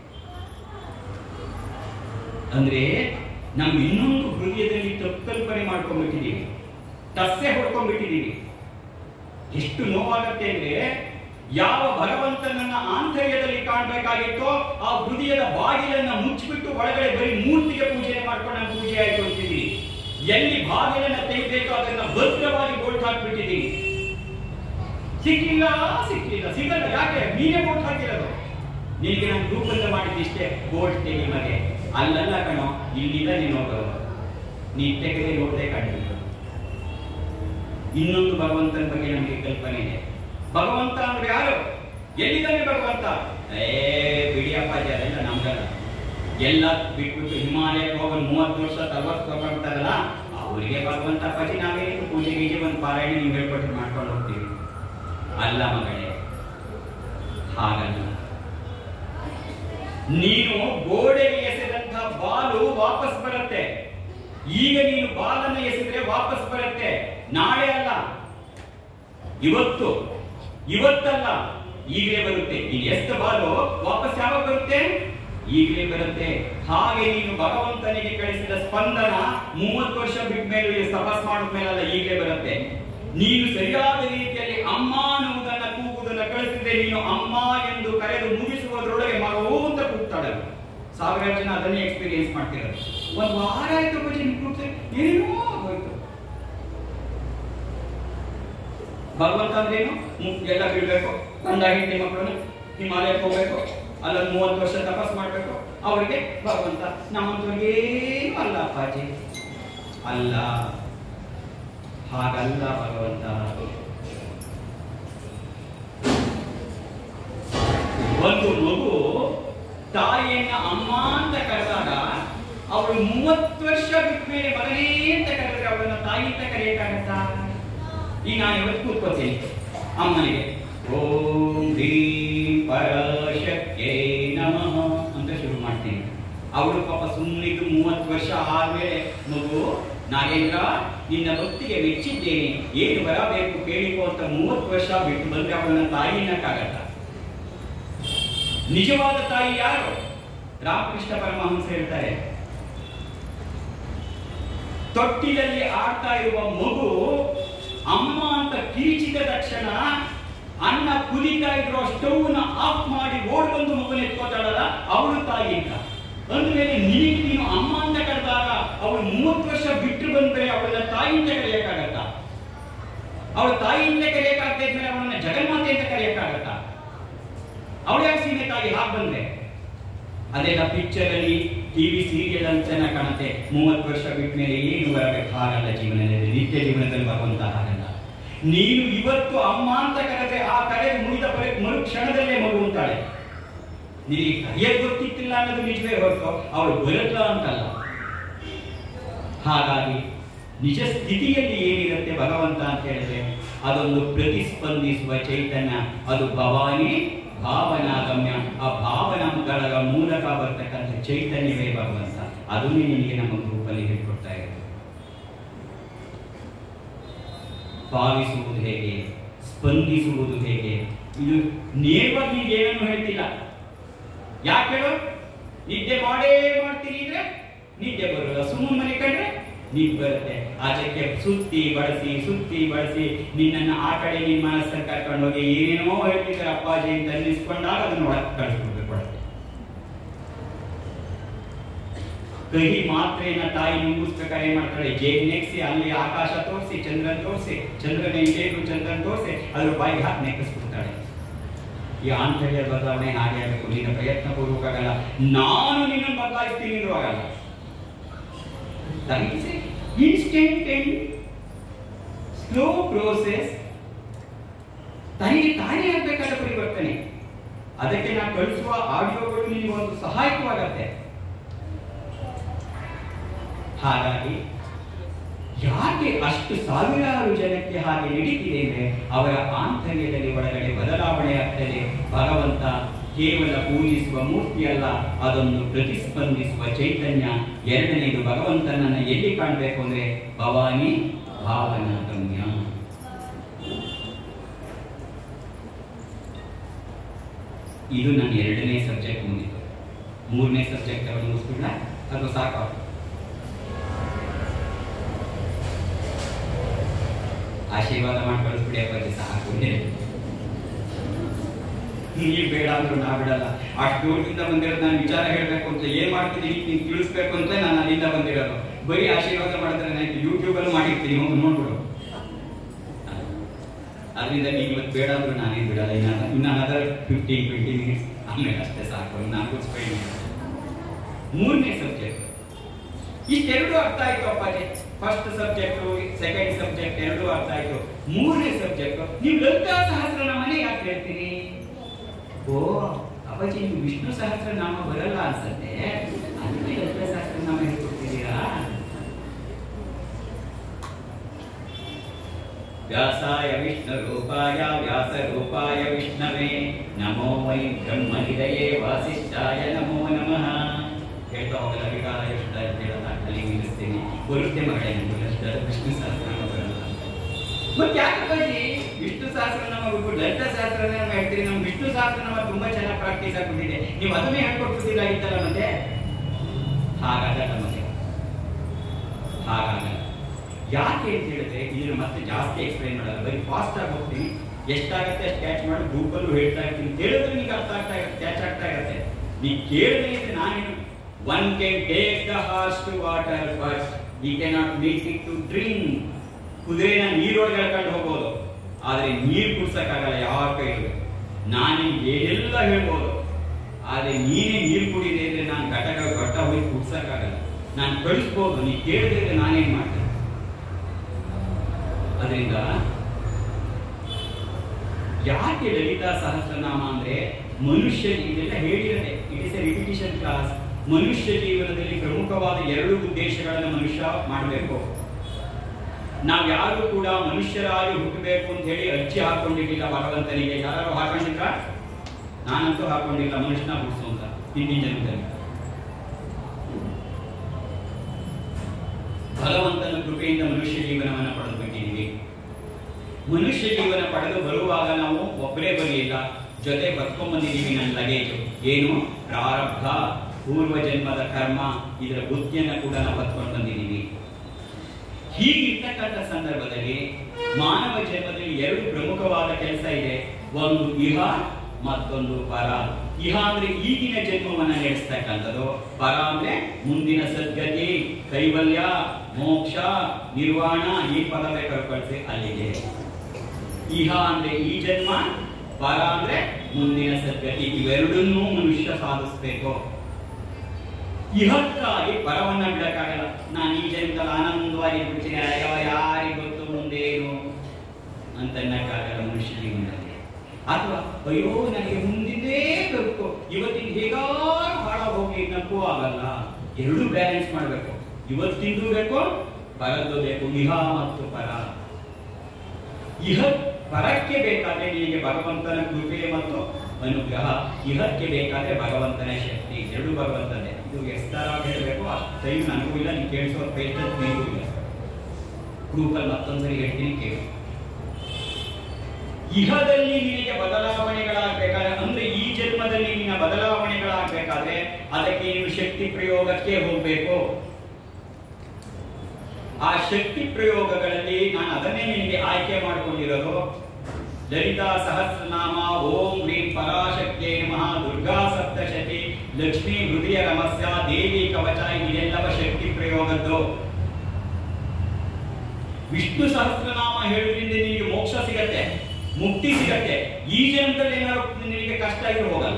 ಅಂದ್ರೆ ನಾವು ಇನ್ನೊಂದು ಹೃದಯದಲ್ಲಿ ತಪ್ಪು ಕಲ್ಪನೆ ಮಾಡ್ಕೊಂಡ್ಬಿಟ್ಟಿದೀವಿ ತಸ್ಸೆ ಹೊಡ್ಕೊಂಡ್ಬಿಟ್ಟಿದೀವಿ ಎಷ್ಟು ನೋವಾಗತ್ತೆ ಅಂದ್ರೆ ಯಾವ ಭಗವಂತನನ್ನ ಆಂತರ್ಯದಲ್ಲಿ ಕಾಣ್ಬೇಕಾಗಿತ್ತೋ ಆ ಹೃದಯದ ಬಾಗಿಲನ್ನ ಮುಚ್ಚಿಬಿಟ್ಟು ಒಳಗಡೆ ಬರೀ ಮೂರ್ತಿಗೆ ಪೂಜೆ ಮಾಡ್ಕೊಂಡು ನಾನು ಪೂಜೆ ಆಯ್ತು ಅಂತಿದ್ದೀನಿ ಎಲ್ಲಿ ಬಾಗಿಲನ್ನ ತೆಗಿಬೇಕೋ ಅದನ್ನ ಭದ್ರವಾಗಿ ಬೋಲ್ಟ್ ಹಾಕ್ಬಿಟ್ಟಿದ್ದೀನಿ ಸಿಕ್ಕಿಲ್ಲ ಸಿಕ್ಕಿಲ್ಲ ಸಿಗಲ್ಲ ಯಾಕೆ ನೀನೇ ಬೋಲ್ಟ್ ಹಾಕಿರೋದು ನಿನಗೆ ನಾನು ಗ್ರೂಪಲ್ಲಿ ಮಾಡಿದ್ದಿಷ್ಟೇ ಬೋಲ್ಟ್ ತೆಗಿ ಮನೆ ಅಲ್ಲಲ್ಲ ಕಣೋ ಇಲ್ಲಿಂದ ನೀನು ಹೋಗೋದು ನೀ ತೆಗೆದೇ ನೋಡದೆ ಕಾಣಿಲ್ಲ ಇನ್ನೊಂದು ಭಗವಂತನ ಬಗ್ಗೆ ನಮಗೆ ಕಲ್ಪನೆ ಇದೆ ಭಗವಂತ ಅಂದ್ರೆ ಯಾರು ಎಲ್ಲಿದ್ದಾನೆ ಭಗವಂತ ಏ ಬಿಡಿ ಅಪ್ಪಾಜಿ ಅದೆಲ್ಲ ನಮ್ಗಲ್ಲ ಎಲ್ಲ ಬಿಟ್ಬಿಟ್ಟು ಹಿಮಾಲಯಕ್ಕೆ ಹೋಗೋ ಮೂವತ್ತು ವರ್ಷ ಅರವತ್ತು ತಗೊಂಡ್ತಾರಲ್ಲ ಅವರಿಗೆ ಭಗವಂತ ಅಪ್ಪಾಜಿ ನಾವೇನು ಪೂಜೆ ಗೀಜೆ ಒಂದು ಪಾರಾಯಣ ನೀವು ಹೇಳ್ಕೊಟ್ಟು ಮಾಡ್ಕೊಂಡು ಹೋಗ್ತೀವಿ ಅಲ್ಲ ಮಗಳೇ ಹಾಗಲ್ಲ ನೀನು ಗೋಡೆಗೆ ಎಸೆದಂತ ಬಾಲು ವಾಪಸ್ ಬರುತ್ತೆ ಈಗ ನೀನು ಬಾಲನ್ನು ಎಸೆದ್ರೆ ವಾಪಸ್ ಬರುತ್ತೆ ನಾಳೆ ಅಲ್ಲ ಇವತ್ತು ಇವತ್ತಲ್ಲ ಈಗಲೇ ಬರುತ್ತೆ ನೀನು ಎಷ್ಟು ಬಾಲು ವಾಪಸ್ ಯಾವಾಗ ಬರುತ್ತೆ ಈಗಲೇ ಬರುತ್ತೆ ಹಾಗೆ ನೀನು ಭಗವಂತನಿಗೆ ಕಳಿಸಿದ ಸ್ಪಂದನ ಮೂವತ್ತು ವರ್ಷ ಬಿಟ್ಟ ಮೇಲೆ ತಪಸ್ ಮಾಡಿದ ಮೇಲಲ್ಲ ಈಗಲೇ ಬರುತ್ತೆ ನೀನು ಸರಿಯಾದ ರೀತಿಯಲ್ಲಿ ಅಮ್ಮ ಅನ್ನುವುದನ್ನ ಕೂಗುವುದನ್ನ ಕಳಿಸಿದ್ರೆ ನೀನು ಅಮ್ಮ ಎಂದು ಕರೆದು ಮುಗಿಸುವುದರೊಳಗೆ ಮಗವು ಅಂತ ಕೂಗ್ತಾಳೆ ಅವಳು. ಸಾವಿರಾರು ಜನ ಅದನ್ನೇ ಎಕ್ಸ್ಪೀರಿಯನ್ಸ್ ಮಾಡ್ತಿರೋದು ಒಂದು ವಾರ ಆಯ್ತು ಬಜಿ ಕೂಗ್ತಾರೆ ಏನೋ ಆಗೋಯ್ತು ಭಗವಂತ ಅಂದ್ರೇನು ಮು- ಎಲ್ಲ ಬಿಡ್ಬೇಕು ಗಂಡ ಹೆಂಡತಿ ಮಕ್ಕಳನ್ನ ಹಿಮಾಲಯಕ್ಕೆ ಹೋಗ್ಬೇಕು ಅಲ್ಲೊಂದು ಮೂವತ್ತು ವರ್ಷ ತಪಸ್ ಮಾಡ್ಬೇಕು ಅವರಿಗೆ ಭಗವಂತ ನಮ್ಮಂತವ್ರಿಗೆ ಅಲ್ಲ ಅಪ್ಪಾಜಿ ಅಲ್ಲ ಹಾಗಲ್ಲ ಭಗವಂತ ಒಂದು ಮಗು ತಾಯಿಯನ್ನ ಅಮ್ಮ ಅಂತ ಕರೆದಾಗ ಅವಳು ಮೂವತ್ತು ವರ್ಷ ಬಿಟ್ಟ ಮೇಲೆ ಮಗನೇ ಅಂತ ಕರೆದ್ರೆ ಅವಳನ್ನ ತಾಯಿ ಅಂತ ಕರೆಯಕ್ಕಾಗತ್ತಾ ಈಗ ನಾನು ಇವತ್ತು ಕೂತ್ಕೋತೀನಿ ಅಮ್ಮನಿಗೆ ಓಂ ಹ್ರೀಂ ಪರಶಕ್ತೇ ನಮಃ ಅಂತ ಶುರು ಮಾಡ್ತೀನಿ ಅವಳು ಪಾಪ ಸುಮ್ಮನಿದ್ದು ಮೂವತ್ತು ವರ್ಷ ಆದ್ಮೇಲೆ ಮಗು ನಾಗೇಂದ್ರ ನಿನ್ನ ಭಕ್ತಿಗೆ ಮೆಚ್ಚಿದ್ದೇನೆ ಏನು ಬರಬೇಕು ಕೇಳಿಕೋ ಅಂತ ಮೂವತ್ತು ವರ್ಷ ಬಿಟ್ಟು ಬಂದ್ರೆ ಅವಳನ್ನ ತಾಯಿನಕ್ಕಾಗತ್ತ ನಿಜವಾದ ತಾಯಿ ಯಾರು ರಾಮಕೃಷ್ಣ ಪರಮಹಂಸ ಹೇಳ್ತಾರೆ ತೊಟ್ಟಿಲಲ್ಲಿ ಆಡ್ತಾ ಇರುವ ಮಗು ಅಮ್ಮ ಅಂತ ಕಿರಿಚಿದ ತಕ್ಷಣ ಅನ್ನ ಕುದಿತಾ ಇರೋ ಸ್ಟವ್ನ ಆಫ್ ಮಾಡಿ ಓಡ್ ಬಂದು ಮಗುನ ಎತ್ಕೋತಾಳಲ್ಲ ಅವಳು ತಾಯಿ ಅಂತ ಅಂದ್ಮೇಲೆ ನಿನಗೆ ನೀನು ಅಮ್ಮ ಅಂತ ಕರೆದಾಗ ಅವಳು ಮೂವತ್ತು ವರ್ಷ ಬಿಟ್ಟು ಬಂದ್ರೆ ಅವಳನ್ನ ತಾಯಿ ಅಂತ ಕರೆಯಕ್ಕಾಗತ್ತ ಅವಳು ತಾಯಿಯಿಂದ ಕರೆಯಕ್ಕಾಗದೇ ಇದ್ಮೇಲೆ ಅವಳನ್ನ ಜಗನ್ಮಾತೆ ಅಂತ ಕರೆಯಕ್ಕಾಗತ್ತ ಅವಳು ಯಾಕೆ ಸೀಮೆ ತಾಯಿ ಹಾಗೆ ಬಂದ್ರೆ ಅದೆಲ್ಲ ಪಿಕ್ಚರ್ ಅಲ್ಲಿ ಟಿವಿ ಸೀರಿಯಲ್ ಅಂತ ಚೆನ್ನಾಗಿ ಕಾಣುತ್ತೆ ಮೂವತ್ತು ವರ್ಷ ಬಿಟ್ಟ ಮೇಲೆ ಏನು ಬರಬೇಕು ಹಾಗಲ್ಲ ಜೀವನದಲ್ಲಿ ನಿತ್ಯ ಜೀವನದಲ್ಲಿ ಬರುವಂತ ಹಾಗಲ್ಲ ನೀನು ಇವತ್ತು ಅಮ್ಮ ಅಂತ ಕರೆದ್ರೆ ಆ ಕರೆ ಮುಗಿದ ಪರಿ ಮರು ಕ್ಷಣದಲ್ಲೇ ಮಗು ಅಂತಾಳೆ ನಿನಗೆ ಕರೆಯಕ್ಕೆ ಗೊತ್ತಿತ್ತಿಲ್ಲ ಅನ್ನೋದು ನಿಜವೇ ಹೊರತು ಅವಳು ಬರಲ್ಲ ಅಂತಲ್ಲ ಹಾಗಾಗಿ ನಿಜ ಸ್ಥಿತಿಯಲ್ಲಿ ಏನಿರುತ್ತೆ ಭಗವಂತ ಅಂತ ಹೇಳಿದ್ರೆ ಅದೊಂದು ಪ್ರತಿಸ್ಪಂದಿಸುವ ಚೈತನ್ಯ ಅದು ಭವಾನಿ ಭಾವನಾಗಮ್ಯ ಆ ಭಾವನಾಗಳ ಮೂಲಕ ಬರ್ತಕ್ಕಂಥ ಚೈತನ್ಯವೇ ಭಗವಂತ ಅದನ್ನೇ ನಿನಗೆ ನಮ್ಮ ಗ್ರೂಪಲ್ಲಿ ಹೇಳ್ಕೊಡ್ತಾ ಇರೋದು ಭಾವಿಸುವುದು ಹೇಗೆ ಸ್ಪಂದಿಸುವುದು ಹೇಗೆ ಇದು ನೇರವಾಗಿ ನೀವು ಏನನ್ನು ಹೇಳ್ತಿಲ್ಲ ಯಾಕೆ ಹೇಳು ನಿದ್ದೆ ಮಾಡೇ ಮಾಡ್ತೀನಿ ಅಂದ್ರೆ ನಿದ್ದೆ ಬರೋಲ್ಲ ಸುಮ್ಮನೆ ಮನೆ ಕಂಡ್ರೆ ನಿದ್ದೆ ಬರುತ್ತೆ ಆಚೆಗೆ ಸುತ್ತಿ ಬಳಸಿ ಸುತ್ತಿ ಬಳಸಿ ನಿನ್ನನ್ನ ಆ ಕಡೆ ನಿನ್ನ ಮನಸ್ಸನ್ನು ಕರ್ಕೊಂಡು ಹೋಗಿ ಏನೇನೋ ಹೇಳ್ತಿದ್ದಾರೆ ಅಪ್ಪಾಜಿ ಅಂತ ಅನ್ನಿಸ್ಕೊಂಡಾಗ ಅದನ್ನ ಒಳಗೆ ಕಳಿಸ್ಬಿಡ್ಬೇಕು ಒಳಗೆ ಕಹಿ ಮಾತ್ರೆಯನ್ನ ತಾಯಿ ನುಂಗಿಸ್ಬೇಕಾದ್ರೆ ಏನ್ ಮಾಡ್ತಾಳೆ ಜೇಬ್ ನೆಕ್ಸಿ ಅಲ್ಲಿ ಆಕಾಶ ತೋರಿಸಿ ಚಂದ್ರನ್ ತೋರಿಸಿ ಚಂದ್ರನ ಜೇಬು ಚಂದ್ರನ್ ತೋರಿಸಿ ಅದ್ರ ಬಾಯಿಗೆ ಹಾಕಿ ನೆಕ್ಕಿಸ್ಬಿಡ್ತಾಳೆ ಈ ಆಂತರ್ಯ ಬದಲಾವಣೆ ಹಾಗೆ ಆಗಬೇಕು ನಿನ್ನ ಪ್ರಯತ್ನ ಪೂರ್ವಕಆಗಲ್ಲ ನಾನು ನಿನ್ನನ್ನು ಬದಲಾಯಿಸ್ತೀನಿ ಇರುವಾಗಲ್ಲ ಇನ್ಸ್ಟೆಂಟ್ ಅಂಡ್ ಸ್ಲೋ ಪ್ರೋಸೆಸ್ ತನಗೆ ತಾನೇ ಆಗ್ಬೇಕಾದ ಪರಿವರ್ತನೆ ಅದಕ್ಕೆ ನಾವು ಕಳಿಸುವ ಆಡಿಯೋಗಳು ನಿಮಗೆ ಒಂದು ಸಹಾಯಕವಾಗತ್ತೆ ಹಾಗಾಗಿ ಯಾಕೆ ಅಷ್ಟು ಸಾವಿರಾರು ಜನಕ್ಕೆ ಹಾಗೆ ನಡೀತಿದೆ ಅಂದ್ರೆ ಅವರ ಆಂತರ್ಯದಲ್ಲಿ ಒಳಗಡೆ ಬದಲಾವಣೆ ಆಗ್ತದೆ ಭಗವಂತ ಕೇವಲ ಪೂಜಿಸುವ ಮೂರ್ತಿಯಲ್ಲ ಅದನ್ನು ಪ್ರತಿಸ್ಪಂದಿಸುವ ಚೈತನ್ಯ ಎರಡನೇದು ಭಗವಂತನನ್ನ ಎಲ್ಲಿ ಕಾಣಬೇಕು ಅಂದ್ರೆ ಭವಾನಿ ಭಾವನಾ ಗಮ್ಯ ಇದು ನನ್ನ ಎರಡನೇ ಸಬ್ಜೆಕ್ಟ್ ಮುಗಿತು ಮೂರನೇ ಸಬ್ಜೆಕ್ಟ್ ಅವರು ಮುಗಿಸ್ಬಿಡ್ಲ ಅದು ಸಾಕು ಆಶೀರ್ವಾದ ಮಾಡಿ ಕಳಿಸ್ಬಿಡಿ ಅಪ್ಪಾಜಿ ಸಾಕು ನೀವು ಬೇಡ ಅಂದ್ರು ನಾ ಬಿಡಲ್ಲ ಅಷ್ಟು ದೂರದಿಂದ ಬಂದಿರೋದು ನಾನು ವಿಚಾರ ಹೇಳ್ಬೇಕು ಅಂತ ಏನ್ ಮಾಡ್ತಿದ್ದೀನಿ ನೀನು ತಿಳಿಸ್ಬೇಕು ಅಂತ ನಾನು ಅಲ್ಲಿಂದ ಬಂದಿರೋದು ಬರೀ ಆಶೀರ್ವಾದ ಮಾಡಿದ್ರೆ ನಾನು ಯೂಟ್ಯೂಬ್ ಅಲ್ಲಿ ಮಾಡಿರ್ತೀನಿ ಹೋಗಿ ನೋಡ್ಬಿಡು ಅದರಿಂದ ನೀವು ಇವತ್ತು ಬೇಡ ಅಂದ್ರು ನಾನೇನು ಬಿಡಲ್ಲ ಇನ್ನ ಇನ್ನ ಅದರ್ ಫಿಫ್ಟೀನ್ ಟ್ವೆಂಟಿ ಮಿನಿಟ್ಸ್ ಆಮೇಲೆ ಅಷ್ಟೇ ಸಾಕು ನಾಲ್ಕು ಸ್ಪೈಡ್ ಮೂರನೇ ಸಬ್ಜೆಕ್ಟ್ ಇಷ್ಟೆರಡು ಅರ್ಥ ಆಯ್ತು ಅಪ್ಪಾಜಿ ಫಸ್ಟ್ ಸಬ್ಜೆಕ್ಟ್ ಸೆಕೆಂಡ್ ಸಬ್ಜೆಕ್ಟ್ ಎರಡು ಅರ್ಥ ಆಯ್ತು ಮೂರನೇ ಸಬ್ಜೆಕ್ಟ್ ನೀವು ಲಲಿತಾ ಸಹಸ್ರನಾಮನೇ ಯಾಕೆ ಹೇಳ್ತೀರಿ ಓ ಅಪ್ಪಾಜಿ ನೀವು ವಿಷ್ಣು ಸಹಸ್ರನಾಮ ಬರಲ್ಲ ಅನ್ಸತ್ತೆ ಅದಕ್ಕೆ ಲಲಿತಾ ಸಹಸ್ರನಾಮ ಹೇಳ್ಕೊಡ್ತಿದ್ದೀರಾ ವ್ಯಾಸಾಯ ವಿಷ್ಣುರೂಪಾಯ ವ್ಯಾಸರೂಪಾಯ ವಿಷ್ಣವೇ ನಮೋ ವೈ ಬ್ರಹ್ಮನಿದಯೇ ವಾಸಿಷ್ಠಾಯ ನಮೋ ನಮಃ ಹೇಳ್ತಾ ಹೋಗಲ್ಲ ವಿಕಾರ ಎಷ್ಟು ಅಂತ ಹೇಳಲ್ಲ ಅಲ್ಲಿ ನಿಲ್ಲಿಸ್ತೀನಿ ಬರುತ್ತೆ ಮಗಳೇ ನಿಮ್ಗೆ ಅಷ್ಟು ವಿಷ್ಣು ಸಹಸ್ರನಾಮ ಬರಲ್ಲ ಮತ್ತೆ ಯಾಕಪ್ಪಾಜಿ ವಿಷ್ಣು ಸಹಸ್ರನಾಮ ಬಿಟ್ಟು ಲಲಿತ ಸಹಸ್ರನಾಮ ಹೇಳ್ತೀರಿ ನಮ್ ವಿಷ್ಣು ಸಹಸ್ರನಾಮ ತುಂಬಾ ಚೆನ್ನಾಗಿ ಪ್ರಾಕ್ಟೀಸ್ ಆಗ್ಬಿಟ್ಟಿದೆ ನೀವು ಅದನ್ನೇ ಹೇಳ್ಕೊಡ್ತಿದ್ದಿಲ್ಲ ಮತ್ತೆ ಹಾಗಾಗಲ್ಲ ಮತ್ತೆ ಹಾಗಾಗಲ್ಲ ಯಾಕೆ ಅಂತ ಹೇಳಿದ್ರೆ ಇದನ್ನ ಮತ್ತೆ ಜಾಸ್ತಿ ಎಕ್ಸ್ಪ್ಲೈನ್ ಮಾಡಲ್ಲ ಬರೀ ಫಾಸ್ಟ್ ಆಗಿ ಹೋಗ್ತೀನಿ ಎಷ್ಟಾಗತ್ತೆ ಅಷ್ಟು ಕ್ಯಾಚ್ ಮಾಡಿ ಗ್ರೂಪಲ್ಲೂ ಹೇಳ್ತಾ ಇರ್ತೀನಿ ಕೇಳಿದ್ರೆ ನಿಮಗೆ ಅರ್ಥ ಆಗ್ತಾ ಇರುತ್ತೆ ಕ್ಯಾಚ್ ಆಗ್ತಾ ಇರುತ್ತೆ ನೀವು ಕೇಳದೆ ಇದ್ರೆ ನಾನೇನು one can take the horse to water first we cannot make it to drink ಕುದುರೆನ ನೀರೊಳಗೆ ಎಳ್ಕೊಂಡು ಹೋಗ್ಬೋದು ಆದ್ರೆ ನೀರು ಕುಡ್ಸಕ್ಕಾಗಲ್ಲ ಯಾರ ಕೈಲೂ ನಾನು ಏನೆಲ್ಲ ಹೇಳ್ಬೋದು ಆದ್ರೆ ನೀನೇ ನೀರು ಕುಡಿದೆ ಅಂದ್ರೆ ನಾನು ಘಟಕ ಘಟ್ಟ ಹೋಗಿ ಕುಡ್ಸಕ್ಕಾಗಲ್ಲ ನಾನು ಕಳಿಸ್ಬೋದು ನೀ ಕೇಳಿದ್ರೆ ನಾನೇನ್ ಮಾಡ್ತೇನೆ ಅದರಿಂದ ಯಾಕೆ ಲಲಿತಾ ಸಹಸ್ರನಾಮ ಅಂದ್ರೆ ಮನುಷ್ಯ ಇದೆಲ್ಲ ಹೇಳಿರದೆ it is a repetition class ಮನುಷ್ಯ ಜೀವನದಲ್ಲಿ ಪ್ರಮುಖವಾದ ಎರಡು ಉದ್ದೇಶಗಳನ್ನು ಮನುಷ್ಯ ಮಾಡಬೇಕು ನಾವ್ ಯಾರು ಕೂಡ ಮನುಷ್ಯರಾಗಿ ಹುಟ್ಟಬೇಕು ಅಂತ ಹೇಳಿ ಅರ್ಜಿ ಹಾಕೊಂಡಿರ್ಲಿಲ್ಲ ಭಗವಂತನಿಗೆ ಯಾರು ಹಾಕೊಂಡಿದ್ರ ನಾನಂತೂ ಹಾಕೊಂಡಿಲ್ಲ ಮನುಷ್ಯನ ಹುಟ್ಟಿಸು ಅಂತ ಹಿಂದಿನ ಜನ್ಮದಲ್ಲಿ ಭಗವಂತನ ಕೃಪೆಯಿಂದ ಮನುಷ್ಯ ಜೀವನವನ್ನು ಪಡೆದು ಬಿಟ್ಟಿದ್ದೀವಿ ಮನುಷ್ಯ ಜೀವನ ಪಡೆದು ಬರುವಾಗ ನಾವು ಒಬ್ಬರೇ ಬರಲಿಲ್ಲ ಜೊತೆ ಬರ್ಕೊಂಡ್ ಬಂದಿದ್ದೀವಿ ನನ್ನ ಲಗೇಜು ಏನು ಪ್ರಾರಬ್ಧ ಪೂರ್ವ ಜನ್ಮದ ಕರ್ಮ ಇದರ ಬುದ್ಧಿಯನ್ನ ಕೂಡ ನಾವು ಹೊತ್ಕೊಂಡು ಬಂದಿದ್ದೀವಿ ಹೀಗಿರ್ತಕ್ಕಂಥ ಸಂದರ್ಭದಲ್ಲಿ ಮಾನವ ಜನ್ಮದಲ್ಲಿ ಎರಡು ಪ್ರಮುಖವಾದ ಕೆಲಸ ಇದೆ ಒಂದು ಇಹ ಮತ್ತೊಂದು ಪರ ಇಹ ಅಂದ್ರೆ ಈಗಿನ ಜನ್ಮವನ್ನ ನಡೆಸ್ತಕ್ಕಂಥದ್ದು ಪರ ಅಂದ್ರೆ ಮುಂದಿನ ಸದ್ಗತಿ ಕೈವಲ್ಯ ಮೋಕ್ಷ ನಿರ್ವಾಣ ಈ ಪದ ಬೇಕಾದ್ರೆ ಕಳಿಸಿ ಅಲ್ಲಿಗೆ ಇಹ ಅಂದ್ರೆ ಈ ಜನ್ಮ ಪರ ಅಂದ್ರೆ ಮುಂದಿನ ಸದ್ಗತಿ ಇವೆರಡನ್ನೂ ಮನುಷ್ಯ ಸಾಧಿಸ್ಬೇಕು ಇಹಕ್ಕಾಗಿ ಪರವನ್ನ ಬಿಡಕ್ಕಾಗಲ್ಲ ನಾನು ಈ ಜನ್ಮದಲ್ಲಿ ಆನಂದವಾಗಿ ಬಿಡ್ತೀನಿ ಅಯ್ಯೋ ಯಾರಿಗೆ ಗೊತ್ತು ಮುಂದೇನು ಅಂತ ಅನ್ನಕ್ಕಾಗಲ್ಲ ಮನುಷ್ಯ ಜೀವನದಲ್ಲಿ ಅಥವಾ ಅಯ್ಯೋ ನನಗೆ ಮುಂದಿದ್ದೇ ಬೇಕು ಇವತ್ತಿನ ಹೇಗಾರು ಹಾಳ ಹೋಗಿ ನಕ್ಕೂ ಆಗಲ್ಲ ಎರಡು ಬ್ಯಾಲೆನ್ಸ್ ಮಾಡಬೇಕು ಇವತ್ತಿಂದು ಬೇಕು ಪರದ್ದು ಬೇಕು ಇಹ ಮತ್ತು ಪರ ಇಹ ಪರಕ್ಕೆ ಬೇಕಾದ್ರೆ ನಿನಗೆ ಭಗವಂತನ ಕೃಪೆ ಮತ್ತು ಅನುಗ್ರಹ ಇಹಕ್ಕೆ ಬೇಕಾದ್ರೆ ಭಗವಂತನ ಶಕ್ತಿ ಎರಡು ಭಗವಂತನೇ ಇದು ಎಷ್ಟರ ಹೇಳಬೇಕು ಅಷ್ಟು ಟೈಮ್ ನನಗೂ ಇಲ್ಲ ನೀನು ಕೇಳಿಸೋ ಪೇಷನ್ಸ್ ನಿನಗೂ ಇಲ್ಲ ಗ್ರೂಪಲ್ಲಿ ಮತ್ತೊಂದ್ಸರಿ ಹೇಳ್ತೀನಿ ಕೇಳಿ ಇಹದಲ್ಲಿ ನಿನಗೆ ಬದಲಾವಣೆಗಳಾಗಬೇಕಾದ್ರೆ ಅಂದ್ರೆ ಈ ಜನ್ಮದಲ್ಲಿ ನಿನ್ನ ಬದಲಾವಣೆಗಳಾಗಬೇಕಾದ್ರೆ ಅದಕ್ಕೆ ನೀನು ಶಕ್ತಿ ಪ್ರಯೋಗಕ್ಕೆ ಹೋಗ್ಬೇಕು ಆ ಶಕ್ತಿ ಪ್ರಯೋಗಗಳಲ್ಲಿ ನಾನು ಅದನ್ನೇ ನಿನಗೆ ಆಯ್ಕೆ ಮಾಡಿಕೊಂಡಿರೋದು ಲಲಿತಾ ಸಹಸ್ರನಾಮ ಓಂ ಹ್ರೀಂ ಪರಾಶಕ್ತಿಯೇ ನಮಃ ದುರ್ಗಾ ಸಪ್ತಶತಿ ಲಕ್ಷ್ಮೀ ಹೃದಯ ರಮಸ್ಯ ದೇವಿ ಕವಚ ಇದೆಲ್ಲವ ಶಕ್ತಿ ಪ್ರಯೋಗದ್ದು ವಿಷ್ಣು ಸಹಸ್ರನಾಮ ಹೇಳೋದ್ರಿಂದ ನಿನಗೆ ಮೋಕ್ಷ ಸಿಗತ್ತೆ ಮುಕ್ತಿ ಸಿಗತ್ತೆ ಈ ಜನ್ಮದಲ್ಲಿ ಏನಾದ್ರು ನಿನಗೆ ಕಷ್ಟ ಇದ್ದು ಹೋಗಲ್ಲ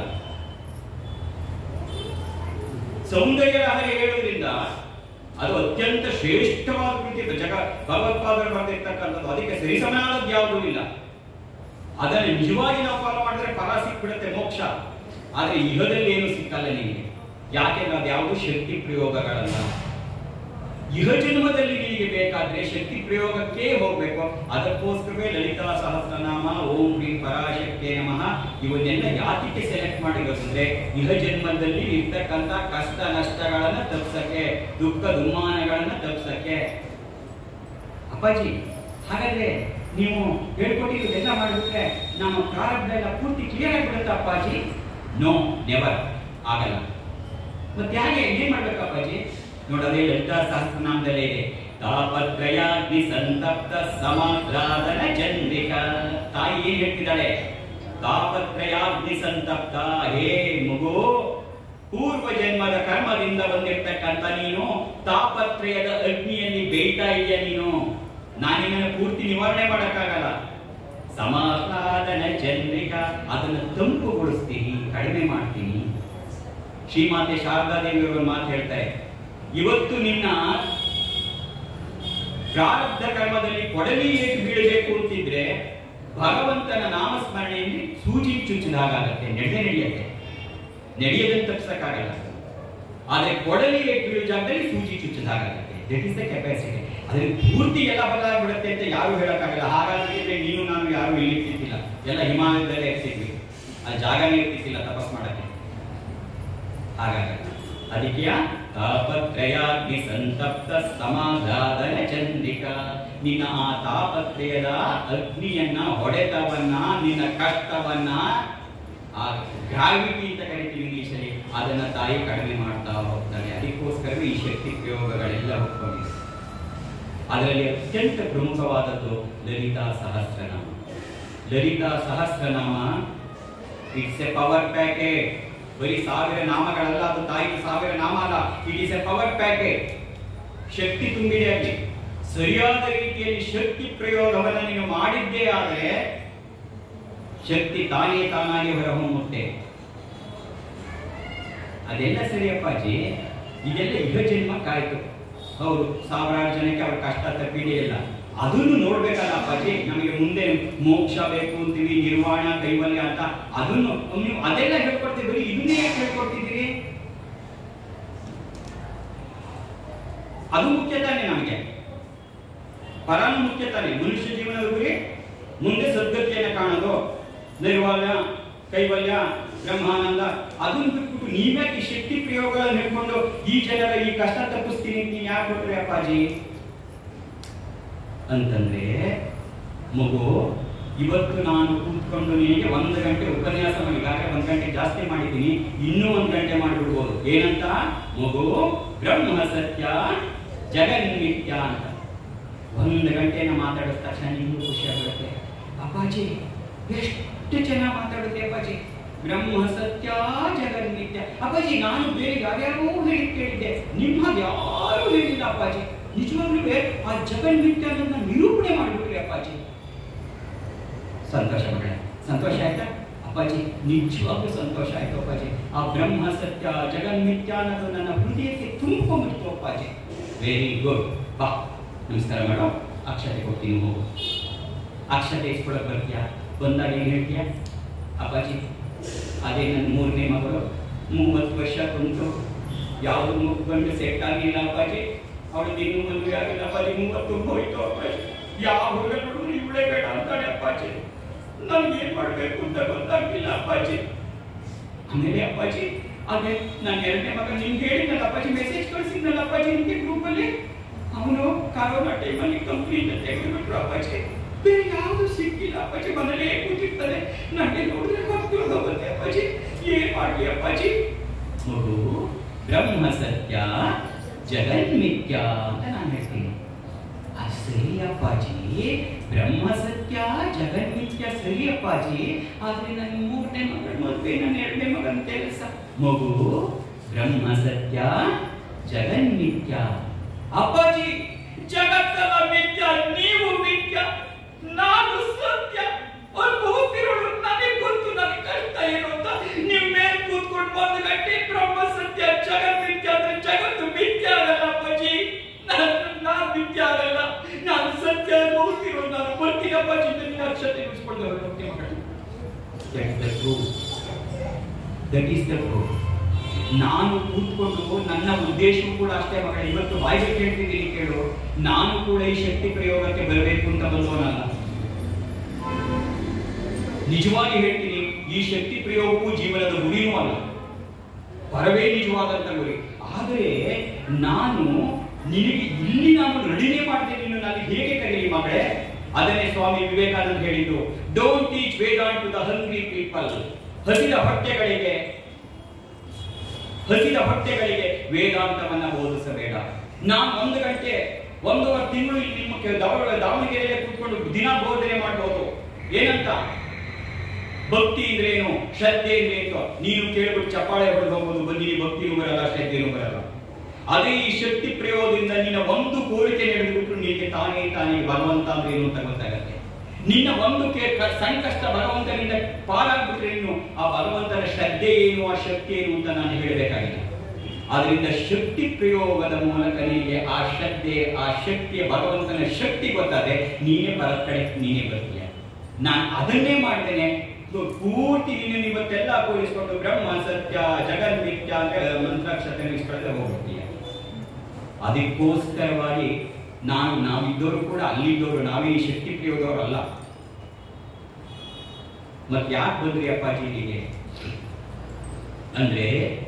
ಸೌಂದರ್ಯ ಲಹರಿ ಹೇಳೋದ್ರಿಂದ ಅದು ಅತ್ಯಂತ ಶ್ರೇಷ್ಠವಾದ ಕೃತಿ ಜಗ ಭಗವತ್ಪಾದರು ಬರೆದಿರ್ತಕ್ಕಂಥದ್ದು ಅದಕ್ಕೆ ಸರಿಸಮನಾದದ್ದು ಯಾವುದೂ ಇಲ್ಲ ಅದನ್ನು ನಿಜವಾಗಿ ನಾವು ಫಾಲೋ ಮಾಡಿದ್ರೆ ಫಲ ಸಿಕ್ಬಿಡುತ್ತೆ ಮೋಕ್ಷ ಆದ್ರೆ ಇಹದಲ್ಲಿ ಏನು ಸಿಕ್ಕಲ್ಲ ನಿಮಗೆ ಯಾಕೆಂದ್ರೆ ಅದು ಯಾವುದು ಶಕ್ತಿ ಪ್ರಯೋಗಗಳಲ್ಲ ಇಹ ಜನ್ಮದಲ್ಲಿ ನಿನಗೆ ಬೇಕಾದ್ರೆ ಶಕ್ತಿ ಪ್ರಯೋಗಕ್ಕೆ ಹೋಗ್ಬೇಕು ಅದಕ್ಕೋಸ್ಕರವೇ ಲಲಿತಾ ಸಹಸ್ರನಾಮ ಓಂ ಹ್ರೀಂ ಪರಾಶಕ್ತಿಯೇ ನಮಃ ಇವನ್ನೆಲ್ಲ ಯಾತಿಗೆ ಸೆಲೆಕ್ಟ್ ಮಾಡಿರೋದಂದ್ರೆ ಇಹ ಜನ್ಮದಲ್ಲಿ ಇರ್ತಕ್ಕಂಥ ಕಷ್ಟ ನಷ್ಟಗಳನ್ನ ತಪ್ಸಕ್ಕೆ ದುಃಖ ದುಮ್ಮಾನಗಳನ್ನ ತಪ್ಸಕ್ಕೆ ಅಪ್ಪಾಜಿ ಹಾಗಾದ್ರೆ ನೀವು ಹೇಳ್ಕೊಟ್ಟಿರೋದೆಲ್ಲ ಮಾಡಿಬಿಟ್ರೆ ನಮ್ಮ ಪ್ರಾರಬ್ಧ ಎಲ್ಲ ಪೂರ್ತಿ ಕ್ಲಿಯರ್ ಆಗಿಬಿಡುತ್ತೆ ಅಪ್ಪಾಜಿ ನೋ ನೆವರ್ ಆಗಲ್ಲ ಮತ್ತೆ ಯಾಕೆ ಏನ್ ಮಾಡ್ಬೇಕು ಅಪ್ಪಾಜಿ ನೋಡೋದೇ ಲಲಿತಾ ಸಹಸ್ರನಾಮದಲ್ಲೇ ಇದೆ ತಾಪತ್ರಯಾಗ್ನಿ ಸಂತಪ್ತ ಸಮಗ್ರಾದನ ಚಂದ್ರಿಕ ತಾಯಿ ಏನ್ ಹೇಳ್ತಿದ್ದಾಳೆ ತಾಪತ್ರಯಾಗ್ನಿ ಸಂತಪ್ತ ಹೇ ಮಗು ಪೂರ್ವ ಜನ್ಮದ ಕರ್ಮದಿಂದ ಬಂದಿರತಕ್ಕಂತ ನೀನು ತಾಪತ್ರಯದ ಅಗ್ನಿಯಲ್ಲಿ ಬೇಯ್ತಾ ಇದೆಯಾ ನೀನು ನಾನಿನ್ನ ಪೂರ್ತಿ ನಿವಾರಣೆ ಮಾಡಕ್ಕಾಗಲ್ಲ ಸಮಾಹ್ಲಾದನ ಚಂದ್ರಿಕ ಅದನ್ನು ತಂಪುಗೊಳಿಸ್ತೀನಿ ಕಡಿಮೆ ಮಾಡ್ತೀನಿ ಶ್ರೀಮಾತೆ ಶಾರದಾ ದೇವಿಯವರು ಮಾತು ಹೇಳ್ತಾರೆ ಇವತ್ತು ನಿನ್ನ ಪ್ರಾರಬ್ಧ ಕರ್ಮದಲ್ಲಿ ಕೊಡಲಿ ಏಟು ಬೀಳಬೇಕು ಅಂತಿದ್ರೆ ಭಗವಂತನ ನಾಮಸ್ಮರಣೆಯಲ್ಲಿ ಸೂಜಿ ಚುಚ್ಚಿದಾಗತ್ತೆ ನಡೆದೇ ನಡೆಯುತ್ತೆ ನಡೆಯದಂತ ತಪ್ಸಕ್ಕಾಗಲ್ಲ ಆದ್ರೆ ಕೊಡಲಿ ಏಟು ಬೀಳೋ ಜಾಗದಲ್ಲಿ ಸೂಜಿ ಚುಚ್ಚಿದಾಗತ್ತೆ ದಟ್ ಇಸ್ ದ ಕೆಪಾಸಿಟಿ ಅದ್ರ ಪೂರ್ತಿ ಎಲ್ಲ ಬದಲಾಗ್ಬಿಡುತ್ತೆ ಅಂತ ಯಾರು ಹೇಳಕ್ಕಾಗಲ್ಲ ಹಾಗಾದ್ರೆ ನೀನು ನಾನು ಯಾರು ಇಲ್ಲಿ ಇರ್ತಿದ್ದಿಲ್ಲ ಎಲ್ಲ ಹಿಮಾಲಯದಲ್ಲೇ ಇರ್ತಿದ್ವಿ ಅಲ್ಲಿ ಜಾಗನೇ ಇರ್ತಿದ್ದಿಲ್ಲ ತಪಸ್ ಮಾಡಕ್ಕೆ ಹಾಗಾಗಿ ಅದಕ್ಕೆ ತಾಪತ್ರಯಾಗ್ನಿ ಸಂತಪ್ತ ಸಮಾಧಾನ ಚಂದ್ರಿಕ ನಿನ್ನ ಆ ತಾಪತ್ರಯದ ಅಗ್ನಿಯನ್ನ ಹೊಡೆತವನ್ನ ನಿನ್ನ ಕಷ್ಟವನ್ನ ಆ ಗ್ರಾವಿಟಿ ಅಂತ ಕರಿತೀವಿ ಇಂಗ್ಲಿಷಲ್ಲಿ ಅದನ್ನ ತಾಯಿ ಕಡಿಮೆ ಮಾಡ್ತಾ ಹೋಗ್ತಾಳೆ ಅದಕ್ಕೋಸ್ಕರವೇ ಈ ಶಕ್ತಿ ಪ್ರಯೋಗಗಳೆಲ್ಲ ಹುಟ್ಕೊಂಡಿದೆ ಅದರಲ್ಲಿ ಅತ್ಯಂತ ಪ್ರಮುಖವಾದದ್ದು Lalita Sahasranama Lalita Sahasranama it's a power packet ಬರೀ ಸಾವಿರ ನಾಮಗಳಲ್ಲ ಅದು ತಾಯಿ ಸಾವಿರ ನಾಮ ಅಲ್ಲ it is a power packet ಶಕ್ತಿ ತುಂಬಿದೆ ಅಲ್ಲಿ ಸರಿಯಾದ ರೀತಿಯಲ್ಲಿ ಶಕ್ತಿ ಪ್ರಯೋಗವನ್ನು ನೀನು ಮಾಡಿದ್ದೇ ಆದರೆ ಶಕ್ತಿ ತಾನೇ ತಾನಾಗಿ ಹೊರಹೊಮ್ಮುತ್ತೆ ಅದೆಲ್ಲ ಸರಿಯಪ್ಪಾಜಿ ಇದೆಲ್ಲ ಇಹ ಜನ್ಮಕ್ಕಾಯ್ತು ಹೌದು ಸಾವಿರಾರು ಜನಕ್ಕೆ ಅವ್ರ ಕಷ್ಟ ತಪ್ಪಿದೆಯಲ್ಲ ಅದನ್ನು ನೋಡ್ಬೇಕಲ್ಲ ಅಪ್ಪಾಜಿ ನಮಗೆ ಮುಂದೆ ಮೋಕ್ಷ ಬೇಕು ಅಂತೀವಿ ನಿರ್ವಾಣ ಕೈವಲ್ಯ ಅಂತ ಅದನ್ನು ನೀವು ಅದೆಲ್ಲ ಹೇಳ್ಕೊಡ್ತಿದ್ರಿ ಇದನ್ನೇ ಯಾಕೆ ಹೇಳ್ಕೊಡ್ತಿದ್ದೀರಿ ಅದು ಮುಖ್ಯ ತಾನೆ ನಮಗೆ ಪರನು ಮುಖ್ಯ ತಾನೆ ಮನುಷ್ಯ ಜೀವನದ ಗುರಿ ಮುಂದೆ ಸದ್ಗತಿಯನ್ನು ಕಾಣೋದು ನಿರ್ವಾಣ ಕೈವಲ್ಯ ಬ್ರಹ್ಮಾನಂದ ಅದನ್ನು ಬಿಟ್ಬಿಟ್ಟು ನೀವ್ಯಾಕೆ ಈ ಶಕ್ತಿ ಪ್ರಯೋಗಗಳನ್ನು ಹಿಡ್ಕೊಂಡು ಈ ಜನರ ಈ ಕಷ್ಟ ತಪ್ಪಿಸ್ತೀನಿ ಅಂತ ನೀನ್ ಯಾಕೆ ಕೊಟ್ರಿ ಅಪ್ಪಾಜಿ ಅಂತಂದ್ರೆ ಮಗು ಇವತ್ತು ನಾನು ಕೂತ್ಕೊಂಡು ನಿನಗೆ ಒಂದು ಗಂಟೆ ಉಪನ್ಯಾಸ ಮಾಡಿ ಈಗಾಗಲೇ ಒಂದು ಗಂಟೆ ಜಾಸ್ತಿ ಮಾಡಿದ್ದೀನಿ ಇನ್ನೂ ಒಂದು ಗಂಟೆ ಮಾಡಿಬಿಡ್ಬೋದು ಏನಂತ ಮಗು ಬ್ರಹ್ಮ ಸತ್ಯ ಜಗನ್ಮಿತ್ಯ ಅಂತ ಒಂದು ಗಂಟೆನ ಮಾತಾಡಿದ ತಕ್ಷಣ ನಿಮಗೂ ಖುಷಿ ಆಗುತ್ತೆ ಅಪ್ಪಾಜಿ ಎಷ್ಟು ಚೆನ್ನಾಗಿ ಮಾತಾಡುತ್ತೆ ಅಪ್ಪಾಜಿ ಬ್ರಹ್ಮ ಸತ್ಯ ಜಗನ್ಮಿತ್ಯ ಅಪ್ಪಾಜಿ ನಾನು ಬೇರೆ ಯಾರ್ಯಾರೋ ಹೇಳಿ ಕೇಳಿದ್ದೆ ನಿಮ್ಮ ಹಾಗೆ ಯಾರು ಹೇಳಿಲ್ಲ ಅಪ್ಪಾಜಿ ನಿಜವಾಗ್ಲೂ ಆ ಜಗನ್ಮಿತ್ಯ ಅನ್ನೋದನ್ನ ನಿರೂಪಣೆ ಮಾಡಿಬಿಟ್ರಿ ಅಪ್ಪಾಜಿ ಸಂತೋಷ ಮಗಳೇ ಸಂತೋಷ ಆಯ್ತಾ ಅಪ್ಪಾಜಿ ನಿಜವಾಗ್ಲೂ ಸಂತೋಷ ಆಯ್ತು ಅಪ್ಪಾಜಿ ಆ ಬ್ರಹ್ಮ ಸತ್ಯ ಜಗನ್ಮಿತ್ಯ ಅನ್ನೋದು ನನ್ನ ಹೃದಯಕ್ಕೆ ತುಂಬಿಕೊಂಡ್ಬಿಡ್ತು ಅಪ್ಪಾಜಿ ವೆರಿ ಗುಡ್ ಬಾ ನಮಸ್ಕಾರ ಮೇಡಮ್ ಅಕ್ಷತೆ ಕೊಡ್ತೀನಿ ಹೋಗು ಅಕ್ಷತೆ ಇಸ್ಕೊಳಕ್ ಬರ್ತೀಯಾ ಬಂದಾಗ ಏನು ಹೇಳ್ತೀಯ ಅಪ್ಪಾಜಿ ಅದೇ ನನ್ನ ಮೂರನೇ ಮಗಳು ಮೂವತ್ತು ವರ್ಷ ಕುಂತು ಯಾವುದು ಗಂಡು ಸೆಟ್ ಆಗಿಲ್ಲ ಅಪ್ಪಾಜಿ ಅವಳಿಗೆ ಇನ್ನೂ ಮದುವೆ ಆಗಿಲ್ಲ ಅಪ್ಪಾಜಿ ಮೂವತ್ತು ಹೋಯ್ತು ಅಪ್ಪಾಜಿ ಯಾವ ಹುಡುಗ ನೋಡಿದ್ರು ಇವಳೇ ಬೇಡ ಅಂತಾಳೆ ಅಪ್ಪಾಜಿ ನನ್ಗೆ ಏನ್ ಮಾಡ್ಬೇಕು ಅಂತ ಗೊತ್ತಾಗ್ತಿಲ್ಲ ಅಪ್ಪಾಜಿ ಆಮೇಲೆ ಅಪ್ಪಾಜಿ ಅದೇ ನಾನು ಎರಡನೇ ಮಗ ನಿಮ್ಗೆ ಹೇಳಿದ್ನಲ್ಲ ಅಪ್ಪಾಜಿ ಮೆಸೇಜ್ ಕಳ್ಸಿದ್ನಲ್ಲ ಅಪ್ಪಾಜಿ ನಿಮ್ಗೆ ಗ್ರೂಪಲ್ಲಿ ಅವನು ಕರೋನಾ ಟೈಮಲ್ಲಿ ಕಂಪ್ನಿಯಿಂದ ತೆಗೆದುಬಿಟ್ರು ಅಪ್ಪಾಜಿ ಬೇರೆ ಯಾವುದು ಸಿಕ್ಕಿಲ್ಲ ಅಪ್ಪಾಜಿ ಮನೇಲೇ ಕೂತಿರ್ತಾರೆ ನನಗೆ ನೋಡಿದ್ರೆ ಹೊತ್ತು ಹೋಗುತ್ತೆ ಅಪ್ಪಾಜಿ ಏನ್ ಮಾಡ್ಲಿ ಅಪ್ಪಾಜಿ ಮಗು ಬ್ರಹ್ಮ ಸತ್ಯ ಜಗನ್ಮಿತ್ಯ ಅಂತ ನಾನು ಹೇಳ್ತೀನಿ ಅದು ಸರಿ ಅಪ್ಪಾಜಿ ಬ್ರಹ್ಮ ಸತ್ಯ ಜಗನ್ಮಿತ್ಯ ಸರಿ ಅಪ್ಪಾಜಿ ಆದ್ರೆ ನನ್ನ ಮೂರನೇ ಮಗಳ ಮದುವೆ ನನ್ನ ಎರಡನೇ ಮಗನ ಕೆಲಸ ಮಗು ಬ್ರಹ್ಮ ಸತ್ಯ ಜಗನ್ಮಿತ್ಯ ಅಪ್ಪಾಜಿ ಜಗತ್ತಲ್ಲ ಮಿಥ್ಯ ನೀವು ಮಿಥ್ಯ ನಾನು ಸತ್ಯ ಅನುಭವಿಸಿರೋಳು ನನಗೆ ಗೊತ್ತು ನನಗೆ ಕಷ್ಟ ಏನು ಅಂತ ನಿಮ್ ಮೇಲೆ ಕೂತ್ಕೊಂಡು ಒಂದು ಗಂಟೆ ಬ್ರಹ್ಮ ಸತ್ಯ ಜಗತ್ ಮಿಥ್ಯ ಅಂದ್ರೆ ಜಗತ್ತು ಮಿಥ್ಯ ಆಗಲ್ಲ ಅಪ್ಪಾಜಿ ನಾನು ನಾನು ಮಿಥ್ಯ ಆಗಲ್ಲ ನಾನು ಸತ್ಯ ಅನುಭವಿಸಿರೋಳು ನಾನು ಬರ್ತೀನಿ ಅಪ್ಪಾಜಿ ಅಂತ ನೀವು ಅಕ್ಷತೆ ಉಳಿಸ್ಕೊಂಡು ಹೋಗ್ತೀನಿ ಮಗಳು That's the truth. That is the truth. ನಾನು ಕೂತ್ಕೊಂಡು ನನ್ನ ಉದ್ದೇಶವೂ ಕೂಡ ಅಷ್ಟೇ ಮಗಳೇ ಇವತ್ತು ಬಾಯಿಗೆ ಕೇಳ್ತಿದ್ದೀನಿ ಕೇಳು ನಾನು ಕೂಡ ಈ ಶಕ್ತಿ ಪ್ರಯೋಗಕ್ಕೆ ಬರಬೇಕು ಅಂತ ಬಂದವನಲ್ಲ ನಿಜವಾಗಿ ಹೇಳ್ತೀನಿ ಈ ಶಕ್ತಿ ಪ್ರಯೋಗವೂ ಜೀವನದ ಗುರಿನೂ ಅಲ್ಲ ಪರವೇ ನಿಜವಾದಂತ ಗುರಿ ಆದರೆ ನಾನು ನಿನಗೆ ಇಲ್ಲಿ ನಾನು ರೆಡಿನೇ ಮಾಡ್ತೇನೆ ನೀನು ನಾನು ಹೇಗೆ ಕರೀಲಿ ಮಗಳೇ ಅದನ್ನೇ ಸ್ವಾಮಿ ವಿವೇಕಾನಂದ ಹೇಳಿದ್ದು don't teach Vedanta to the hungry people ಹಸಿದ ಹೊಟ್ಟೆಗಳಿಗೆ ಹಸಿದ ಹೊಟ್ಟೆಗಳಿಗೆ ವೇದಾಂತವನ್ನ ಬೋಧಿಸಬೇಡ ನಾನು ಒಂದು ಗಂಟೆ ಒಂದೂವರೆ ತಿಂಗಳು ಇಲ್ಲಿ ನಿಮ್ಮ ಕೆ- ದಾವಣ- ದಾವಣಗೆರೆಯಲ್ಲಿ ಕೂತ್ಕೊಂಡು ದಿನ ಬೋಧನೆ ಮಾಡಬಹುದು ಏನಂತ ಭಕ್ತಿ ಅಂದ್ರೆ ಏನು ಶ್ರದ್ಧೆ ಅಂದ್ರೆ ಏನು ನೀನು ಕೇಳ್ಬಿಟ್ಟು ಚಪ್ಪಾಳೆ ಹೊಡೆದು ಹೋಗ್ಬೋದು ಬಂದಿನಿ ಭಕ್ತಿನೂ ಬರಲ್ಲ ಶ್ರದ್ಧೆನೂ ಬರಲ್ಲ ಅದೇ ಈ ಶಕ್ತಿ ಪ್ರಯೋಗದಿಂದ ನಿನ್ನ ಒಂದು ಕೋರಿಕೆ ನಡೆದುಬಿಟ್ಟು ನಿನಗೆ ತಾನೇ ತಾನೇ ಭಗವಂತ ಅಂದ್ರೆ ಏನು ಅಂತ ಗೊತ್ತಾಗತ್ತೆ ನಿನ್ನ ಒಂದು ಕೇ- ಕ- ಸಣ್ಣ ಕಷ್ಟ ಭಗವಂತನಿಂದ ಪಾರಾಗ್ಬಿಟ್ರೆ ನೀನು ಆ ಭಗವಂತನ ಶ್ರದ್ಧೆ ಏನು ಆ ಶಕ್ತಿ ಏನು ಅಂತ ನಾನು ಹೇಳಬೇಕಾಗಿಲ್ಲ ಆದ್ರಿಂದ ಶಕ್ತಿ ಪ್ರಯೋಗದ ಮೂಲಕ ನಿನಗೆ ಆ ಶ್ರದ್ಧೆ ಆ ಶಕ್ತಿಯ ಭಗವಂತನ ಶಕ್ತಿ ಗೊತ್ತಾದ್ರೆ ನೀನೇ ಬರದ ಕಡೆ ನೀನೇ ಬರ್ತೀಯ ನಾನು ಅದನ್ನೇ ಮಾಡ್ತೇನೆ ಪೂ- ಪೂರ್ತಿ ನೀನು ಇವತ್ತೆಲ್ಲ ಕೂರಿಸ್ಕೊಂಡು ಬ್ರಹ್ಮ ಸತ್ಯ ಜಗನ್ಮಿತ್ಯ ಅಂತ ಮಂತ್ರಾಕ್ಷತೆ ಇಸ್ಕೊಳ್ಳದೆ ಹೋಗ್ಬಿಡ್ತೀಯ ಅದಕ್ಕೋಸ್ಕರವಾಗಿ ನಾನು ನಾವಿದ್ದವರು ಕೂಡ ಅಲ್ಲಿದ್ದವರು ನಾವೇ ಈ ಶಕ್ತಿ ಪ್ರಯೋಗವರಲ್ಲ ಮತ್ತೆ ಯಾಕೆ ಬಂದ್ರಿ ಅಪ್ಪಾಜಿ ಇಲ್ಲಿಗೆ ಅಂದ್ರೆ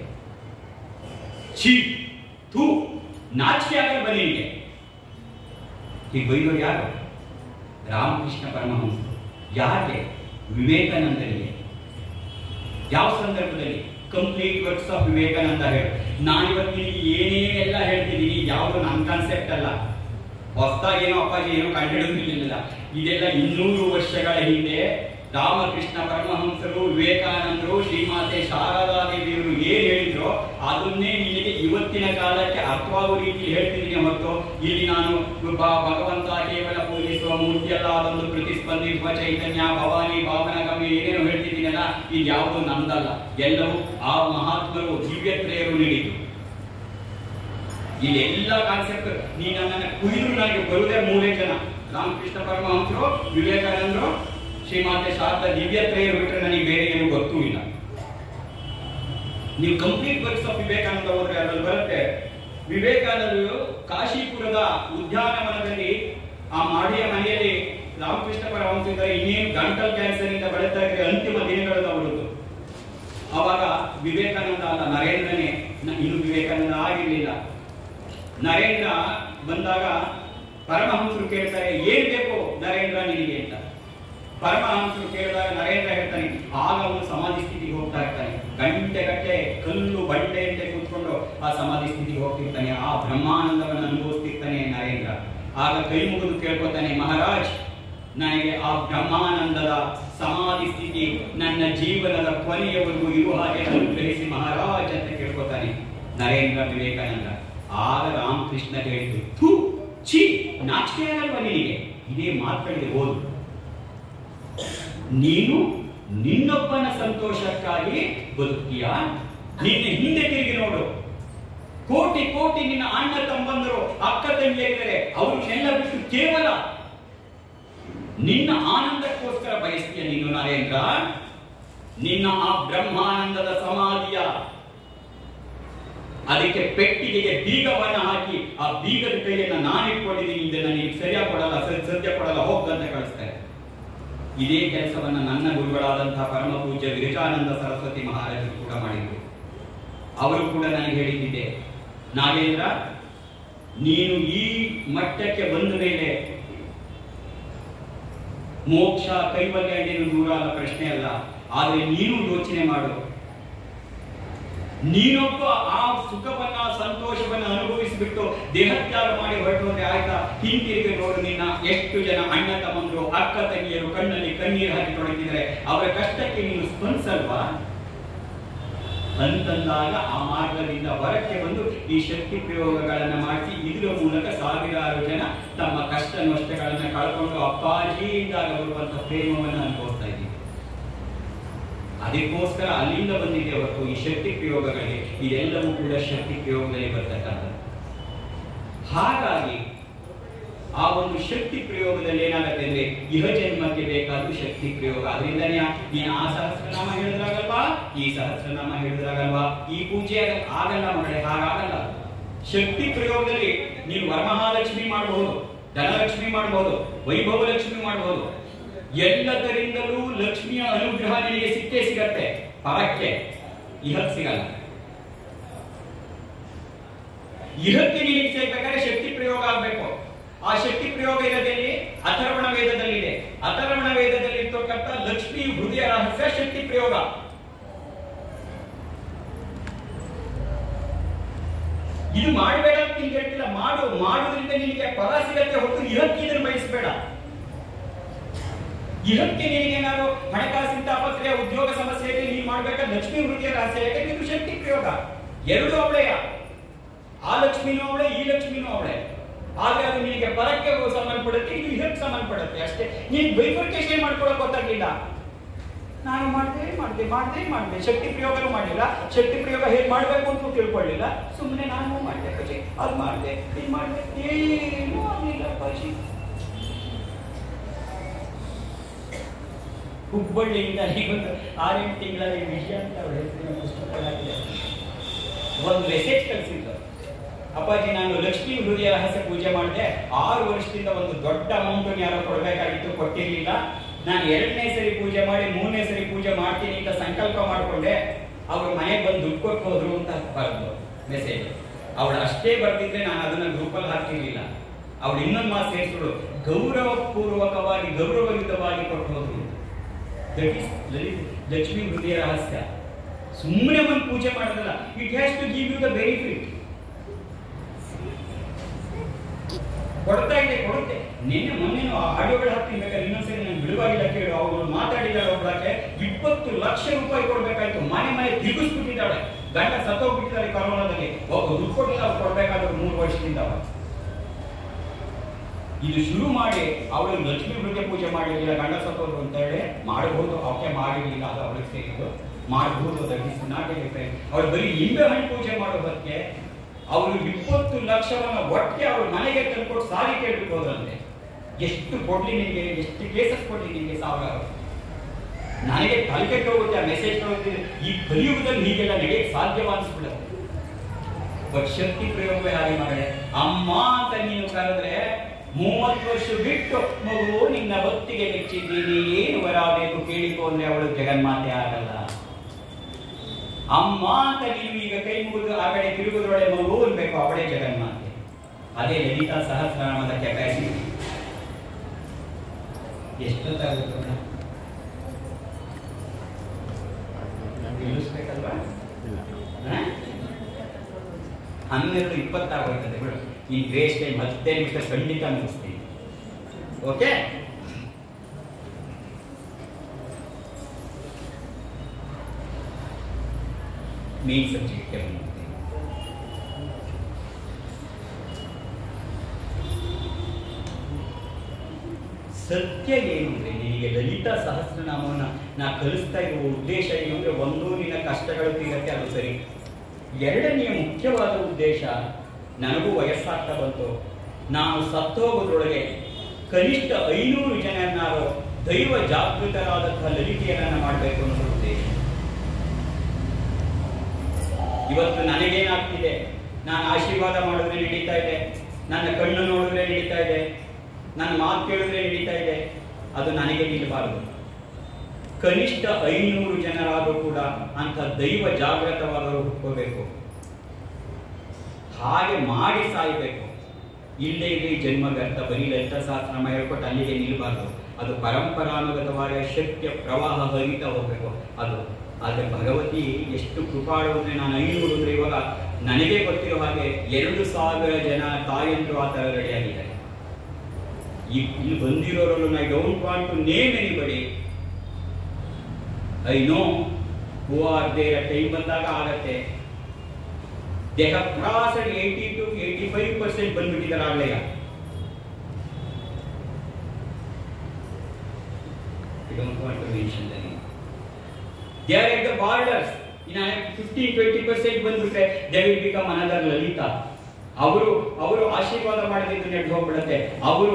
ಛೀ ಥೂ ನಾಚಿಕೆ ಆಗಲ್ಲ ಬನ್ನಿ ನಿಮಗೆ ಈಗ ಬೈದವರು ಯಾರು ರಾಮಕೃಷ್ಣ ಪರಮಹಂಸ ಯಾಕೆ ವಿವೇಕಾನಂದರಿಗೆ ಯಾವ ಸಂದರ್ಭದಲ್ಲಿ ಕಂಪ್ಲೀಟ್ ವರ್ಕ್ಸ್ ಆಫ್ ವಿವೇಕಾನಂದ ಹೇಳು ನಾನು ಇವತ್ತು ನಿನಗೆ ಏನೇನೆಲ್ಲ ಹೇಳ್ತಿದ್ದೀನಿ ಯಾವುದು ನನ್ನ ಕಾನ್ಸೆಪ್ಟ್ ಅಲ್ಲ ಹೊಸದಾಗಿ ಏನೋ ಅಪ್ಪಾಜಿ ಏನೋ ಕಂಡುಹಿಡಿದಿಲ್ಲ ಇದೆಲ್ಲ ಇನ್ನೂರು ವರ್ಷಗಳ ಹಿಂದೆ ರಾಮಕೃಷ್ಣ ಪರಮಹಂಸರು ವಿವೇಕಾನಂದರು ಶ್ರೀಮಾತೆ ಶಾರದಾ ದೇವಿಯವರು ಏನ್ ಹೇಳಿದ್ರು ಅದನ್ನೇ ನಿನಗೆ ಇವತ್ತಿನ ಕಾಲಕ್ಕೆ ಅರ್ಥವಾಗುವ ರೀತಿ ಹೇಳ್ತಿದ್ದೀನಿ ಹೊರತು ಇಲ್ಲಿ ನಾನು ಭ- ಭಗವಂತ ಕೇವಲ ಪೂಜಿಸುವ ಮೂರ್ತಿಯಲ್ಲ ಅದೊಂದು ಪ್ರತಿಸ್ಪಂದಿಸುವ ಚೈತನ್ಯ ಭವಾನಿ ಭಾವನಗಮ್ಯ ಏನೇನು ಹೇಳ್ತಿದ್ದೀನಲ್ಲ ಇದು ಯಾವುದು ನಂದಲ್ಲ ಎಲ್ಲವೂ ಆ ಮಹಾತ್ಮರು ದಿವ್ಯತ್ರೆಯರು ನೀಡಿದ್ದು ಇಲ್ಲೆಲ್ಲ ಕಾನ್ಸೆಪ್ಟ್ ನೀ ನನ್ನನ್ನು ಕುಯ್ದು ನನಗೆ ಬರುವುದೇ ಮೂರೇ ಜನ ರಾಮಕೃಷ್ಣ ಪರಮಹಂಸರು ವಿವೇಕಾನಂದರು ಶ್ರೀಮಾತೆ ಶಾರದಾ ದಿವ್ಯತ್ರೆಯರು ಬಿಟ್ಟರೆ ನನಗೆ ಬೇರೆ ಏನು ಗೊತ್ತೂ ಇಲ್ಲ ನೀವು ಕಂಪ್ಲೀಟ್ ವರ್ಕ್ಸ್ ಆಫ್ ವಿವೇಕಾನಂದ ಹೋದ್ರೆ ಅದ್ರಲ್ಲಿ ಬರುತ್ತೆ ವಿವೇಕಾನಂದರು ಕಾಶಿಪುರದ ಉದ್ಯಾನವನದಲ್ಲಿ ಆ ಮಾಡಿಯ ಮನೆಯಲ್ಲಿ ರಾಮಕೃಷ್ಣ ಪರಮಹಂಸ ಇದ್ದಾರೆ ಇನ್ನೇನು ಗಂಟಲ್ ಕ್ಯಾನ್ಸರ್ ಇಂದ ಬಳಲ್ತಾ ಇದ್ರೆ ಅಂತಿಮ ದಿನಗಳನ್ನು ಅವರದ್ದು ಅವಾಗ ವಿವೇಕಾನಂದ ಅಲ್ಲ ನರೇಂದ್ರನೇ ನ- ಇನ್ನು ವಿವೇಕಾನಂದ ಆಗಿರ್ಲಿಲ್ಲ ನರೇಂದ್ರ ಬಂದಾಗ ಪರಮಹಂಸರು ಕೇಳ್ತಾರೆ ಏನ್ ಬೇಕು ನರೇಂದ್ರ ನಿನಗೆ ಅಂತ ಪರಮಹಂಸರು ಕೇಳಿದಾಗ ನರೇಂದ್ರ ಹೇಳ್ತಾನೆ ಆಗ ಅವನು ಸಮಾಧಿ ಸ್ಥಿತಿಗೆ ಹೋಗ್ತಾ ಇರ್ತಾನೆ ಗಂಟೆ ಗಂಟೆ ಕಲ್ಲು ಬಂಡೆ ಅಂತ ಕೂತ್ಕೊಂಡು ಆ ಸಮಾಧಿ ಸ್ಥಿತಿಗೆ ಹೋಗ್ತಿರ್ತಾನೆ ಆ ಬ್ರಹ್ಮಾನಂದವನ್ನು ಅನುಭವಿಸ್ತಿರ್ತಾನೆ ನರೇಂದ್ರ ಆಗ ಕೈ ಮುಗಿದು ಕೇಳ್ಕೊತಾನೆ ಮಹಾರಾಜ್ ನನಗೆ ಆ ಬ್ರಹ್ಮಾನಂದದ ಸಮಾಧಿ ಸ್ಥಿತಿ ನನ್ನ ಜೀವನದ ಕೊನೆಯವರೆಗೂ ಇರುವ ಹಾಗೆ ಅನುಗ್ರಹಿಸಿ ಮಹಾರಾಜ್ ಅಂತ ಕೇಳ್ಕೊತಾನೆ ನರೇಂದ್ರ ವಿವೇಕಾನಂದ ಆಗ ರಾಮಕೃಷ್ಣ ಹೇಳಿದ್ರು ಥೂ ಛೀ ನಾಚಿಕೆ ಆಗಲ್ವಾ ನಿನಗೆ ಇದೇ ಮಾತುಗಳಿಗೆ ಓದು ನೀನು ನಿನ್ನೊಬ್ಬನ ಸಂತೋಷಕ್ಕಾಗಿ ಬದುಕ್ತೀಯ ನಿನ್ನ ಹಿಂದೆ ತಿರುಗಿ ನೋಡು ಕೋಟಿ ಕೋಟಿ ನಿನ್ನ ಅಣ್ಣ ತಮ್ಮಂದರು ಅಕ್ಕ ತಂಗಿಯರಿದ್ದಾರೆ ಅವ್ರನ್ನೆಲ್ಲ ಬಿಟ್ಟು ಕೇವಲ ನಿನ್ನ ಆನಂದಕ್ಕೋಸ್ಕರ ಬಯಸ್ತೀಯ ನೀನು ನರೇಂದ್ರ ನಿನ್ನ ಆ ಬ್ರಹ್ಮಾನಂದದ ಸಮಾಧಿಯ ಅದಕ್ಕೆ ಪೆಟ್ಟಿಗೆಗೆ ಬೀಗವನ್ನ ಹಾಕಿ ಆ ಬೀಗದ ಕೈಯನ್ನ ನಾನಿಟ್ಕೊಂಡಿದ್ದೀನಿ ಇದನ್ನ ನೀನು ಸರಿಯಾಗಿ ಕೊಡಲ್ಲ ಸರಿ ಸದ್ಯ ಕೊಡಲ್ಲ ಹೋಗಂತ ಕಳಿಸ್ತಾರೆ ಇದೇ ಕೆಲಸವನ್ನ ನನ್ನ ಗುರುಗಳಾದಂತಹ ಪರಮ ಪೂಜ್ಯ ವಿರಜಾನಂದ ಸರಸ್ವತಿ ಮಹಾರಾಜರು ಕೂಡ ಮಾಡಿದ್ರು ಅವರು ಕೂಡ ನನಗೆ ಹೇಳಿದ್ದಿದೆ ನಾಗೇಂದ್ರ ನೀನು ಈ ಮಟ್ಟಕ್ಕೆ ಬಂದ ಮೇಲೆ ಮೋಕ್ಷ ಕೈವಲ್ಯ ಏನು ದೂರ ಅಲ್ಲ ಪ್ರಶ್ನೆ ಅಲ್ಲ ಆದರೆ ನೀನು ಯೋಚನೆ ಮಾಡು ನೀನೊಬ್ಬ ಆ ಸುಖವನ್ನ ಸಂತೋಷವನ್ನ ಅನುಭವಿಸಿಬಿಟ್ಟು ದೇಹತ್ಯಾಗ ಮಾಡಿ ಹೊರಟೋದ್ರೆ ಆಯ್ತಾ ಹಿಂತಿರುಗಿ ನೋಡು ನಿನ್ನ ಎಷ್ಟು ಜನ ಅಣ್ಣ ತಮ್ಮಂದ್ರು ಅಕ್ಕ ತಂಗಿಯರು ಕಣ್ಣಲ್ಲಿ ಕಣ್ಣೀರು ಹಾಕಿ ತೊಡಗಿದ್ದಾರೆ ಅವರ ಕಷ್ಟಕ್ಕೆ ನೀನು ಸ್ಪಂದಿಸಲ್ವಾ ಅಂತಂದಾಗ ಆ ಮಾರ್ಗದಿಂದ ಹೊರಕ್ಕೆ ಬಂದು ಈ ಶಕ್ತಿ ಪ್ರಯೋಗಗಳನ್ನ ಮಾಡಿಸಿ ಇದರ ಮೂಲಕ ಸಾವಿರಾರು ಜನ ತಮ್ಮ ಕಷ್ಟ ನಷ್ಟಗಳನ್ನ ಕಳ್ಕೊಂಡು ಅಪ್ಪಾಜಿಯಿಂದಾಗ ಬರುವಂತ ಪ್ರೇಮವನ್ನು ಅನುಭವಿಸ್ತಾ ಇದ್ದೀವಿ ಅದಕ್ಕೋಸ್ಕರ ಅಲ್ಲಿಂದ ಬಂದಿದೆ ಹೊರತು ಈ ಶಕ್ತಿ ಪ್ರಯೋಗಗಳಿಗೆ ಇದೆಲ್ಲವೂ ಕೂಡ ಶಕ್ತಿ ಪ್ರಯೋಗದಲ್ಲಿ ಬರ್ತಕ್ಕಂಥದ್ದು ಹಾಗಾಗಿ ಆ ಒಂದು ಶಕ್ತಿ ಪ್ರಯೋಗದಲ್ಲಿ ಏನಾಗುತ್ತೆ ಅಂದ್ರೆ ಇಹ ಜನ್ಮಕ್ಕೆ ಬೇಕಾದ ಶಕ್ತಿ ಪ್ರಯೋಗ ಅದರಿಂದನೇ ನೀನು ಆ ಸಹಸ್ರನಾಮ ಹೇಳಿದ್ರಾಗಲ್ವಾ ಈ ಸಹಸ್ರನಾಮ ಹೇಳಿದ್ರಾಗಲ್ವಾ ಈ ಪೂಜೆ ಆಗಲ್ಲ ಮಗಳೇ ಹಾಗಾಗಲ್ಲ ಶಕ್ತಿ ಪ್ರಯೋಗದಲ್ಲಿ ನೀನು ವರಮಹಾಲಕ್ಷ್ಮಿ ಮಾಡಬಹುದು ಧನಲಕ್ಷ್ಮಿ ಮಾಡಬಹುದು ವೈಭವ ಲಕ್ಷ್ಮಿ ಮಾಡಬಹುದು ಎಲ್ಲದರಿಂದಲೂ ಲಕ್ಷ್ಮಿಯ ಅನುಗ್ರಹ ನಿನಗೆ ಸಿಕ್ಕೇ ಸಿಗತ್ತೆ ಪರಕ್ಕೆ ಇಹಕ್ಕೆ ಸಿಗಲ್ಲ ಇಹಕ್ಕೆ ನಿನಗೆ ಸೇರ್ಬೇಕಾದ್ರೆ ಶಕ್ತಿ ಪ್ರಯೋಗ ಆಗ್ಬೇಕು ಆ ಶಕ್ತಿ ಪ್ರಯೋಗ ಇರೋದಲ್ಲಿ ಅಥರ್ವಣ ವೇದದಲ್ಲಿದೆ ಅಥರ್ವಣ ವೇದದಲ್ಲಿ ಇರ್ತಕ್ಕಂಥ ಲಕ್ಷ್ಮಿ ಹೃದಯ ರಹಸ್ಯ ಶಕ್ತಿ ಪ್ರಯೋಗ ಇದು ಮಾಡಬೇಡ ಅಂತ ನಿನ್ಗೆ ಹೇಳ್ತಿಲ್ಲ ಮಾಡು ಮಾಡುವುದರಿಂದ ನಿನಗೆ ಫಲ ಸಿಗತ್ತೆ ಹೊರತು ಇಹಕ್ಕೆ ಇದನ್ನು ಬಯಸಬೇಡ ಇಹಕ್ಕೆ ನಿನಗೇನಾದ್ರು ಹಣಕಾಸಿನ ತಾಪತ್ರೆಯ ಉದ್ಯೋಗ ಸಮಸ್ಯೆ ಇದೆ ನೀನು ಮಾಡ್ಬೇಕಾದ್ರೆ ಲಕ್ಷ್ಮಿ ಹೃದಯ ರಹಸ್ಯ ಯಾಕಂದ್ರೆ ಇದು ಶಕ್ತಿ ಪ್ರಯೋಗ ಎರಡು ಅವಳೆಯ ಆ ಲಕ್ಷ್ಮಿನೂ ಅವಳೆ ಈ ಲಕ್ಷ್ಮಿನೂ ಅವಳೆ ಆದ್ರೆ ಅದು ನಿನಗೆ ಪರಕ್ಕೆ ಸಂಬಂಧಪಡುತ್ತೆ ಇದು ಇಹಕ್ಕೆ ಸಂಬಂಧಪಡುತ್ತೆ ಅಷ್ಟೇ ನೀನು ಬೈಫರ್ಕೇಶನ್ ಮಾಡ್ಕೊಳಕ್ ಗೊತ್ತಾಗ್ಲಿಲ್ಲ ನಾನು ಮಾಡಿದೆ ಮಾಡಿದೆ ಮಾಡಿದೆ ಮಾಡಿದೆ ಶಕ್ತಿ ಪ್ರಯೋಗನೂ ಮಾಡಿಲ್ಲ ಶಕ್ತಿ ಪ್ರಯೋಗ ಹೇಗೆ ಮಾಡಬೇಕು ಅಂತ ತಿಳ್ಕೊಳ್ಳಿಲ್ಲ ಸುಮ್ಮನೆ ನಾನು ಮಾಡಿದೆ ಪಜಿ ಅದು ಮಾಡಿದೆ ಇದು ಮಾಡಿದೆ ಏನೂ ಆಗಲಿಲ್ಲ ಪಜಿ ಹುಬ್ಬಳ್ಳಿಯಿಂದ ಈಗೊಂದು ಆರೆಂಟು ತಿಂಗಳಲ್ಲಿ ವಿಷಯ ಅಂತ ಅವ್ರ ಹೆಸರಿನ ಪುಸ್ತಕಗಳಾಗಿದೆ ಒಂದು ಮೆಸೇಜ್ ಕಳಿಸಿದ್ರು ಅಪ್ಪಾಜಿ ನಾನು ಲಕ್ಷ್ಮೀ ಹೃದಯ ರಹಸ್ಯ ಪೂಜೆ ಮಾಡಿದೆ ಆರು ವರ್ಷದಿಂದ ಒಂದು ದೊಡ್ಡ ಅಮೌಂಟ್ ಯಾರೋ ಕೊಡಬೇಕಾಗಿತ್ತು ಕೊಟ್ಟಿರ್ಲಿಲ್ಲ ನಾನು ಎರಡನೇ ಸರಿ ಪೂಜೆ ಮಾಡಿ ಮೂರನೇ ಸರಿ ಪೂಜೆ ಮಾಡ್ತೀನಿ ಅಂತ ಸಂಕಲ್ಪ ಮಾಡಿಕೊಂಡೆ ಅವ್ರ ಮನೆಗೆ ಬಂದು ದುಡ್ಡು ಕೊಟ್ಟು ಹೋದ್ರು ಅಂತ ಬರೆದು ಮೆಸೇಜ್ ಅವಳು ಅಷ್ಟೇ ಬರ್ದಿದ್ರೆ ನಾನು ಅದನ್ನ ಗ್ರೂಪಲ್ಲಿ ಹಾಕಿರ್ಲಿಲ್ಲ ಅವಳು ಇನ್ನೊಂದು ಮಾತು ಸೇರಿಸೋಳು ಗೌರವ ಪೂರ್ವಕವಾಗಿ ಗೌರವಯುತವಾಗಿ ಕೊಟ್ಟು ಹೋದ್ರು ದಟ್ ಈಸ್ ಲಕ್ಷ್ಮೀ ಹೃದಯ ರಹಸ್ಯ ಸುಮ್ಮನೆ ಒಂದು ಪೂಜೆ ಮಾಡೋದಲ್ಲ it has to give you the benefit ಕೊಡ್ತಾ ಇದೆ ಕೊಡುತ್ತೆ ನಿನ್ನೆ ಮೊನ್ನೆ ಆಡಿಯೋಗಳು ಹಾಕ್ತೀನಿ ಬೇಕಾದ್ರೆ ಇನ್ನೊಂದ್ಸರಿ ನಾನು ಬಿಡುವಾಗಿಲ್ಲ ಕೇಳು ಅವಳು ಮಾತಾಡಿದಾಳೆ ಒಬ್ಬಳಕ್ಕೆ ಇಪ್ಪತ್ತು ಲಕ್ಷ ರೂಪಾಯಿ ಕೊಡ್ಬೇಕಾಯ್ತು ಮನೆ ಮನೆ ತಿರುಗಿಸ್ಬಿಟ್ಟಿದ್ದಾಳೆ ಗಂಡ ಸತ್ತೋಗ್ಬಿಟ್ಟಿದ್ದಾಳೆ ಕರೋನಾದಲ್ಲಿ ಒಬ್ಬ ದುಡ್ಡು ಕೊಟ್ಟಿಲ್ಲ ಅವ್ರು ಕೊಡ್ಬೇಕಾದ್ರು ಮೂರು ವರ್ಷದಿಂದ ಅವ. ಇದು ಶುರು ಮಾಡಿ ಅವಳು ಲಕ್ಷ್ಮೀ ಹೃದಯ ಪೂಜೆ ಮಾಡಿರಲಿಲ್ಲ ಗಂಡ ಸತ್ತೋದ್ರು ಅಂತ ಹೇಳಿ ಮಾಡಬಹುದು ಅವಕ್ಕೆ ಮಾಡಿರಲಿಲ್ಲ ಅದು ಅವಳಿಗೆ ಸೇರಿದ್ದು ಮಾಡಬಹುದು ದಟ್ ಇಸ್ ನಾಟ್ ಅವಳು ಬರೀ ನಿಂಬೆ ಹಣ್ಣು ಪೂಜೆ ಮಾಡೋ ಹೊತ್ತಿಗೆ ಅವರು ಇಪ್ಪತ್ತು ಲಕ್ಷವನ್ನ ಒಟ್ಟಿಗೆ ಅವ್ರ ಮನೆಗೆ ತಂದ್ಕೊಟ್ಟು ಸಾರಿ ಕೇಳ್ಬಿಟ್ಟು ಹೋದ್ರಂತೆ ಎಷ್ಟು ಕೊಡ್ಲಿ ನಿಮಗೆ ಎಷ್ಟು ಕೇಸಸ್ ಕೊಡ್ಲಿ ನಿಮಗೆ ಸಾವಿರಾರು ನನಗೆ ತಲೆಗೆ ಹೋಗುತ್ತೆ ಆ ಮೆಸೇಜ್ ಹೋಗ್ತಿದೆ ಈ ಕಲಿಯುಗದಲ್ಲಿ ಹೀಗೆಲ್ಲ ನಡೆಯಕ್ಕೆ ಸಾಧ್ಯವ ಅನ್ಸ್ಬಿಡುತ್ತೆ ಬಟ್ ಶಕ್ತಿ ಪ್ರಯೋಗವೇ ಹಾಗೆ ಮಗಳೇ ಅಮ್ಮ ಅಂತ ನೀನು ಕರೆದ್ರೆ ಮೂವತ್ತು ವರ್ಷ ಬಿಟ್ಟು ಮಗು ನಿನ್ನ ಭಕ್ತಿಗೆ ಮೆಚ್ಚಿದ್ದೀನಿ ಏನು ವರ ಬೇಕು ಕೇಳಿಕೊ ಅಂದ್ರೆ ಅವಳು ಜಗನ್ಮಾತೆ ಆಗಲ್ಲ ಅಮ್ಮ ಅಂತ ನೀವು ಈಗ ಕೈ ಮುಗಿದು ಆ ಕಡೆ ತಿರುಗುದ್ರೊಳೆ ಮಗು ಅನ್ಬೇಕು ಅವಳೇ ಜಗನ್ಮಾತೆ ಅದೇ ಲಲಿತಾ ಸಹಸ್ರನಾಮದ ಕೆಪಾಸಿಟಿ ಎಷ್ಟೊತ್ತಾಗುತ್ತೆ ನಿಲ್ಲಿಸ್ಬೇಕಲ್ವಾ ಹ? ಹನ್ನೆರಡು ಇಪ್ಪತ್ತಾಗೋಯ್ತದೆ ಬಿಡು ಈ ಗ್ರೇಸ್ ಟೈಮ್ ಹತ್ತೇ ನಿಮಿಷ ಖಂಡಿತ ಮುಗಿಸ್ತೀನಿ ಓಕೆ ಮೇನ್ ಸಬ್ಜೆಕ್ಟ್ ಬಂದ್ಬಿಡ್ತೀನಿ ಸತ್ಯ ಏನು ಅಂದ್ರೆ ನಿನಗೆ ಲಲಿತಾ ಸಹಸ್ರನಾಮವನ್ನ ನಾ ಕಲಿಸ್ತಾ ಇರುವ ಉದ್ದೇಶ ಏನು ಅಂದ್ರೆ ಒಂದು ನಿನ್ನ ಕಷ್ಟಗಳು ತೀರತ್ತೆ ಅದು ಸರಿ ಎರಡನೆಯ ಮುಖ್ಯವಾದ ಉದ್ದೇಶ ನನಗೂ ವಯಸ್ಸಾಗ್ತಾ ಬಂತು ನಾನು ಸತ್ತೋಗೋದ್ರೊಳಗೆ ಕನಿಷ್ಠ ಐನೂರು ಜನರನ್ನಾರು ದೈವ ಜಾಗೃತರಾದಂತಹ ಲಲಿತೆಯನ್ನ ಮಾಡಬೇಕು ಅನ್ನೋ ಉದ್ದೇಶ ಇವತ್ತು ನನಗೇನಾಗ್ತಿದೆ ನಾನು ಆಶೀರ್ವಾದ ಮಾಡಿದ್ರೆ ನಡೀತಾ ಇದೆ ನನ್ನ ಕಣ್ಣು ನೋಡಿದ್ರೆ ನಡೀತಾ ಇದೆ ನನ್ನ ಮಾತು ಕೇಳಿದ್ರೆ ನಡೀತಾ ಇದೆ ಅದು ನನಗೆ ನಿಲ್ಲಬಾರದು ಕನಿಷ್ಠ ಐನೂರು ಜನರಾದರೂ ಕೂಡ ಅಂತ ದೈವ ಜಾಗೃತವಾದವರು ಹುಟ್ಕೋಬೇಕು ಹಾಗೆ ಮಾಡಿ ಸಾಯ್ಬೇಕು ಇಲ್ಲೇ ಇದೆ ಈ ಜನ್ಮ ವ್ಯರ್ಥ ಬರೀ ಲಲಿತ ಸಹಸ್ರನಾಮ ಹೇಳ್ಕೊಟ್ಟು ಅಲ್ಲಿಗೆ ನಿಲ್ಲಬಾರ್ದು ಅದು ಪರಂಪರಾನುಗತವಾದ ಶಕ್ತಿಯ ಪ್ರವಾಹ ಹರಿತಾ ಹೋಗ್ಬೇಕು ಅದು ಆದ್ರೆ ಭಗವತಿ ಎಷ್ಟು ಕೃಪಾಳು ಅಂದ್ರೆ ನಾನು ಐನೂರು ಅಂದ್ರೆ ಇವಾಗ ನನಗೆ ಗೊತ್ತಿರೋ ಹಾಗೆ ಎರಡು ಸಾವಿರ ಜನ ತಾಯಂದ್ರು ಆ ತರ ರೆಡಿಯಾಗಿದ್ದಾರೆ ಈ ಇಲ್ಲಿ ಬಂದಿರೋರನ್ನು I don't want to name anybody I know who are there time ಬಂದಾಗ ಆಗತ್ತೆ they have crossed eighty to eighty five percent ಬಂದ್ಬಿಟ್ಟಿದ್ದಾರೆ ಆಗ್ಲೇ I don't want to mention the name. They are at the borders. In a 15 20 percent ಬಂದ್ಬಿಟ್ರೆ they will become another Lalitha ಅವರು ಅವರು ಆಶೀರ್ವಾದ ಮಾಡಿದ್ದು ನೆಟ್ಟು ಹೋಗ್ಬಿಡುತ್ತೆ ಅವರು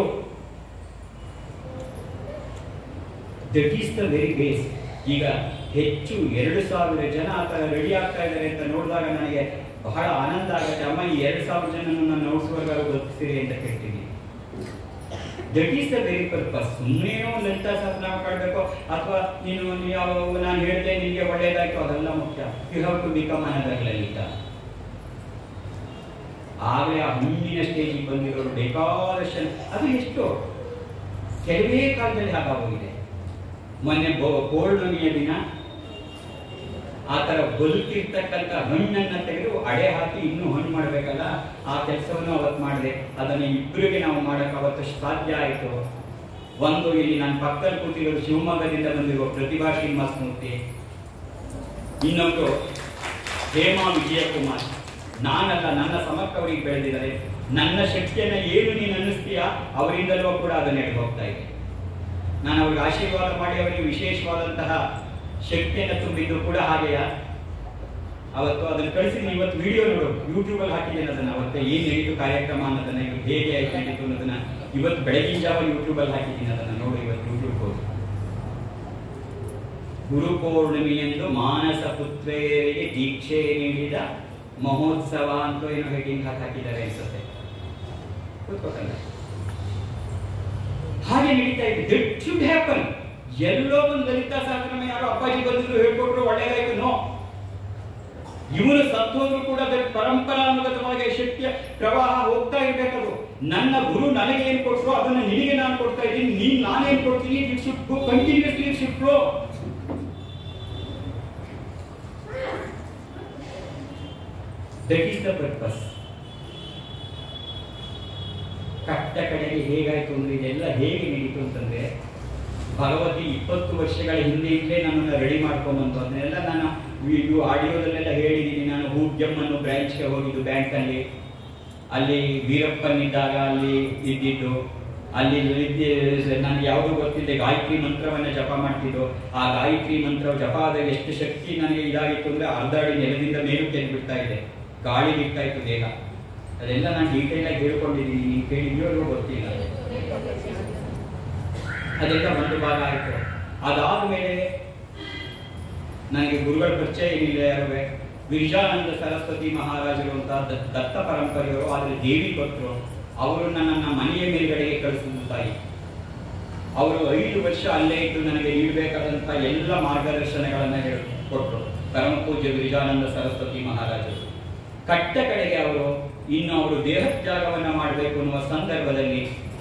that is the very base ಈಗ ಹೆಚ್ಚು ಎರಡು ಸಾವಿರ ಜನ ಆ ಥರ ರೆಡಿ ಆಗ್ತಾ ಇದ್ದಾರೆ ಅಂತ ನೋಡಿದಾಗ ನನಗೆ ಬಹಳ ಆನಂದ ಆಗುತ್ತೆ ಅಮ್ಮ ಈ ಎರಡು ಸಾವಿರ ಜನನ ನೋಡಿಸುವಾಗ ಗೊತ್ತಿಸಿರಿ ಅಂತ ಕೇಳ್ತೀನಿ that is the very purpose ಸುಮ್ಮನೇನೋ ಲಲಿತಾ ಸಹಸ್ರನಾಮ ಕಾಡಬೇಕು ಅಥವಾ ನೀನು ಯಾವ ನಾನು ಹೇಳಿದೆ ನಿಮಗೆ ಒಳ್ಳೇದಾಯ್ತು ಅದೆಲ್ಲ ಮುಖ್ಯ you have to become another Lalita ಆಗಲೇ ಆ ಮುಂದಿನ ಸ್ಟೇಜಿಗೆ ಬಂದಿರೋರು ಬೇಕಾದಷ್ಟು ಜನ- ಅದು ಎಷ್ಟು ಕೆಲವೇ ಕಾಲದಲ್ಲಿ ಹಾಗಾಗೋಗಿದೆ ಮೊನ್ನೆ ಪೌರ್ಣಮಿಯ ದಿನ ಆ ಥರ ಬದುಕಿರ್ತಕ್ಕಂಥ ಹಣ್ಣನ್ನ ತೆಗೆದು ಅಡೆ ಹಾಕಿ ಇನ್ನೂ ಹಣ್ಣು ಮಾಡಬೇಕಲ್ಲ ಆ ಕೆಲಸವನ್ನು ಅವತ್ತು ಮಾಡಿದೆ ಅದನ್ನು ಇಬ್ಬರಿಗೆ ನಾವು ಮಾಡಕ್ಕೆ ಅವತ್ತು ಸಾಧ್ಯ ಆಯಿತು ಒಂದು ಇಲ್ಲಿ ನನ್ನ ಪಕ್ಕದಲ್ಲಿ ಕೂತಿರೋರು ಶಿವಮೊಗ್ಗದಿಂದ ಬಂದಿರುವ ಪ್ರತಿಭಾ ಶ್ರೀನಿವಾಸ ಮೂರ್ತಿ ಇನ್ನೊಬ್ರು ಹೇಮಾ ವಿಜಯಕುಮಾರ್ ನಾನಲ್ಲ ನನ್ನ ಸಮಕ್ಕವರಿಗೆ ಬೆಳೆದಿದ್ದಾರೆ ನನ್ನ ಶಕ್ತಿಯನ್ನ ಏನು ನೀನು ಅನ್ನಿಸ್ತೀಯಾ ಅವರಿಂದಲೂ ಕೂಡ ಅದನ್ನ ಎದ್ದು ಹೋಗ್ತಾ ಇದೆ ನಾನು ಅವ್ರಿಗೆ ಆಶೀರ್ವಾದ ಮಾಡಿ ಅವರಿಗೆ ವಿಶೇಷವಾದಂತಹ ಶಕ್ತಿಯನ್ನು ತುಂಬಿದ್ದು ಕೂಡ ಹಾಗೆಯ ಅವತ್ತು ಅದನ್ನು ಕಳಿಸಿದ್ದೀನಿ ಇವತ್ತು ವಿಡಿಯೋ ನೋಡು ಯೂಟ್ಯೂಬಲ್ಲಿ ಹಾಕಿದ್ದೇನೆ ಅದನ್ನ ಅವತ್ತೆ ಏನ್ ನಡೀತು ಕಾರ್ಯಕ್ರಮ ಅನ್ನೋದನ್ನ ಇವತ್ತು ಹೇಗೆ ಆಯ್ತು ನಡೀತು ಅನ್ನೋದನ್ನ ಇವತ್ತು ಬೆಳಗಿನ ಜಾವ ಯೂಟ್ಯೂಬಲ್ಲಿ ಹಾಕಿದ್ದೀನಿ ಅದನ್ನ ನೋಡು ಇವತ್ತು ಯೂಟ್ಯೂಬ್ ಹೋಗಿ ಗುರು ಪೌರ್ಣಿಮೆಯಂದು ಮಾನಸ ಪುತ್ರೆಯರಿಗೆ ದೀಕ್ಷೆ ನೀಡಿದ ಮಹೋತ್ಸವ ಅಂತ ಏನೋ ಹೆಡ್ಡಿಂಗ್ ಹಾಕಿದ್ದಾರೆ ಅನ್ಸುತ್ತೆ ಕೂತ್ಕೊತಲ್ಲ ಹಾಗೆ ನಡೀತಾ ಇದೆ ದಿಟ್ ಶುಡ್ ಹ್ಯಾಪನ್ ಎಲ್ಲೋ ಒಂದು ಲಲಿತಾ ಸಹಸ್ರನಾಮ ಯಾರೋ ಅಪ್ಪಾಜಿ ಬಂದಿದ್ರು ಹೇಳ್ಕೊಟ್ರು ಒಳ್ಳೇದಾಯ್ತು ನೋ ಇವನು ಸತ್ತೋದ್ರು ಕೂಡ ಅದಕ್ಕೆ ಪರಂಪರಾನುಗತವಾಗಿ ಶಕ್ತಿಯ ಪ್ರವಾಹ ಹೋಗ್ತಾ ಇರ್ಬೇಕದು ನನ್ನ ಗುರು ನನಗೆ ಏನ್ ಕೊಟ್ರು ಅದನ್ನ ನಿನಗೆ ನಾನು ಕೊಡ್ತಾ ಇದ್ದೀನಿ ನೀನ್ ನಾನೇನ್ ಕೊಡ್ತೀನಿ it should go continuously it should flow that is the purpose ಕಟ್ಟ ಕಡೆಗೆ ಹೇಗಾಯ್ತು ಅಂದ್ರೆ ಇದೆಲ್ಲ ಹೇಗೆ ನಡೀತು ಅಂತಂದ್ರೆ ಭಗವತಿ ಇಪ್ಪತ್ತು ವರ್ಷಗಳ ಹಿಂದೆಯಿಂದಲೇ ನನ್ನನ್ನು ರೆಡಿ ಮಾಡ್ಕೊಂಬಂತು ಅದನ್ನೆಲ್ಲ ನಾನು ಇದು ಆಡಿಯೋದಲ್ಲೆಲ್ಲ ಹೇಳಿದ್ದೀನಿ ನಾನು ಹೂಗ್ಯಮ್ ಅನ್ನೋ ಬ್ರಾಂಚ್ಗೆ ಹೋಗಿದ್ದು ಬ್ಯಾಂಕಲ್ಲಿ ಅಲ್ಲಿ ವೀರಪ್ಪನಿದ್ದಾಗ ಅಲ್ಲಿ ಇದ್ದಿದ್ದು ಅಲ್ಲಿ ಇದ್ದ- ನನಗೆ ಯಾವುದೂ ಗೊತ್ತಿಲ್ಲ ಗಾಯತ್ರಿ ಮಂತ್ರವನ್ನ ಜಪ ಮಾಡ್ತಿದ್ದು ಆ ಗಾಯತ್ರಿ ಮಂತ್ರ ಜಪ ಆದಾಗ ಎಷ್ಟು ಶಕ್ತಿ ನನಗೆ ಇದಾಗಿತ್ತು ಅಂದ್ರೆ ಅರ್ಧ ಅಡಿ ನೆಲದಿಂದ ಮೇಲಕ್ಕೆ ಎದ್ದು ಬಿಡ್ತಾ ಇದೆ ಗಾಳಿ ಬಿಡ್ತಾ ಇತ್ತು ದೇಹ ಅದೆಲ್ಲ ನಾನು ಡೀಟೇಲ್ ಆಗಿ ಹೇಳ್ಕೊಂಡಿದ್ದೀನಿ ನೀವು ಕೇಳಿದ್ಯೋ ಇಲ್ವೋ ಗೊತ್ತಿಲ್ಲ ಅದೆಲ್ಲ ಒಂದು ಭಾಗ ಆಯ್ತು ಅದಾದ್ಮೇಲೆ ನನಗೆ ಗುರುಗಳ ಪರಿಚಯ ಏನಿಲ್ಲ ಯಾರುವೆ ವಿರ್ಜಾನಂದ ಸರಸ್ವತಿ ಮಹಾರಾಜರು ಅಂತ ದ- ದತ್ತ ಪರಂಪರೆಯವರು ಆದ್ರೆ ದೇವಿ ಭಕ್ತರು ಅವರು ನನ್ನನ್ನ ಮನೆಯ ಮೇಲ್ಗಡೆಗೆ ಕಳಿಸಿದ ತಾಯಿ ಅವರು ಐದು ವರ್ಷ ಅಲ್ಲೇ ಇದ್ದು ನನಗೆ ನೀಡಬೇಕಾದಂತ ಎಲ್ಲ ಮಾರ್ಗದರ್ಶನಗಳನ್ನ ಹೇಳಿ ಕೊಟ್ಟರು ಪರಮ ಪೂಜ್ಯ ವಿರ್ಜಾನಂದ ಸರಸ್ವತಿ ಮಹಾರಾಜರು ಕಟ್ಟ ಕಡೆಗೆ ಅವರು ಇನ್ನು ಅವರು ದೇಹತ್ಯಾಗವನ್ನ ಮಾಡಬೇಕು ಅನ್ನುವ ಸಂದರ್ಭದಲ್ಲಿ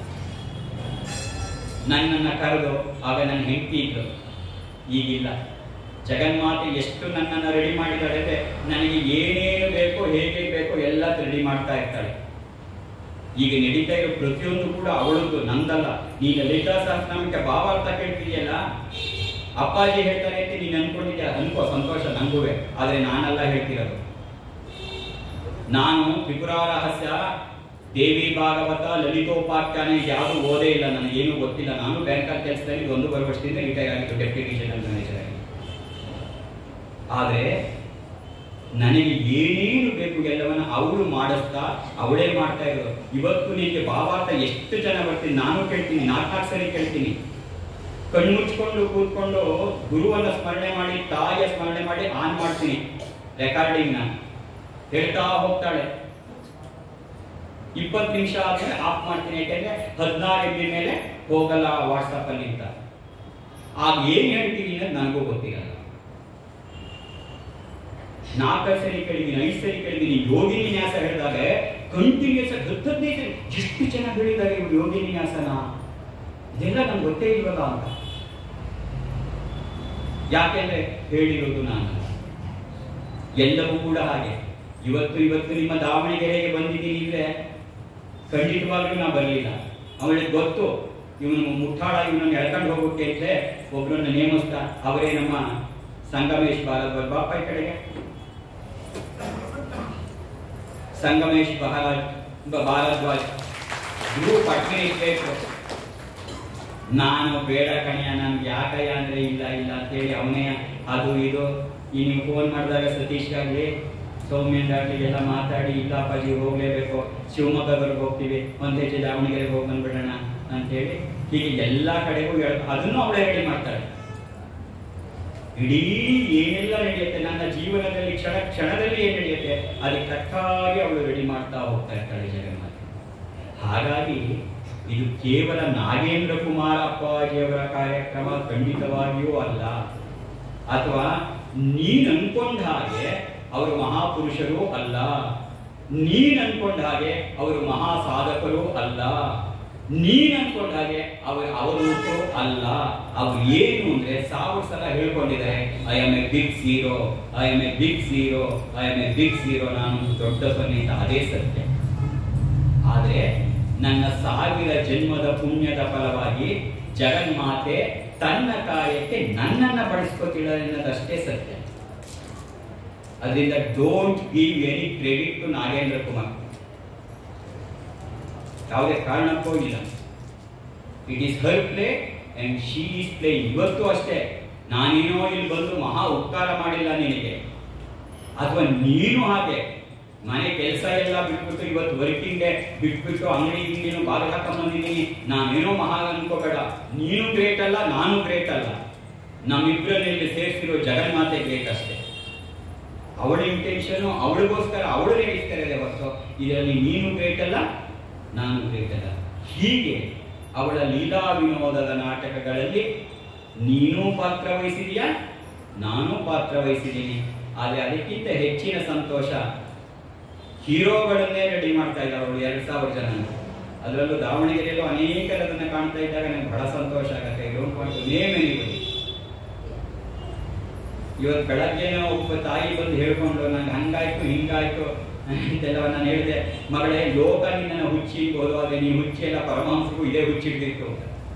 ನನ್ನನ್ನ ಕರೆದು ಆಗ ನನ್ನ ಹೆಂಡತಿ ಇದ್ಲು ಈಗಿಲ್ಲ ಜಗನ್ಮಾತೆ ಎಷ್ಟು ನನ್ನನ್ನು ರೆಡಿ ಮಾಡಿದ್ದಾಳೆ ಅಂದ್ರೆ ನನಗೆ ಏನೇನು ಬೇಕೋ ಹೇಗೆ ಬೇಕೋ ಎಲ್ಲ ರೆಡಿ ಮಾಡ್ತಾ ಇರ್ತಾಳೆ ಈಗ ನಡೀತಾ ಇರೋ ಪ್ರತಿಯೊಂದು ಕೂಡ ಅವಳದ್ದು ನಂದಲ್ಲ ನೀನು ಲಲಿತಾ ಸಹಸ್ರನಾಮಕ್ಕೆ ಭಾವಾರ್ಥ ಕೇಳ್ತಿದೆಯಲ್ಲ ಅಪ್ಪಾಜಿ ಹೇಳ್ತಾರೆ ಅಂತ ನೀನು ಅನ್ಕೊಂಡಿದ್ಯಾ ಅನ್ಕೋ ಸಂತೋಷ ನಂಗುವೆ ಆದ್ರೆ ನಾನಲ್ಲ ಹೇಳ್ತಿರೋದು ನಾನು ತ್ರಿಪುರಾ ರಹಸ್ಯ ದೇವಿ ಭಾಗವತ ಲಲಿತೋಪಾಖ್ಯಾನ ಯಾವುದು ಓದೇ ಇಲ್ಲ ನನಗೇನು ಗೊತ್ತಿಲ್ಲ ನಾನು ಬ್ಯಾಂಕಲ್ಲಿ ಕೆಲಸದಲ್ಲಿ ಒಂದು ಬರುವ ವರ್ಷದಿಂದ ರಿಟೈರ್ ಆಗಿತ್ತು ಡೆಪ್ಯೂಟಿ ಜನರಲ್ ಮ್ಯಾನೇಜರ್ ಆಗಿ ಆದ್ರೆ ನನಗೆ ಏನೇನು ಬೇಕು ಎಲ್ಲವನ್ನ ಅವಳು ಮಾಡಿಸ್ತಾ ಅವಳೇ ಮಾಡ್ತಾ ಇರೋದು ಇವತ್ತು ನಿನಗೆ ಭಾವಾರ್ಥ ಎಷ್ಟು ಜನ ಬರ್ತೀನಿ ನಾನು ಕೇಳ್ತೀನಿ ನಾಲ್ಕು ಸರಿ ಕೇಳ್ತೀನಿ ಕಣ್ಮುಚ್ಕೊಂಡು ಕೂತ್ಕೊಂಡು ಗುರುವನ್ನ ಸ್ಮರಣೆ ಮಾಡಿ ತಾಯಿಯ ಸ್ಮರಣೆ ಮಾಡಿ ಆನ್ ಮಾಡ್ತೀನಿ ರೆಕಾರ್ಡಿಂಗ್ ನಾನು ಹೇಳ್ತಾ ಹೋಗ್ತಾಳೆ ಇಪ್ಪತ್ತು ನಿಮಿಷ ಆದ್ಮೇಲೆ ಆಫ್ ಮಾಡ್ತೀನಿ ಯಾಕೆಂದ್ರೆ ಹದಿನಾರು ಎಂ ಮೇಲೆ ಹೋಗಲ್ಲ ವಾಟ್ಸಪ್ ಅಲ್ಲಿ ಅಂತ ಆಗ ಏನ್ ಹೇಳ್ತೀನಿ ಅನ್ನೋದು ನನಗೂ ಗೊತ್ತಿರಲ್ಲ ನಾಲ್ಕು ಸರಿ ಕೇಳಿದ್ದೀನಿ ಐದು ಸರಿ ಕೇಳಿದ್ದೀನಿ ಯೋಗಿನಿ ನ್ಯಾಸ ಹೇಳಿದಾಗ ಕಂಟಿನ್ಯೂಸ್ ಹತ್ತು ಹದಿನೈದು ಸರಿ ಎಷ್ಟು ಚೆನ್ನಾಗಿ ಹೇಳಿದ್ದಾರೆ ಇವ್ರು ಯೋಗಿನಿ ನ್ಯಾಸನ ಇದೆಲ್ಲ ನಂಗೆ ಗೊತ್ತೇ ಇಲ್ವಲ್ಲ ಅಂತ ಯಾಕೆಂದ್ರೆ ಹೇಳಿರೋದು ನಾನು ಎಲ್ಲವೂ ಕೂಡ ಹಾಗೆ ಇವತ್ತು ಇವತ್ತು ನಿಮ್ಮ ದಾವಣಗೆರೆಗೆ ಬಂದಿದ್ದೀನಿ ಅಂದ್ರೆ ಖಂಡಿತವಾಗ್ಲೂ ನಾ ಬರಲಿಲ್ಲ ಅವಳಿಗೆ ಗೊತ್ತು ಇವನು ಮುಟ್ಟಾಳ ಇವನನ್ನು ಎಳ್ಕೊಂಡು ಹೋಗೋಕೆ ಅಂತ ಒಬ್ಬರನ್ನ ನೇಮಿಸ್ತಾ ಅವರೇ ನಮ್ಮ ಸಂಗಮೇಶ್ ಭಾರದ್ವಾಜ್ ಬಾಪ ಈ ಕಡೆಗೆ ಸಂಗಮೇಶ್ ಬಹರಾಜ್ ಭಾರದ್ವಾಜ್ ಗ್ರೂಪ್ ಅಡ್ಮಿನಿಸ್ಟ್ರೇಟರ್ ನಾನು ಬೇಡ ಕಣಯ್ಯ ನನ್ಗೆ ಯಾಕಯ್ಯ ಅಂದ್ರೆ ಇಲ್ಲ ಇಲ್ಲ ಅಂತೇಳಿ ಅವನೇ ಅದು ಇದು ಈ ನೀವು ಫೋನ್ ಮಾಡಿದಾಗ ಸತೀಶ್ ಆಗಲಿ ಸೌಮ್ಯಂದಾಟಿಗೆಲ್ಲ ಮಾತಾಡಿ ಇಲ್ಲ ಅಪ್ಪಾಜಿ ಹೋಗ್ಲೇಬೇಕು ಶಿವಮೊಗ್ಗದವ್ರಿಗೆ ಹೋಗ್ತೀವಿ ಒಂದ್ ಹೆಜ್ಜೆ ದಾವಣಗೆರೆಗೆ ಹೋಗಿ ಬಂದ್ಬಿಡೋಣ ಅಂತೇಳಿ ಹೀಗೆ ಎಲ್ಲ ಕಡೆಗೂ ಹೇಳ್ ಅದನ್ನು ಅವಳೇ ರೆಡಿ ಮಾಡ್ತಾಳೆ ಇಡೀ ಏನೆಲ್ಲ ನಡೆಯುತ್ತೆ ನನ್ನ ಜೀವನದಲ್ಲಿ ಕ್ಷಣ ಕ್ಷಣದಲ್ಲಿ ಏನ್ ನಡೆಯುತ್ತೆ ಅದಕ್ಕೆ ತಕ್ಕಾಗಿ ಅವಳು ರೆಡಿ ಮಾಡ್ತಾ ಹೋಗ್ತಾ ಇರ್ತಾಳೆ ಜಗನ್ಮಾತೆ ಹಾಗಾಗಿ ಇದು ಕೇವಲ ನಾಗೇಂದ್ರ ಕುಮಾರ ಅಪ್ಪಾಜಿಯವರ ಕಾರ್ಯಕ್ರಮ ಖಂಡಿತವಾಗಿಯೂ ಅಲ್ಲ ಅಥವಾ ನೀನ್ ಅನ್ಕೊಂಡ ಹಾಗೆ ಅವರು ಮಹಾಪುರುಷರು ಅಲ್ಲ ನೀನ್ ಅನ್ಕೊಂಡ ಹಾಗೆ ಅವರು ಮಹಾ ಸಾಧಕರು ಅಲ್ಲ ನೀನ್ ಅನ್ಕೊಂಡ ಹಾಗೆ ಅವರು ಅವಧೂತರು ಅಲ್ಲ ಅವ್ರು ಏನು ಅಂದ್ರೆ ಸಾವಿರ ಸಲ ಹೇಳ್ಕೊಂಡಿದ್ದಾರೆ I am a big zero I am a big zero I am a big zero ನಾನು ದೊಡ್ಡ ಸೊನ್ನೆ ಅಂತ ಅದೇ ಸತ್ಯ ಆದ್ರೆ ನನ್ನ ಸಾವಿರ ಜನ್ಮದ ಪುಣ್ಯದ ಫಲವಾಗಿ ಜಗನ್ಮಾತೆ ತನ್ನ ಕಾರ್ಯಕ್ಕೆ ನನ್ನನ್ನ ಬಳಸ್ಕೋತಿಲ್ಲ ಅನ್ನೋದಷ್ಟೇ ಸತ್ಯ ಅದರಿಂದ don't give any credit to Nagendra Kumar ಯಾವುದೇ ಕಾರಣಕ್ಕೂ ಇಲ್ಲ it is her play and she is playing ಇವತ್ತು ಅಷ್ಟೇ ನಾನೇನೋ ಇಲ್ಲಿ ಬಂದು ಮಹಾ ಉಪಕಾರ ಮಾಡಿಲ್ಲ ನಿನಗೆ ಅಥವಾ ನೀನು ಹಾಗೆ ಮನೆ ಕೆಲಸ ಎಲ್ಲ ಬಿಟ್ಬಿಟ್ಟು ಇವತ್ತು ವರ್ಕಿಂಗ್ ಡೇ ಬಿಟ್ಬಿಟ್ಟು ಅಂಗಡಿ ಗಿಂಡಿನು ಬಾಗಿಲು ಹಾಕೊಂಡ್ ಬಂದಿದ್ದೀನಿ ನಾನೇನೋ ಮಹಾ ಅನ್ಕೋಬೇಡ ನೀನು ಗ್ರೇಟ್ ಅಲ್ಲ ನಾನು ಗ್ರೇಟ್ ಅಲ್ಲ ನಮ್ಮಿಬ್ಬರಲ್ಲಿ ಇಲ್ಲಿ ಸೇರಿಸಿರೋ ಜಗನ್ಮಾತೆ ಗ್ರೇಟ್ ಅಷ್ಟೇ ಅವಳ ಇಂಟೆನ್ಷನ್ ಅವಳಿಗೋಸ್ಕರ ಅವಳು ನಡೆಸ್ತಾರೆ ಹೊರತು ಇದರಲ್ಲಿ ನೀನು ಗ್ರೇಟ್ ಅಲ್ಲ ನಾನು ಗ್ರೇಟ್ ಅಲ್ಲ ಹೀಗೆ ಅವಳ ಲೀಲಾ ವಿನೋದದ ನಾಟಕಗಳಲ್ಲಿ ನೀನು ಪಾತ್ರ ವಹಿಸಿದೀಯಾ ನಾನು ಪಾತ್ರ ವಹಿಸಿದ್ದೀನಿ ಆದರೆ ಅದಕ್ಕಿಂತ ಹೆಚ್ಚಿನ ಸಂತೋಷ ಹೀರೋಗಳನ್ನೇ ರೆಡಿ ಮಾಡ್ತಾ ಇದ್ದಾರೆ ಅವಳು ಎರಡ್ ಸಾವಿರ ಜನ ಅದರಲ್ಲೂ ದಾವಣಗೆರೆಯಲ್ಲೂ ಅನೇಕರದನ್ನ ಕಾಣ್ತಾ ಇದ್ದಾಗ ನನಗೆ ಬಹಳ ಸಂತೋಷ ಆಗುತ್ತೆ don't want to name anybody ಇವತ್ತು ಬೆಳಗ್ಗೆನೇ ಒಬ್ಬ ತಾಯಿ ಬಂದು ಹೇಳ್ಕೊಂಡು ನಂಗೆ ಹಂಗಾಯ್ತು ಹಿಂಗಾಯ್ತು ಅಂತೆಲ್ಲ ನಾನು ಹೇಳಿದೆ ಮಗಳೇ ಲೋಕ ನಿನ್ನನ್ನು ಹುಚ್ಚಿ ಹೋದಾಗ ನೀ ಹುಚ್ಚಿ ಎಲ್ಲ ಪರಮಹಂಸಗೂ ಇದೇ ಹುಚ್ಚಿಡ್ತಿತ್ತು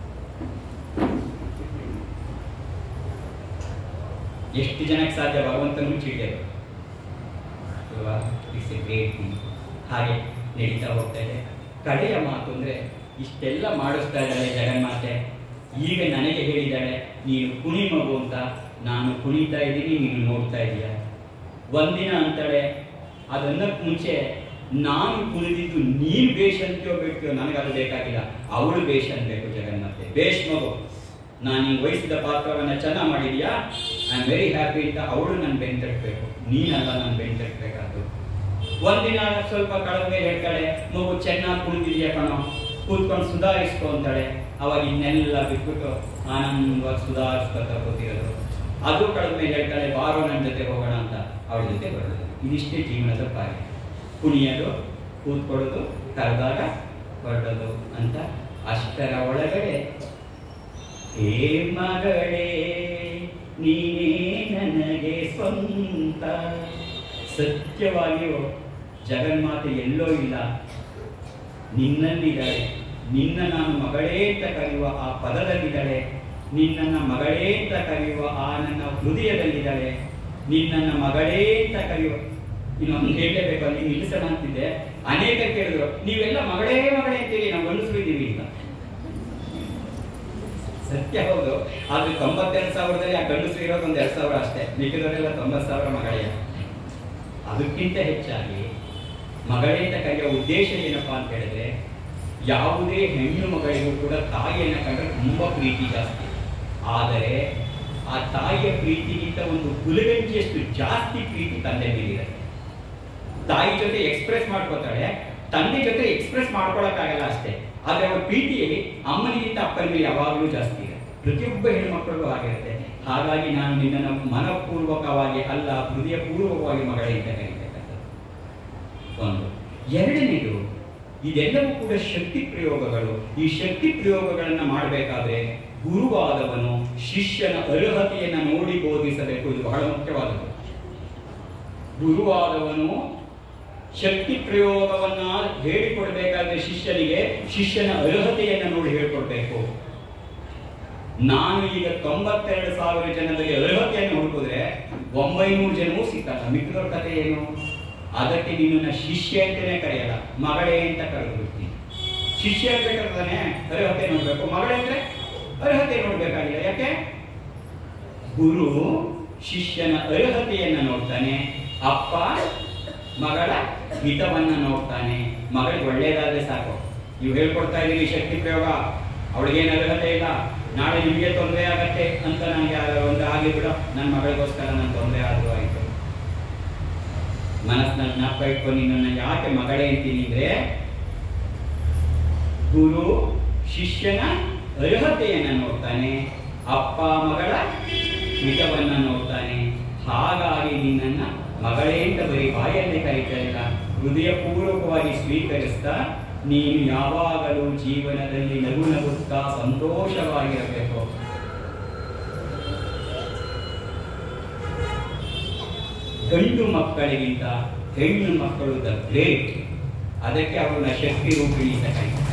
ಎಷ್ಟು ಜನಕ್ಕೆ ಸಾಧ್ಯ ಭಗವಂತನ ಹುಚ್ಚಿಡ್ಯೋದು ಅಲ್ವಾ ಇಟ್ಸ್ ಎ ಗ್ರೇಟ್ ಥಿಂಗ್ ಹಾಗೆ ನಡೀತಾ ಹೋಗ್ತಾ ಇದೆ ಕಡೆಯ ಮಾತು ಅಂದ್ರೆ ಇಷ್ಟೆಲ್ಲ ಮಾಡಿಸ್ತಾ ಇದ್ದಾಳೆ ಜಗನ್ಮಾತೆ ಈಗ ನನಗೆ ಹೇಳಿದ್ದಾಳೆ ನೀನು ಕುಣಿ ಮಗು ಅಂತ ನಾನು ಕುಣಿತಾ ಇದ್ದೀನಿ ನೀನು ನೋಡ್ತಾ ಇದೀಯ ಒಂದಿನ ಅಂತಾಳೆ ಅದನ್ನಕ್ಕೆ ಮುಂಚೆ ನಾನು ಕುಣಿದಿದ್ದು ನೀನು ಬೇಷ್ ಅಂತೀಯೋ ಬೇಡ್ತೀಯೋ ನನಗೆ ಅದು ಬೇಕಾಗಿಲ್ಲ ಅವಳು ಬೇಷ್ ಅನ್ಬೇಕು ಜಗನ್ಮಾತೆ ಬೇಷ್ ಮಗು ನಾನು ಈ ವಹಿಸಿದ ಪಾತ್ರವನ್ನ ಚೆನ್ನಾಗಿ ಮಾಡಿದ್ಯಾ ಐ ಆಮ್ ವೆರಿ ಹ್ಯಾಪಿ ಅಂತ ಅವಳು ನನ್ನ ಬೆಂತಟ್ಬೇಕು ನೀನಲ್ಲ ನಾನು ಬೆಂತಟ್ಬೇಕಾದ್ದು ಒಂದಿನ ಸ್ವಲ್ಪ ಕಳೆದ ಮೇಲೆ ಹೇಳ್ತಾಳೆ ಮಗು ಚೆನ್ನಾಗಿ ಕುಣಿದಿದ್ಯಾ ಕಣೋ ಕೂತ್ಕೊಂಡು ಸುಧಾರಿಸ್ಕೊ ಅಂತಾಳೆ ಅವಾಗ ಇನ್ನೆಲ್ಲ ಬಿಟ್ಬಿಟ್ಟು ಆನಂದವಾಗಿ ಸುಧಾರಿಸ್ಕೊತ ಕೂತಿರೋದು ಅದು ಕಳೆದ ಮೇಲೆ ಹೇಳ್ತಾಳೆ ಬಾರೋ ನನ್ನ ಜೊತೆ ಹೋಗೋಣ ಅಂತ ಅವಳ ಜೊತೆ ಬರೋದು ಇದಿಷ್ಟೇ ಜೀವನದ ಕಾರ್ಯ ಕುಣಿಯೋದು ಕೂತ್ಕೊಳ್ಳೋದು ಕರೆದಾಗ ಹೊರಡೋದು ಅಂತ ಅಷ್ಟರ ಒಳಗಡೆ ಹೇ ಮಗಳೇ ನೀನೇ ನನಗೆ ಸ್ವಂತ ಸತ್ಯವಾಗಿಯೂ ಜಗನ್ಮಾತೆ ಎಲ್ಲೋ ಇಲ್ಲ ನಿನ್ನಲ್ಲಿದ್ದಾಳೆ ನಿನ್ನ ನಾನು ಮಗಳೇ ಅಂತ ಕರೆಯುವ ಆ ಪದದಲ್ಲಿದ್ದಾಳೆ ನಿನ್ನನ್ನ ಮಗಳೇ ಅಂತ ಕರೆಯುವ ಆ ನನ್ನ ಹೃದಯದಲ್ಲಿದ್ದಾಳೆ ನಿನ್ನನ್ನ ಮಗಳೇ ಅಂತ ಕರೆಯುವ ಇನ್ನೊಂದು ಹೇಳಲೇಬೇಕು ಅಲ್ಲಿ ನಿಲ್ಲಿಸೋಣ ಅಂತಿದ್ದೆ ಅನೇಕ ಕೇಳಿದ್ರು ನೀವೆಲ್ಲ ಮಗಳೇ ಮಗಳೇ ಅಂತೀರಿ ನಾವು ಗಂಡಸರು ಇದ್ದೀವಿ ಅಂತ ಸತ್ಯ ಹೌದು ಆದ್ರೆ ತೊಂಬತ್ತೆರಡು ಸಾವಿರದಲ್ಲಿ ಆ ಗಂಡಸರು ಇರೋದು ಒಂದ್ ಎರಡ್ ಸಾವಿರ ಅಷ್ಟೇ ಮಿಕ್ಕಿದವರೆಲ್ಲ ತೊಂಬತ್ತು ಸಾವಿರ ಮಗಳೇ ಅದಕ್ಕಿಂತ ಹೆಚ್ಚಾಗಿ ಮಗಳೇ ಅಂತ ಕರೆಯೋ ಉದ್ದೇಶ ಏನಪ್ಪಾ ಅಂತ ಹೇಳಿದ್ರೆ ಯಾವುದೇ ಹೆಣ್ಣು ಮಗಳಿಗೂ ಕೂಡ ತಾಯಿಯನ್ನ ಕಂಡ್ರೆ ತುಂಬಾ ಪ್ರೀತಿ ಜಾಸ್ತಿ ಆದರೆ ಆ ತಾಯಿಯ ಪ್ರೀತಿಗಿಂತ ಒಂದು ಗುಲಗಂಜಿಯಷ್ಟು ಜಾಸ್ತಿ ಪ್ರೀತಿ ತಂದೆ ಮೇಲಿರುತ್ತೆ ತಾಯಿ ಜೊತೆ ಎಕ್ಸ್ಪ್ರೆಸ್ ಮಾಡ್ಕೋತಾಳೆ ತಂದೆ ಜೊತೆ ಎಕ್ಸ್ಪ್ರೆಸ್ ಮಾಡ್ಕೊಳಕ್ಕಾಗಲ್ಲ ಅಷ್ಟೇ ಆದ್ರೆ ಅವಳ ಪ್ರೀತಿ ಅಮ್ಮನಿಗಿಂತ ಅಪ್ಪನ ಮೇಲೆ ಯಾವಾಗಲೂ ಜಾಸ್ತಿ ಇದೆ ಪ್ರತಿಯೊಬ್ಬ ಹೆಣ್ಮಕ್ಳಿಗೂ ಆಗಿರುತ್ತೆ ಹಾಗಾಗಿ ನಾನು ನಿನ್ನನ್ನು ಮನಪೂರ್ವಕವಾಗಿ ಅಲ್ಲ ಹೃದಯಪೂರ್ವಕವಾಗಿ ಮಗಳೇ ಅಂತ ಕರೀತಕ್ಕಂಥದ್ದು ಒಂದು ಎರಡನೇದು ಇದೆಲ್ಲವೂ ಕೂಡ ಶಕ್ತಿ ಪ್ರಯೋಗಗಳು ಈ ಶಕ್ತಿ ಪ್ರಯೋಗಗಳನ್ನ ಮಾಡಬೇಕಾದ್ರೆ ಗುರುವಾದವನು ಶಿಷ್ಯನ ಅರ್ಹತೆಯನ್ನ ನೋಡಿ ಬೋಧಿಸಬೇಕು ಇದು ಬಹಳ ಮುಖ್ಯವಾದದ್ದು ಗುರುವಾದವನು ಶಕ್ತಿ ಪ್ರಯೋಗವನ್ನ ಹೇಳಿಕೊಡ್ಬೇಕಾದ್ರೆ ಶಿಷ್ಯನಿಗೆ ಶಿಷ್ಯನ ಅರ್ಹತೆಯನ್ನ ನೋಡಿ ಹೇಳ್ಕೊಡ್ಬೇಕು ನಾನು ಈಗ ತೊಂಬತ್ತೆರಡು ಸಾವಿರ ಜನರಿಗೆ ಅರ್ಹತೆಯನ್ನು ಹುಡುಕಿದ್ರೆ ಒಂಬೈನೂರು ಜನವೂ ಸಿಕ್ಕಲ್ಲ ಮಿಕ್ಕಿದವ್ರ ಕಥೆ ಏನು ಅದಕ್ಕೆ ನಿನ್ನನ್ನ ಶಿಷ್ಯ ಅಂತಾನೆ ಕರೆಯಲ್ಲ ಮಗಳೇ ಅಂತ ಕರೆದ್ಬಿಡ್ತೀನಿ ಶಿಷ್ಯ ಬೇಕಾದ್ರೆ ಅರ್ಹತೆ ನೋಡ್ಬೇಕು ಮಗಳೇ ಅಂದ್ರೆ ಅರ್ಹತೆ ನೋಡ್ಬೇಕಾಗಿಲ್ಲ ಯಾಕೆ ಗುರು ಶಿಷ್ಯನ ಅರ್ಹತೆಯನ್ನ ನೋಡ್ತಾನೆ ಅಪ್ಪ ಮಗಳ ಹಿತವನ್ನ ನೋಡ್ತಾನೆ ಮಗಳಿಗೆ ಒಳ್ಳೇದಾದ್ರೆ ಸಾಕು ನೀವು ಹೇಳ್ಕೊಡ್ತಾ ಇದ್ದೀರಿ ಶಕ್ತಿ ಪ್ರಯೋಗ ಅವಳಿಗೇನು ಅರ್ಹತೆ ಇಲ್ಲ ನಾಳೆ ನಿಮಗೆ ತೊಂದರೆ ಆಗತ್ತೆ ಅಂತ ನನಗೆ ಆ- ಒಂದು ಆಗಲಿ ಬಿಡು ನನ್ನ ಮಗಳಿಗೋಸ್ಕರ ನನ್ನ ತೊಂದರೆ ಆದ್ರೂ ಆಯ್ತು ಮನಸ್ಸಿನಲ್ಲಿ ಜ್ಞಾಪಕ ಇಟ್ಕೊಂಡು ನಿನ್ನನ್ನು ಯಾಕೆ ಮಗಳೇ ಅಂತೀನಿ ಅಂದ್ರೆ ಗುರು ಶಿಷ್ಯನ ಅರ್ಹತೆಯನ್ನ ನೋಡ್ತಾನೆ ಅಪ್ಪ ಮಗಳ ಹಿತವನ್ನ ನೋಡ್ತಾನೆ ಹಾಗಾಗಿ ನಿನ್ನನ್ನ ಮಗಳೇ ಅಂತ ಬರೀ ಬಾಯಲ್ಲಿ ಕರೀತಾ ಹೃದಯ ಪೂರ್ವಕವಾಗಿ ಸ್ವೀಕರಿಸ್ತಾ ನೀನು ಯಾವಾಗಲೂ ಜೀವನದಲ್ಲಿ ನಗು ನಗುತ್ತಾ ಸಂತೋಷವಾಗಿರಬೇಕು ಗಂಡು ಮಕ್ಕಳಿಗಿಂತ ಹೆಣ್ಣು ಮಕ್ಕಳು ದ ಗ್ರೇಟ್ ಅದಕ್ಕೆ ಅವರನ್ನ ಶಕ್ತಿ ರೂಪಿಣಿ ಅಂತ ಕರೀತಾರೆ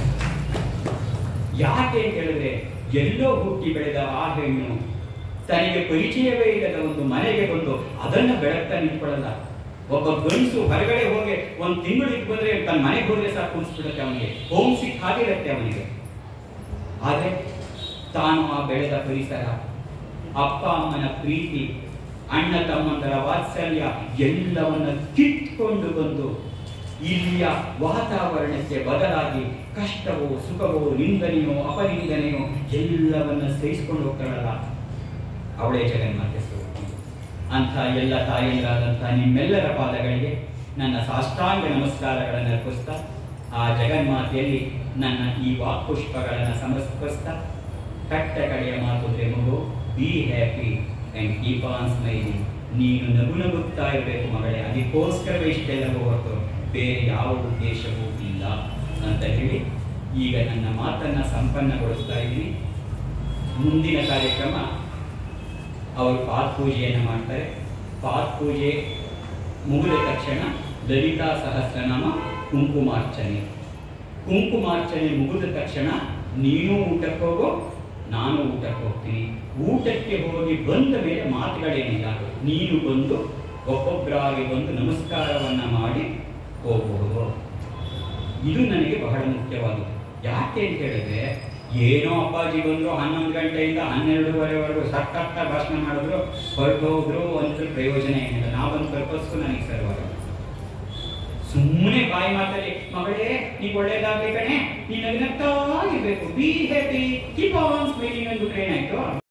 ಯಾಕೆ ಅಂತ ಹೇಳಿದ್ರೆ ಎಲ್ಲೋ ಹುಟ್ಟಿ ಬೆಳೆದ ಆ ಹೆಣ್ಣು ತನಗೆ ಪರಿಚಯವೇ ಇಲ್ಲದ ಒಂದು ಮನೆಗೆ ಬಂದು ಅದನ್ನ ಬೆಳಗ್ತಾ ನಿಂತ್ಕೊಳ್ಳಲ್ಲ ಒಬ್ಬ ಗಂಡಸು ಹೊರಗಡೆ ಹೋಗಿ ಒಂದು ತಿಂಗಳು ಇದ್ದು ಬಂದ್ರೆ ತನ್ನ ಮನೆಗೆ ಹೋದ್ರೆ ಸಾಕು ಅನ್ಸ್ಬಿಡುತ್ತೆ ಅವನಿಗೆ ಹೋಮ್ ಸಿಕ್ ಆಗಿರುತ್ತೆ ಅವನಿಗೆ ಆದ್ರೆ ತಾನು ಆ ಬೆಳೆದ ಪರಿಸರ ಅಪ್ಪ ಅಮ್ಮನ ಪ್ರೀತಿ ಅಣ್ಣ ತಮ್ಮಂದರ ವಾತ್ಸಲ್ಯ ಎಲ್ಲವನ್ನ ಕಿತ್ಕೊಂಡು ಬಂದು ಇಲ್ಲಿಯ ವಾತಾವರಣಕ್ಕೆ ಬದಲಾಗಿ ಕಷ್ಟವೋ ಸುಖವೋ ನಿಂದನೆಯೋ ಅಪನಿಂದನೆಯೋ ಎಲ್ಲವನ್ನ ಸಹಿಸ್ಕೊಂಡು ಹೋಗ್ತಾಳಲ್ಲ ಅವಳೇ ಜಗನ್ಮಾತೆ ಸ್ವರೂಪಿ ಅಂಥ ಎಲ್ಲ ತಾಯಂದ್ರಾದಂಥ ನಿಮ್ಮೆಲ್ಲರ ಪಾದಗಳಿಗೆ ನನ್ನ ಸಾಷ್ಟಾಂಗ ನಮಸ್ಕಾರಗಳನ್ನು ಅರ್ಪಿಸ್ತಾ ಆ ಜಗನ್ಮಾತೆಯಲ್ಲಿ ನನ್ನ ಈ ವಾಕ್ಪುಷ್ಪಗಳನ್ನು ಸಮರ್ಪಿಸ್ತಾ ಕಟ್ಟ ಕಡೆಯ ಮಾತು ಅಂದ್ರೆ ಮಗು be happy and keep on smiling ನೀನು ನಗು ನಗುತ್ತಾ ಇರಬೇಕು ಮಗಳೇ ಅದಕ್ಕೋಸ್ಕರವೇ ಇಷ್ಟೆಲ್ಲವೂ ಹೊರತು ಬೇರೆ ಯಾವ ಉದ್ದೇಶವೂ ಇಲ್ಲ ಅಂತ ಹೇಳಿ ಈಗ ನನ್ನ ಮಾತನ್ನ ಸಂಪನ್ನಗೊಳಿಸ್ತಾ ಇದ್ದೀನಿ ಮುಂದಿನ ಕಾರ್ಯಕ್ರಮ ಅವರು ಪಾತ್ ಪೂಜೆಯನ್ನು ಮಾಡ್ತಾರೆ ಪಾತ್ ಪೂಜೆ ಮುಗಿದ ತಕ್ಷಣ ಲಲಿತಾ ಸಹಸ್ರನಾಮ ಕುಂಕುಮಾರ್ಚನೆ ಕುಂಕುಮಾರ್ಚನೆ ಮುಗಿದ ತಕ್ಷಣ ನೀನು ಊಟಕ್ಕೆ ಹೋಗೋ ನಾನು ಊಟಕ್ಕೆ ಹೋಗ್ತೀನಿ ಊಟಕ್ಕೆ ಹೋಗಿ ಬಂದ ಮೇಲೆ ಮಾತುಗಳೇನಿಲ್ಲ ನೀನು ಬಂದು ಒಬ್ಬೊಬ್ಬರಾಗಿ ಬಂದು ನಮಸ್ಕಾರವನ್ನ ಮಾಡಿ ಹೋಗಬಹುದು ಇದು ನನಗೆ ಬಹಳ ಮುಖ್ಯವಾದದ್ದು ಯಾಕೆ ಅಂತ ಹೇಳಿದ್ರೆ ಏನೋ ಅಪ್ಪಾಜಿ ಬಂದ್ರು ಹನ್ನೊಂದು ಗಂಟೆಯಿಂದ ಹನ್ನೆರಡೂವರೆವರೆಗೂ ಸಖತ್ತ ಭಾಷಣ ಮಾಡಿದ್ರು ಹೊರಟು ಹೋದ್ರು ಅಂತ ಪ್ರಯೋಜನ ಏನಿಲ್ಲ ನಾವೊಂದು ಪರ್ಪಸ್ಸು ನನಗೆ ಸರ್ವಾಗ ಸುಮ್ಮನೆ ಬಾಯಿ ಮಾತಲ್ಲಿ ಮಗಳೇ ನೀವ್ ಒಳ್ಳೇದಾಗ್ಲಿ ಕಣೆ ನೀನು ನಗ್ತಾ ಇರ್ಬೇಕು be happy keep on smiling ಅಂದ್ಬಿಟ್ರೆ ಏನಾಯ್ತು